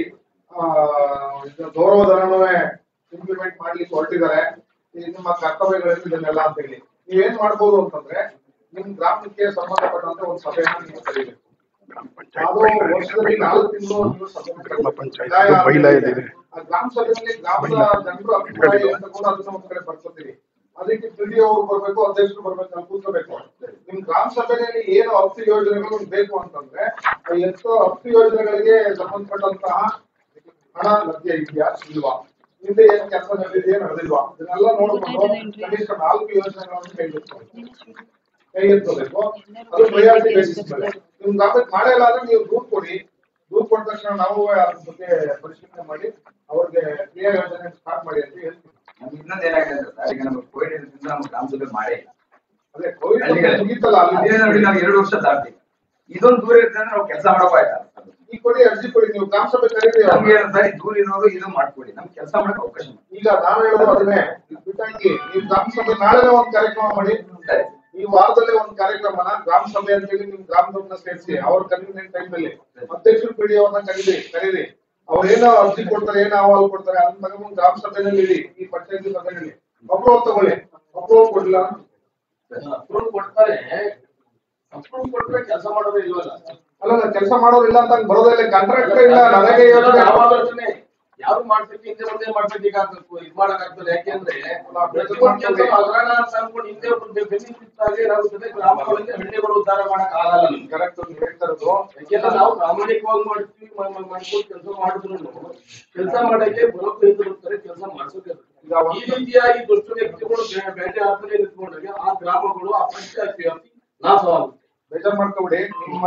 ಗೌರವಧನೂ ಇಂಪ್ಲಿಮೆಂಟ್ ಮಾಡ್ಲಿಕ್ಕೆ ಹೊರಟಿದ್ದಾರೆ ಈ ನಿಮ್ಮ ಕರ್ತವ್ಯಗಳಲ್ಲಿ ಇದನ್ನೆಲ್ಲ ಅಂತ ಹೇಳಿ ನೀವೇನ್ ಮಾಡ್ಬೋದು ಅಂತಂದ್ರೆ ನಿಮ್ ಗ್ರಾಮಕ್ಕೆ ಸಂಬಂಧಪಟ್ಟಂತ ಒಂದು ಸಭೆಯನ್ನ ನೀವು ಕರೀಬೇಕು ಗ್ರಾಮ ಅದು ಪಂಚಾಯತ್ ವರ್ಷದಲ್ಲಿ ನಾಲ್ಕು ತಿಂಗಳು ನೀವು ಸಭೆಯನ್ನ ಗ್ರಾಮ ಕರೀಬೇಕು. ಪಂಚಾಯತ್ ಅದು ಬೈಲ ಎಲ್ಲಿದೆ? ಆ ಗ್ರಾಮ ಸಭೆಯಲ್ಲಿ ಗ್ರಾಮದ ಜನರು ಅಭಿಪ್ರಾಯ ಅಂತ ಕೂಡ ಅದನ್ನ ಒಂದ್ ಕಡೆ ಬರ್ಕೊತೀವಿ ಅದಕ್ಕೆ ಪಿ ಅವರು ಬರ್ಬೇಕು ಅಧ್ಯಕ್ಷರು ಬರ್ಬೇಕು ನಾವು ಕೂತ್ಕೋಬೇಕು ನಿಮ್ ಗ್ರಾಮ ಸಭೆಯಲ್ಲಿ ಏನು ಹತ್ತು ಯೋಜನೆಗಳು ಬೇಕು ಅಂತಂದ್ರೆ ಆ ಎಷ್ಟು ಹತ್ತು ಯೋಜನೆಗಳಿಗೆ ಸಂಬಂಧಪಟ್ಟಂತಹ ಹಣ ಲಭ್ಯ ಇದೆಯಾ ಇಲ್ವಾ ಹಿಂದೆ ಏನ್ ಕೆಲಸ ನಡೆದಿದೆಯಾ ನಡೆದಿಲ್ವಾ ಇದನ್ನೆಲ್ಲ ನೋಡ್ಕೊಂಡು ಕನಿಷ್ಠ ನಾಲ್ಕು ಯೋಜನೆಗಳನ್ನು ಕೈಗೆತ್ತಿಕೊಳ್ಳಿ ಕೈ ಎತ್ತಬೇಕು ಅದು ಪ್ರಯಾರಿಟಿ ಬೇಸಿಸ್ ಮೇಲೆ ನಿಮ್ ಗ್ರಾಮಕ್ಕೆ ಮಾಡೇ ಇಲ್ಲ ಅಂದ್ರೆ ನೀವು ದೂರ್ ಕೊಡಿ ದೂರ್ ಕೊಟ್ಟ ತಕ್ಷಣ ನಾವು ಅದ್ರ ಬಗ್ಗೆ ಪರಿಶೀಲನೆ ಮಾಡಿ ಅವ್ರಿಗೆ ಕ್ರಿಯಾ ಯೋಜನೆ ಸ್ಟಾರ್ಟ್ ಮಾಡಿ ಅಂತ ಹೇಳ್ತೀವಿ ನಮ್ಗೆ ಇನ್ನೊಂದು ಏನಾಗಿದೆ ಅಂದ್ರೆ ಸರ್ ಈಗ ನಮ್ಗೆ ಕೋವಿಡ್ ಇರೋದ್ರಿಂದ ನಮ್ಮ ಗ್ರಾಮ ಸಭೆ ಮಾಡೇ ಇಲ್ಲ ಅದೇ ಕೋವಿಡ್ ಅಲ್ಲಿಗೆ- ಮುಗೀತಲ್ಲ ಇದೇ ನೋಡಿ ಅಲ್ಲಿ ನಾವು ಎರಡು ವರ್ಷ ದಾಟಿ ಇದೊಂದು ದೂರ ಇರ್ತದೆ ಅಂದ್ರೆ ನಾವು ಕೆಲಸ ಮಾಡಕ್ ಆಯ್ತಾ ಈ ಕೊಡಿ ಅರ್ಜಿ ಕೊಡಿ ನೀವು ಗ್ರಾಮ ಸಭೆ ಕರೀರಿ ನಮ್ಗೆ ಅವ್ರನ್ನ. ಏನಂತಾರೆ ದೂರ ಇರೋರು ಇದು ಮಾಡ್ಕೊಡಿ ನಮ್ಗೆ ಕೆಲಸ ಮಾಡಕ್ ಅವಕಾಶ ಮಾಡಿ ಈಗ ನಾನು ಹೇಳೋದು ಅದನ್ನೇ ಇದು ಬಿಟ್ಟಾಕಿ ನೀವು ಗ್ರಾಮ ಸಭೆ ನಾಳೆನೇ ಒಂದು ಕಾರ್ಯಕ್ರಮ ಮಾಡಿ ಸರಿ. ಈ ವಾರದಲ್ಲೇ ಒಂದು ಕಾರ್ಯಕ್ರಮನ ಗ್ರಾಮ ಸಭೆ ಅಂತ ಹೇಳಿ ನಿಮ್ ಗ್ರಾಮದವ್ರನ್ನ ಸೇರಿಸಿ ಅವ್ರ ಕನ್ವೀನಿಯಂಟ್ ಟೈಮ್ ಅಲ್ಲಿ ಅಧ್ಯಕ್ಷರು ಪಿ ಡಿ ಅವ್ರನ್ನ ಕರೀರಿ ಕರೀರಿ ಅವ್ರು ಏನೋ ಅರ್ಜಿ ಕೊಡ್ತಾರೆ ಏನೋ ಅಹವಾಲು ಕೊಡ್ತಾರೆ ಅದನ್ನ ತಗೊಂಡು ಗ್ರಾಮ ಸಭೆನಲ್ಲಿ ಇಡಿ ಈ ಪಂಚಾಯತಿ ಸಭೆಯಲ್ಲಿ ಅಪ್ರೂವಲ್ ತಗೊಳ್ಳಿ ಅಪ್ರೂವಲ್ ಕೊಡ್ಲಿಲ್ಲ ಅಪ್ರೂವ್ ಕೊಡ್ತಾರೆ ಅಪ್ರೂವ್ ಕೊಟ್ರೆ ಕೆಲಸ ಮಾಡೋದೇ ಇಲ್ವಲ್ಲ ಅಲ್ಲ ಕೆಲಸ ಮಾಡೋದಿಲ್ಲ ಅಂತ ಹಂಗ್ ಬರೋದಿಲ್ಲ ಕಾಂಟ್ರಾಕ್ಟರ್ ಇಲ್ಲ ನರೇಗಾ ಯೋಜನೆ ಆಲೋಚನೆ ಯಾರು ಮಾಡ್ಬೇಕು ಹಿಂದೆ ಮುಂದೆ ಮಾಡ್ಬೇಕು ಈಗ ಆಗ್ಬೇಕು ಇದ್ ಮಾಡಕ್ ಆಗ್ತದೆ ಯಾಕೆಂದ್ರೆ ಪ್ರತಿಯೊಂದು ಕೆಲಸ ಅಗ್ರಣ ಅಂತ ಅನ್ಕೊಂಡು ಹಿಂದೆ ಬೆನ್ನಿತ್ತಾಗಿ ಏನಾಗುತ್ತದೆ ಗ್ರಾಮಗಳಲ್ಲಿ ಹಳ್ಳಿಗಳು ಉದ್ಧಾರ ಮಾಡಕ್ ಆಗಲ್ಲ ನಮ್ಗೆ ಕರೆಕ್ಟ್ ನೀವು ಹೇಳ್ತಾ ಇರೋದು ಯಾಕೆಂದ್ರೆ ನಾವು ಪ್ರಾಮಾಣಿಕವಾಗಿ ಮಾಡ್ತೀವಿ ಮ- ಮ- ಮಾಡ್ಕೊಂಡು ಕೆಲಸ ಮಾಡಿದ್ರು ಕೆಲಸ ಮಾಡಕ್ಕೆ ಬರೋಕ್ ಇರ್ತಾರೆ ಕೆಲಸ ಮಾಡ್ಸೋಕೆ ಈ ರೀತಿಯಾಗಿ ದುಷ್ಟ ವ್ಯಕ್ತಿಗಳು ಬೇ- ಬೇಟೆ ಆಡ್ತಾನೆ ನಿಂತ್ಕೊಂಡಾಗ ಆ ಗ್ರಾಮಗಳು ಆ ಪಂಚಾಯತ್ ವ್ಯಾಪ್ತಿ ನಾಶವಾಗುತ್ತೆ ಬೇಜಾರ್ ಮಾಡ್ಕೊಬಿಡಿ ನಿಮ್ಮ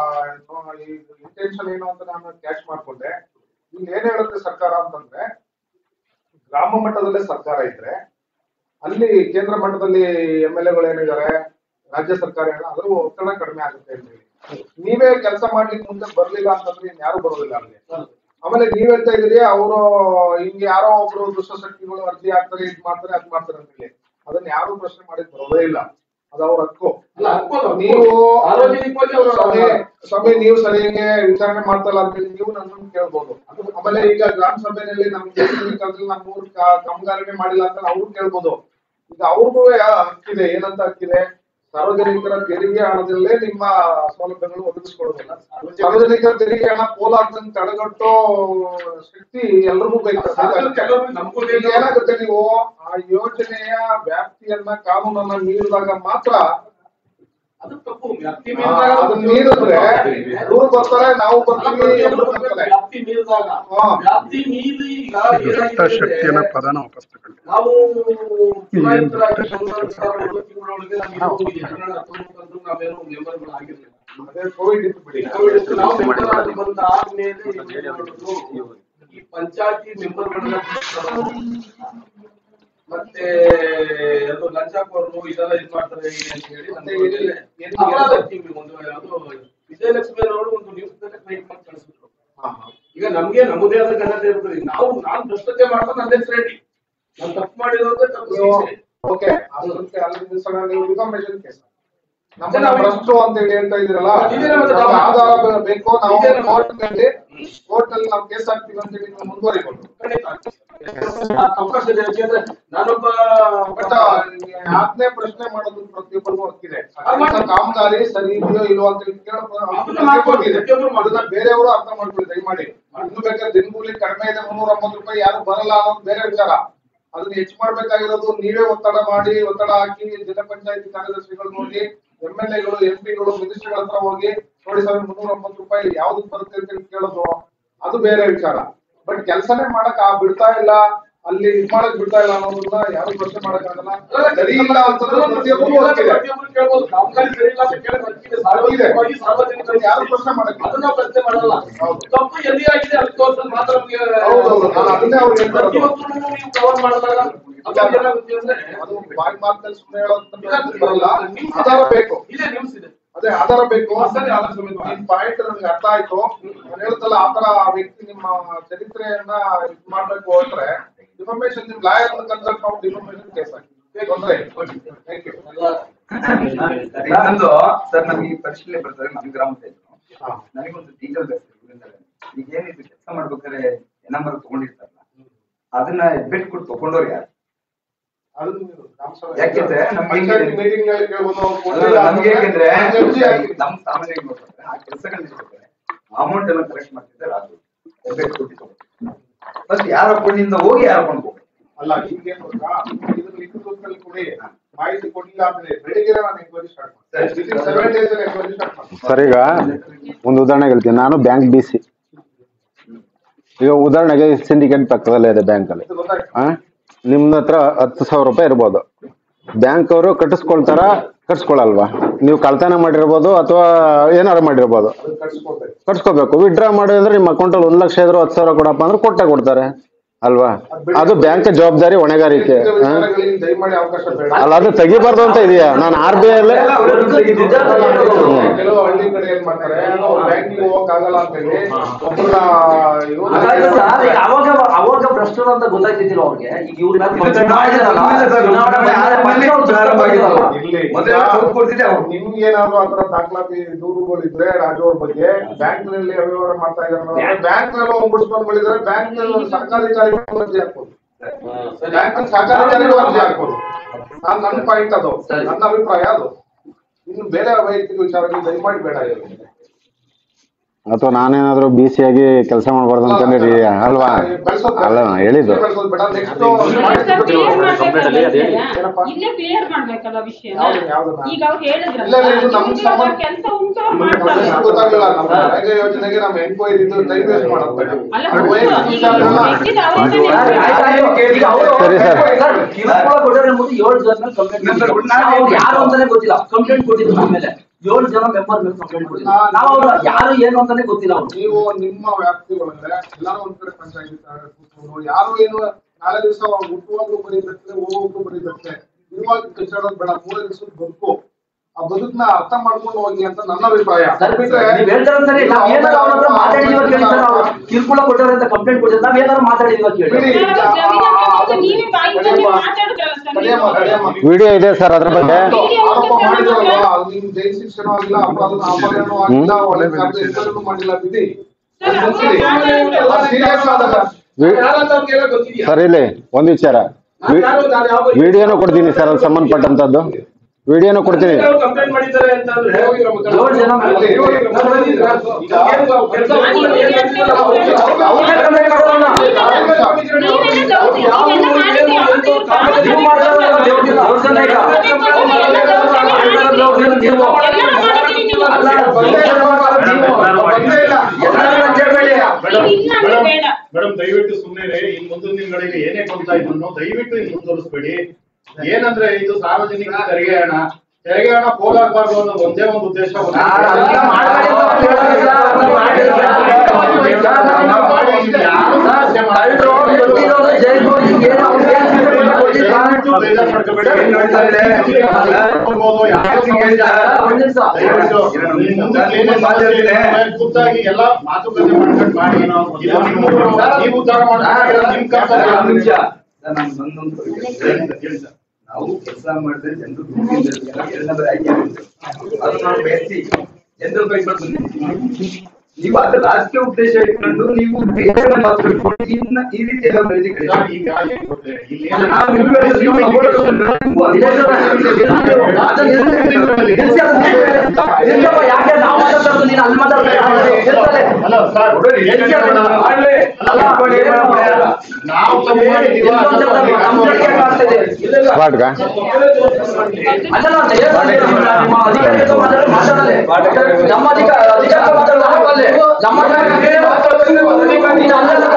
ಇಂಟೆನ್ಷನ್ ಏನು ಅಂತ ನಾನು ಕ್ಯಾಚ್ ಮಾಡ್ಕೊಂಡೆ ಇಲ್ಲಿ ಏನ್ ಹೇಳುತ್ತೆ ಸರ್ಕಾರ ಅಂತಂದ್ರೆ ಗ್ರಾಮ ಮಟ್ಟದಲ್ಲೇ ಸರ್ಕಾರ ಇದ್ರೆ ಅಲ್ಲಿ ಕೇಂದ್ರ ಮಟ್ಟದಲ್ಲಿ ಎಂ ಎಲ್ ಎಗಳು ಏನಿದ್ದಾರೆ ರಾಜ್ಯ ಸರ್ಕಾರ ಏನೋ ಅದ್ರ ಒತ್ತಡ ಕಡಿಮೆ ಆಗುತ್ತೆ ಅಂತ ಹೇಳಿ ನೀವೇ ಕೆಲಸ ಮಾಡ್ಲಿಕ್ಕೆ ಮುಂದೆ ಬರ್ಲಿಲ್ಲ ಅಂತಂದ್ರೆ ಇನ್ ಯಾರು ಬರೋದಿಲ್ಲ ಅಲ್ಲಿ ಆಮೇಲೆ ನೀವ್ ಹೇಳ್ತಾ ಇದೀರಿ ಅವರು ಹಿಂಗೆ ಯಾರೋ ಒಬ್ರು ದುಷ್ಟಶಕ್ತಿಗಳು ಅರ್ಜಿ ಹಾಕ್ತಾರೆ ಇದ್ ಮಾಡ್ತಾರೆ ಅದ್ ಮಾಡ್ತಾರೆ ಅಂತ ಹೇಳಿ ಅದನ್ನ ಯಾರು ಪ್ರಶ್ನೆ ಮಾಡಿದ್ ಬರೋದೇ ಇಲ್ಲ ಅದು ಅವ್ರ ಹಕ್ಕು ಅಲ್ಲ, ಹಕ್ಕು- ನೀವು ಸಾರ್ವಜನಿಕವಾಗಿ ಅವರು ಸ್ವಾಮಿ ಸ್ವಾಮಿ ನೀವು ಸರಿಯಾಗಿ ವಿಚಾರಣೆ ಮಾಡ್ತಲ್ಲ ಅಂತ ಹೇಳಿ ನೀವು ನನ್ನನ್ನು ಕೇಳ್ಬೋದು ಆಮೇಲೆ ಈಗ ಗ್ರಾಮ ಸಭೆಯಲ್ಲಿ ನಮ್ ಕಾಲದಲ್ಲಿ ನಮ್ಮ ಊರ್ ಕಾಮಗಾರಿನೇ ಮಾಡಿಲ್ಲ ಅಂತ ಅವ್ರು ಕೇಳ್ಬೋದು ಈಗ ಅವ್ರಿಗೂ ಹಕ್ಕಿದೆ ಏನಂತ ಹಕ್ಕಿದೆ ಸಾರ್ವಜನಿಕರ ತೆರಿಗೆ ಹಣದಲ್ಲೇ ನಿಮ್ಮ ಸೌಲಭ್ಯಗಳು ಒದಗಿಸ್ಕೊಡೋದಿಲ್ಲ ಸಾರ್ವಜನಿಕರ ತೆರಿಗೆ ಹಣ ಪೋಲಾಗ್ದಂಗ್ ತಡೆಗಟ್ಟೋ ಶಕ್ತಿ ಎಲ್ರಿಗೂ ಬೇಕು ಅದು ಕೆಲವೊಮ್ಮೆ ನಮಗೂ ಈಗ ಏನಾಗುತ್ತೆ ನೀವು ಆ ಯೋಜನೆಯ ವ್ಯಾಪ್ತಿಯನ್ನ ಕಾನೂನನ್ನ ಮೀರಿದಾಗ ಮಾತ್ರ ಅದು ತಪ್ಪು ವ್ಯಾಪ್ತಿ ಆ, ಅದನ್ನ ಮೀರಿದ್ರೆ ಇವ್ರು ಬರ್ತಾರೆ ನಾವು ಬರ್ತೀವಿ ಎಲ್ರು ಬರ್ತಾರೆ ವ್ಯಾಪ್ತಿ ಮೀರಿದಾಗ ಹಾ. ವ್ಯಾಪ್ತಿ ಮೀರಿ ಈಗ ದುಷ್ಟ ಶಕ್ತಿಯನ್ನ ಏನಾಗಿದೆ ಪದನ ವಾಪಸ್ ತಗೊಳ್ಳಿ ನಾವು ಚುನಾಯಿತರಾಗಿ ಒಂದೂವರೆ ಸಾವಿರ ಒಂದು ತಿಂಗಳೊಳಗೆ ನಮ್ಗೆ ಹೋಗಿದೆ. ಹನ್ನೆರಡು ಹತ್ತೊಂಬತ್ತರಂದು ನಾವೇನು ಮೆಂಬರ್ಗಳು ಆಗಿರ್ಲಿಲ್ಲ ಅದೇ ಕೋವಿಡ್ ಇತ್ತು ಬಿಡಿ ಕೋವಿಡ್ ಇತ್ತು, ನಾವು ಮೆಂಬರ್ ಆಗಿ ಬಂದ ಆದ್ಮೇಲೆ ಏನ್ ಮಾಡೋದು? ಈ ಪಂಚಾಯತಿ ಮೆಂಬರ್ಗಳನ್ನ ಮತ್ತೆ ಅದು ಲಂಚಕೋರರು ಇದೆಲ್ಲ ಇದು ಮಾಡ್ತಾರೆ ಅಂತ ಹೇಳಿ ನಮ್ಮ ಮೇಲೆ ಅಪರಾಧ ಆಗ್ತೀವಿ ಒಂದು ಅದು ವಿಜಯಲಕ್ಷ್ಮಿ ಅವರು ಒಂದು ನ್ಯೂಸ್ ಕ್ರಿಯೇಟ್ ಮಾಡಿ ಕಳಿಸಿದ್ರು ಹಾ, ಹಾ. ಈಗ ನಮ್ಗೆ ನಮ್ಮದೇ ಆದ ಘನತೆ ಇರ್ತದೆ ನಾವು ನಾನು ಭ್ರಷ್ಟತೆ ಮಾಡ್ತಾ ನನ್ನ ಹೆಸರು ಹೇಳಿ ನಾನು ತಪ್ಪು ಮಾಡಿರೋದ್ರೆ ತಪ್ಪು ನೀವು ಶಿಕ್ಷೆ. ಓಕೆ ಅದಕ್ಕೆ ಅಲ್ಲಿಂದ ಸಲ ನೀವು ರಿಫಾರ್ಮೇಶನ್ ಕೇಸ್ ನಮ್ಮನ್ನ ಭ್ರಷ್ಟರು ಅಂತ ಹೇಳಿ ಹೇಳ್ತಾ ಇದ್ರಲ್ಲ ಇದೇ ನಮ್ಮದು ನಮ್ಗೆ ದಾವ. ಆಧಾರ ಬೇಕು ನಾವು ಇದೇ ನಮ್ಮದು. ಕೋರ್ಟ್ ನಲ್ಲಿ ಕೋರ್ಟ್ ಅಲ್ಲಿ ನಾವು ಕೇಸ್ ಹಾಕ್ತೀವಿ ಅಂತ ಹೇಳಿ ನೀವು ಮುಂದುವರಿಕೊಂಡು ಖಂಡಿತ. ಆ ಅವಕಾಶ ಇದೆ ಯಾಕೆಂದ್ರೆ ನಾನೊಬ್ಬ ಬಟ್ ಆಜ್ಞೆ ಪ್ರಶ್ನೆ ಮಾಡೋದು ಪ್ರತಿಯೊಬ್ಬರಿಗೂ ಹಕ್ಕಿದೆ ಅಲ್ಲಿಂದ ಕಾಮಗಾರಿ ಸರಿ ಇದೆಯೋ ಇಲ್ವೋ ಅಂತ ಹೇಳಿ ಕೇಳೋ ಅದನ್ನ ಮಾಡ್ಬೋದು, ಇದೆ ಪ್ರತಿಯೊಬ್ರು ಮಾಡ್ಬೋದು. ಅದನ್ನ ಬೇರೆಯವರು ಅರ್ಥ ಮಾಡ್ಕೊಳ್ಳಿ ದಯಮಾಡಿ ಇನ್ನು ಬೇಕಾದ್ರೆ ದಿನಗೂಲಿ ಕಡಿಮೆ ಇದೆ ಮುನ್ನೂರ ಎಂಬತ್ತು ರೂಪಾಯಿ ಯಾರು ಬರಲ್ಲ ಅನ್ನೋದು ಬೇರೆ ವಿಚಾರ ಅದನ್ನ ಹೆಚ್ಚು ಮಾಡ್ಬೇಕಾಗಿರೋದು ನೀವೇ ಒತ್ತಡ ಮಾಡಿ ಒತ್ತಡ ಹಾಕಿ ಜಿಲ್ಲಾ ಪಂಚಾಯತಿ ಕಾರ್ಯದರ್ಶಿಗಳು ನೋಡಿ ಎಂ ಎಲ್ ಎಗಳು ಎಂ ಪಿಗಳು ಮಿನಿಸ್ಟರ್ಗಳ ಹತ್ರ ಹೋಗಿ ನೋಡಿ ಸಾವಿರದ ಮುನ್ನೂರ ಎಂಬತ್ತು ರೂಪಾಯಿ ಯಾವ್ದು ಬರುತ್ತೆ ಅಂತ ಹೇಳಿ ಕೇಳೋದು ಅದು ಬೇರೆ ವಿಚಾರ ಬಟ್ ಕೆಲಸನೇ ಮಾಡಕ್ ಆ ಬಿಡ್ತಾ ಇಲ್ಲ ಅಲ್ಲಿ ಇದ್ ಮಾಡಕ್ ಬಿಡ್ತಾ ಇಲ್ಲ ಅನ್ನೋದನ್ನ ಯಾರು ಪ್ರಶ್ನೆ ಮಾಡಕ್ ಆಗಲ್ಲ ಸರಿ ಇಲ್ಲ ಅಂತಂದ್ರೆ ಪ್ರತಿಯೊಬ್ಬರಿಗೂ ಹಕ್ಕಿದೆ. ಪ್ರತಿಯೊಬ್ರು ಕೇಳ್ಬೋದು ಕಾಮಗಾರಿ ಸರಿ ಇಲ್ಲ ಅಂತ ಕೇಳಕ್ ಹಕ್ಕಿದೆ. ಸಾರ್ವಜನಿಕವಾಗಿ ಸಾರ್ವಜನಿಕರಿಗೆ ಯಾರು ಪ್ರಶ್ನೆ ಮಾಡಕ್ ಅದನ್ನ ನಾವು ಪ್ರಶ್ನೆ ಮಾಡಲ್ಲ ಹೌದು. ತಪ್ಪು ಎಲ್ಲಿ ಆಗಿದೆ ಅಲ್ಲಿ ತೋರ್ಸೋದು ಮಾತ್ರ ನಮ್ಗೆ ಹೌದೌದು, ನಾನು ಅದನ್ನೇ ಅವ್ರಿಗೆ ಹೇಳ್ತಾ ಇರೋದು. ಪ್ರತಿಯೊಬ್ಬರನ್ನು ನೀವು ಕವರ್ ಮಾಡಿದಾಗ ಅವಾಗ ಏನಾಗುತ್ತೆ ಅಂದ್ರೆ ಅದು ಬಾಯಿ ಮಾತಲ್ಲಿ ಸುಮ್ಮನೆ ಹೇಳೋದು ಬರಲ್ಲ ಆಧಾರ ಬೇಕು ಇದೇ ನ್ಯೂಸ್ ಇದೆ ಅದೇ ಆಧಾರ ಬೇಕು ಸರಿ, ಆಧಾರ ಸಮೇತ. ನಿಮ್ ಪಾಯಿಂಟ್ ನನ್ಗೆ ಅರ್ಥ ಆಯ್ತು ನಾನು ಹೇಳ್ತಲ್ಲ ಆತರ ಆ ವ್ಯಕ್ತಿ ನಿಮ್ಮ ಚರಿತ್ರೆಯನ್ನ ಇದ್ ಮಾಡ್ಬೇಕು ಅಂದ್ರೆ ಇನ್ಫಾರ್ಮೇಶನ್ ನಿಮ್ ಲಾಯರ್ ಕನ್ಸಲ್ಟ್ ಮಾಡಿ ಇನ್ಫಾರ್ಮೇಶನ್ ಕೇಸ್ ಹಾಕಿ ತೊಂದ್ರೆ ಥ್ಯಾಂಕ್ ಯು ಇನ್ನೊಂದು ಸರ್ ನಮ್ಗೆ ಈ ಪರಿಶೀಲನೆ ಬರ್ತಾರೆ ನಮ್ ಗ್ರಾಮ ಹಾ. ನನಗೊಂದು ಡೀಟೇಲ್ ಬೇಕು ಈಗ ಏನಿದೆ ಕೆಲಸ ಮಾಡ್ಬೇಕಾದ್ರೆ ನಂಬರ್ ತಗೊಂಡಿರ್ತಾರಲ್ಲ ಅದನ್ನ ಹೆಬ್ಬೆಟ್ ಕೊಟ್ಟು ತಗೊಂಡವ್ರು ಯಾರು ಅದನ್ನ ನೀವು ಗ್ರಾಮ ಸಭೆ- ಯಾಕೆಂದ್ರೆ ನಮ್ಗೆ ಪಂಚಾಯ್ತಿ meeting ನಲ್ಲಿ ಕೇಳ್ಬೋದು, ಅವ್ರು ಅಲ್ಲ, ಕೊಡ್ಲಿಲ್ಲ ನಮ್ಗೆ ಅಂತಂದ್ರೆ ಯಾಕೆಂದ್ರೆ ನಾನು ಅರ್ಜಿ ಹಾಕಿದ್ದೀನಿ. ನಮ್ ಸಾಮಾನ್ಯವಾಗಿ ನೋಡ್ತಾರೆ ಆ ಕೆಲಸಗಳನ್ನ ನೋಡ್ತಾರೆ ಅಮೌಂಟ್ ಎಲ್ಲ ಕಲೆಕ್ಟ್ ಮಾಡ್ತಿದ್ದಾರೆ ಅದು ಹೆಬ್ಬೆಟ್ ಕೊಟ್ಟು ಫಸ್ಟ್ ಯಾರ ಅಕೌಂಟಿಂದ ಹೋಗಿ ಯಾರ ಅಕೌಂಟ್ ಹೋಗ್ಬೇಕು ಅಲ್ಲ ನಿಮ್ಗೆ ಏನ್ ಗೊತ್ತಾ ಇದನ್ನ ಲಿಖಿತ ರೂಪದಲ್ಲಿ ಕೊಡಿ ಮಾಹಿತಿ ಕೊಡ್ಲಿಲ್ಲ ಅಂದ್ರೆ ಬೆಳಿಗ್ಗೆ ನಾನು ಎಂಕ್ವೈರಿ ಸ್ಟಾರ್ಟ್ ಮಾಡ್ತೀನಿ ಸೆವೆನ್ ಡೇಸ್ ಎಂಕ್ವೈರಿ ಸ್ಟಾರ್ಟ್ ಮಾಡ್ತೀನಿ ಸರ್ ಈಗ ಒಂದು ಉದಾಹರಣೆ ಹೇಳ್ತೀನಿ ನಾನು ಬ್ಯಾಂಕ್ ಡಿ ಸಿ ಈಗ ಉದಾಹರಣೆಗೆ ಸಿಂಡಿಕೇಟ್ ಪಕ್ಕದಲ್ಲೇ ಇದೆ ಬ್ಯಾಂಕ್ ಅಲ್ಲಿ ಇದು ಗೊತ್ತಾಯ್ತು ಆ ನಿಮ್ಮ ಹತ್ರ ಹತ್ತು ಸಾವಿರ ರೂಪಾಯಿ ಇರ್ಬೋದು ಬ್ಯಾಂಕ್ ಅವರು ಕಟ್ಟಿಸ್ಕೊಳ್ತಾರ ಕಟ್ಸ್ಕೊಳಲ್ವಾ ನೀವು ಕಳ್ತನ ಮಾಡಿರ್ಬೋದು ಅಥವಾ ಏನಾರು ಮಾಡಿರ್ಬೋದು ಅದು ಕಟ್ಸ್ಕೊಡ್ಬೇಕು ಕಟ್ಸ್ಕೋಬೇಕು ವಿಡ್ರಾ ಮಾಡಿದ್ರೆ ನಿಮ್ಮ ಅಕೌಂಟಲ್ಲಿ ಒಂದು ಲಕ್ಷ ಇದ್ರು ಹತ್ತು ಸಾವಿರ ಕೊಡಪ್ಪ ಅಂದ್ರೆ ಕೊಟ್ಟೆ ಕೊಡ್ತಾರೆ ಅಲ್ವಾ ಅದು ಬ್ಯಾಂಕ್ ಜವಾಬ್ದಾರಿ ಹೊಣೆಗಾರಿಕೆ ವೈಯಕ್ತಿಕ ಆ? ವಿಚಾರಗಳಿಗೆ ದಯಮಾಡಿ ಅವಕಾಶ ಬೇಡ ಅಲ್ಲ ಅದು ತೆಗಿಬಾರ್ದು ಅಂತ ಇದೆಯಾ ನಾನು ಆರ್ ಬಿ ಐ ಅಲ್ಲೇ ಕೆಲವು ಹಳ್ಳಿ ಕಡೆ ಏನ್ ಮಾಡ್ತಾರೆ ಬ್ಯಾಂಕಿಗೆ ಹೋಗಕ್ ಆಗಲ್ಲ ಅಂತ ಹೇಳಿ ಒಬ್ಬರ ಹಾಗಾಗಿ ಸರ್, ಈಗ ಅವಾಗ ಅವಾಗ ಭ್ರಷ್ಟರು ಅಂತ ಗೊತ್ತಾಗ್ತಿದ್ದಿಲ್ಲ ಅವ್ರಿಗೆ ಈಗ ಇವ್ರ ಮೇಲೆ complaint ಮಾಡಿದಾರಲ್ಲ, ಚುನಾವಣೆ ಮಾಡಿ ಆದ್ರೆ ಪಕ್ಷ ಅವ್ರು ಪ್ರಾರಂಭ ಆಗಿದ್ದಲ್ಲ. ಇಲ್ಲಿ ಮೊದಲೆಲ್ಲ ಚೌಕ್ ಕೊಡ್ತಿದ್ದೆ ಅವ್ರು. ನಿಮ್ಗೆ ಏನಾದ್ರು ಆತರ ದಾಖಲಾತಿ ದೂರುಗಳಿದ್ರೆ ರಾಜು ಅವ್ರ ಬಗ್ಗೆ ಬ್ಯಾಂಕ್ ನಲ್ಲಿ ಅವ್ಯವಹಾರ ಮಾಡ್ತಾ ಇದಾರೆ ಬ್ಯಾಂಕ್ ನಲ್ಲಿ ಒಂಬಿಡ್ಸ್ಕೊಂಡ್ಗಳಿದ್ರೆ ಬ್ಯಾಂಕ್ ನಲ್ಲಿ ಸರ್ಕಾರಾಧಿಕಾರಿಗಳು ಅರ್ಜಿ ಹಾಕ್ಬೋದು ಬ್ಯಾಂಕ್ ಸರ್ಕಾರಾಧಿಕಾರಿಗಳು ಅರ್ಜಿ ಹಾಕ್ಬೋದು ನಾನ್ ನನ್ನ ಪಾಯಿಂಟ್ ಅದು ಸರಿ. ನನ್ನ ಅಭಿಪ್ರಾಯ ಅದು ಇನ್ನು ಬೇರೆ ವೈಯಕ್ತಿಕ ವಿಚಾರಗಳು ದಯಮಾಡಿ ಬೇಡ ಇದು. ಅಥವಾ ನಾನೇನಾದ್ರೂ ಬಿ ಸಿ ಆಗಿ ಕೆಲಸ ಮಾಡಬಾರ್ದು ಅನ್ಕೊಂಡಿರಿ ಅಲ್ವಾ ಬೆಳ್ಸೋದ್ ಬೇಡ. ಅಲ್ಲ ನಾನ್ ಹೇಳಿದ್ದು ಬೆಳ್ಸೋದ್ ಬೇಡ ನೆಕ್ಸ್ಟ್ ಕ್ಲಿಯರ್ ಮಾಡ್ಬೇಕಲ್ಲ ಏನಪ್ಪಾ? ಇಲ್ಲೇ ಕ್ಲಿಯರ್ ಮಾಡ್ಬೇಕಲ್ಲ ವಿಷಯ ಯಾವ್ದು- ಯಾವ್ದನ್ನ? ಈಗ ಅವ್ರು ಹೇಳಿದ್ರಲ್ಲ ಇಲ್ಲ, ಇಲ್ಲ, ಇದು ನಮ್ಮ ಸಂಬಂಧ- ಕೆಲಸ ಉಂಟು ಅವ್ರು ಮಾಡ್ತಾರೆ ಗೊತ್ತಾಗಲ್ಲ ನಮ್ಮ ನರೇಗಾ ಯೋಜನೆಗೆ ನಮ್ಮ ಎಂಕ್ವೈರಿ ಇದ್ದು ಟೈಮ್ ವೇಸ್ಟ್ ಮಾಡೋದು ಬೇಡ ಅಲ್ಲ ಅದು ವೈಯಕ್ತಿಕ ಈಗ ವಿಚಾರಗಳನ್ನ ವ್ಯಕ್ತಿದ ಅವರೇ ಆಯ್ತು, ಆಯ್ತು. ಈಗ ಅವ್ರು- ಸರಿ, ಸರ್. ಸರ್, ಕಿರುಕುಳ ಕೊಟ್ಟರೆ ಎಂಬುದು ಏಳು ಜನ ಕಂಪ್ಲೇಂಟ್ ಅವ್ರು ಯಾರು ಅಂತಾನೆ ಗೊತ್ತಿಲ್ಲ ಕಂಪ್ಲೇಂಟ್ ಕೊಟ್ಟಿದ್ರು ನಮ್ಮ ಮೇಲೆ ಏಳು ಜನ ಮೆಂಬರ್ ಮೇಲೆ ಕಂಪ್ಲೇಂಟ್ ಕೊಟ್ಟಿದ್ರು ನಾವು ಅವ್ರು ಯಾರು ಏನು ಅಂತಾನೆ ಗೊತ್ತಿಲ್ಲ ಅವ್ರು ನೀವು ನಿಮ್ಮ ವ್ಯಾಪ್ತಿ ಒಳಗಡೆ ಎಲ್ಲಾರು ಒಂದ್ ಕಡೆ ಪಂಚಾಯತಿ ಕೂತ್ಕೊಂಡು ಯಾರು ಏನು ನಾಳೆ ದಿವಸ ಹುಟ್ಟುವಾಗ್ಲೂ ಬರೀತಕ್ಕೆ ಹೋಗುವಾಗ್ಲೂ ಬರೀತಕ್ಕೆ ಇವಾಗ ಕಚ್ಚಾಡೋದು ಬೇಡ ಮೂರೇ ದಿವಸದ ಬದುಕು ಆ ಬದುಕನ್ನ ಅರ್ಥ ಮಾಡ್ಕೊಂಡು ಹೋಗಿ ಅಂತ ನನ್ನ ಅಭಿಪ್ರಾಯ ಸರ್, ನೀವ್ ಹೇಳ್ತಾರ ಸರಿ ನಾವ್ ಏನಾದ್ರು ಅವ್ರ ಹತ್ರ ಮಾತಾಡಿದೀವ ಕೇಳಿ ಸರ್ ಅವ್ರು ಕಿರುಕುಳ ಕೊಟ್ಟವ್ರೆ ಅಂತ ಕಂಪ್ಲೇಂಟ್ ಕೊಟ್ಟಿದ್ರು ನಾವ್ ಏನಾದ್ರು ಮಾತಾಡಿದೀವ ಕೇಳಿ ಬಿಡಿ. ನೀವೇ ಬಾಯಿಗೆ ಮಾತಾಡಿದ್ರಲ್ಲ ಸರ್ ತಡೆಯಮ್ಮ, ತಡೆಯಮ್ಮ. ವಿಡಿಯೋ ಇದೆ ಸರ್ ಅದ್ರ ಬಗ್ಗೆ ಆರೋಪ ಮಾಡಿದ್ರಲ್ಲ ಅದು ನಿಮ್ ಜೈಲ್ ಶಿಕ್ಷಣ ಆಗಿಲ್ಲ ಅಪರಾಧ ಅಪರಾಧನೂ ಆಗಿಲ್ಲ ಒಳ್ಳೆ ಕಾರ್ಯ ಎಂತನೂ ಮಾಡಿಲ್ಲ ಬಿಡಿ ಸರ್, ಅವ್ರು ಮಾತಾಡಿದ್ರಲ್ಲ. ಸೀರಿಯಸ್ ಆದಾಗ ವಿ- ಯಾರಂತ ಅವ್ರಿಗೆಲ್ಲ ಗೊತ್ತಿದ್ಯಾ ಸರ್ ಇಲ್ಲಿ ಒಂದ್ ವಿಚಾರ ನಾನು ಯಾರು- ನಾನು ಯಾವ- ವಿಡಿಯೋನು ಕೊಡ್ತೀನಿ ಸರ್ ಅಲ್ಲಿ ಸಂಬಂಧಪಟ್ಟಂತದ್ದು ವಿಡಿಯೋನು ಕೊಡ್ತೀನಿ ಕಂಪ್ಲೇಂಟ್ ಮಾಡಿದ್ದಾರೆ ಅಂತಂದ್ರೆ ಏಳು ಜನ ಅಲ್ಲಿ member. ಬಂದಿದ್ದೀರಾ? ಈಗ ಕೆಲಸ ನೀವೆಲ್ಲ ಕಂಪ್ಲೇಂಟ್ ಮಾಡೋಣ ಗೌರಿ, ನೀವೆಲ್ಲ ಮಾಡಿದ್ದೀರಿ, ಅವ್ರ್ದು ಇವ್ರ್ದು ಕಾಮಗಾರಿ ನೀವು ಮಾಡಿದ್ರೆ ನಾವು ದೇವ್ರಿಲ್ಲ. ಅವ್ರ ಜನ ಈಗ. ನೀವು ಎಲ್ಲ ಮಾಡಿದ್ದೀರಿ ನೀವು. ಅಲ್ಲ, ಬಂದೇ ಇಲ್ಲ. ಎಲ್ಲರನ್ನ ಕೇಳ್ಬೇಡಿ. ನೀವು ಇಲ್ಲ ಅಂದ್ರೆ ಬೇಡ ಮೇಡಮ್ ದಯವಿಟ್ಟು ಸುಮ್ಮನೆ ಇನ್ ಮುಂದಿನ ದಿನಗಳಿಗೆ ಏನೇ ಕೊಡ್ತಾ ಇದ್ರು ದಯವಿಟ್ಟು ಇನ್ ಮುಂದುವರಿಸ್ಬೇಡಿ ಏನಂದ್ರೆ ಇದು ಸಾರ್ವಜನಿಕ ತೆರಿಗೆ ಹಣ ತೆರಿಗೆ ಹಣ ಪೋಲಾಗಬಾರ್ದು ಅನ್ನೋ ಒಂದೇ ಒಂದು ಉದ್ದೇಶ ಒಂದು- ನಾನು ಅದನ್ನ ಮಾಡ್ಬೇಡಿ ಅಂತ ಹೇಳಿಲ್ಲ, ಅದನ್ನ ಮಾಡಿಲ್ಲ. ಯಾರು ಸಮಸ್ಯೆ ಕಳ್ರು, ಕೊಟ್ಟಿರೋದು ಜೈಲ್ಗೆ ಹೋಗಿ ಏನೋ ಅವ್ರಿಗೆ ಏನ್ ಸಿಕ್ಕಿಲ್ಲ ಕೊಟ್ಟಿಲ್ಲ. ದಯವಿಟ್ಟು ಬೇಜಾರ್ ಮಾಡ್ಕೊಬೇಡಿ. ಏನ್ ನೋಡ್ತಾ ಇದೆ? ಕೊಡ್ಬೋದು, ಯಾರು ಸಮಸ್ಯೆ ಒಂದ್ ನಿಮಿಷ. ದಯವಿಟ್ಟು ನಿಮ್ ಮುಂದೆ ಏನೇ ಸಮಸ್ಯೆ ಇದೆ, ಖುದ್ದಾಗಿ ಎಲ್ಲ ಮಾತುಕತೆ ಮಾಡ್ಕೊಂಡು ಮಾಡಿ ಇದು ನಿಮ್ಮ- ನೀವು ಉದ್ಧಾರ ಮಾಡ್ಕೊಂಡು ನಿಮ್ ಕರ್ತವ್ಯ. ಒಂದ್ ನಿಮಿಷ. ಸರ್, ನಾನು ಒಂದೊಂದು ಹೇಳಿ ಸರ್, ಹೇಳಿ ಸರ್. ನಾವು ಕೆಲಸ ಮಾಡಿದ್ರೆ ಜನರು ಎರಡನೇ ಆಯ್ಕೆ ಆಗಿತ್ತು. ಅದು ನಾವು ಬೇಸಿ ಜನರು ಕೈಗೊಂಡು ಬಂದಿದ್ದೀವಿ ನೀವು ಅದು ರಾಜಕೀಯ ಉದ್ದೇಶ ಇಟ್ಕೊಂಡು ನೀವು ಬೇರೆ ಮಾತು ಇಟ್ಕೊಂಡು ಇನ್ನ ಈ ರೀತಿ ಎಲ್ಲ ಬೆಳೆದಿ ಕಡೆ ಸರ್, ಈಗ ಏನ್ ಗೊತ್ತೇ, ಇಲ್ಲಿ ಏನು- ನಾವು ನಿಮ್ಗೆ ನೀವು support ನಿಲ್ಸಪ್ಪ, ಯಾಕೆ ನಾವು ಮಾತಾಡ್ತಾ ನೀನು ಅಲ್ಲಿ ಮಾತಾಡ್ತಾ ಅಲ್ಲ ಸರ್, ಏನ್ ಕೇಳೋಣ? ಅಲ್ಲ, ನಾವು ತಪ್ಪು ಮಾಡಿದ್ದೀವಾ? ವಾರ್ಡ್ಗ ಅದನ್ನ ನಮ್ಮ ಅಧಿಕಾರಿಗಳು ಮಾತಾಡೋದು ಮಾತಾಡಲ್ಲ. ನಮ್ಮ ಅಧಿಕಾರ ಅಧಿಕಾರ ಮಾತಾಡೋದು ನಮ್ಮ ಅಲ್ಲೇ. ನಮ್ಮ ಅಧಿಕಾರ- ನೀನು ಅಲ್ಲೆಲ್ಲ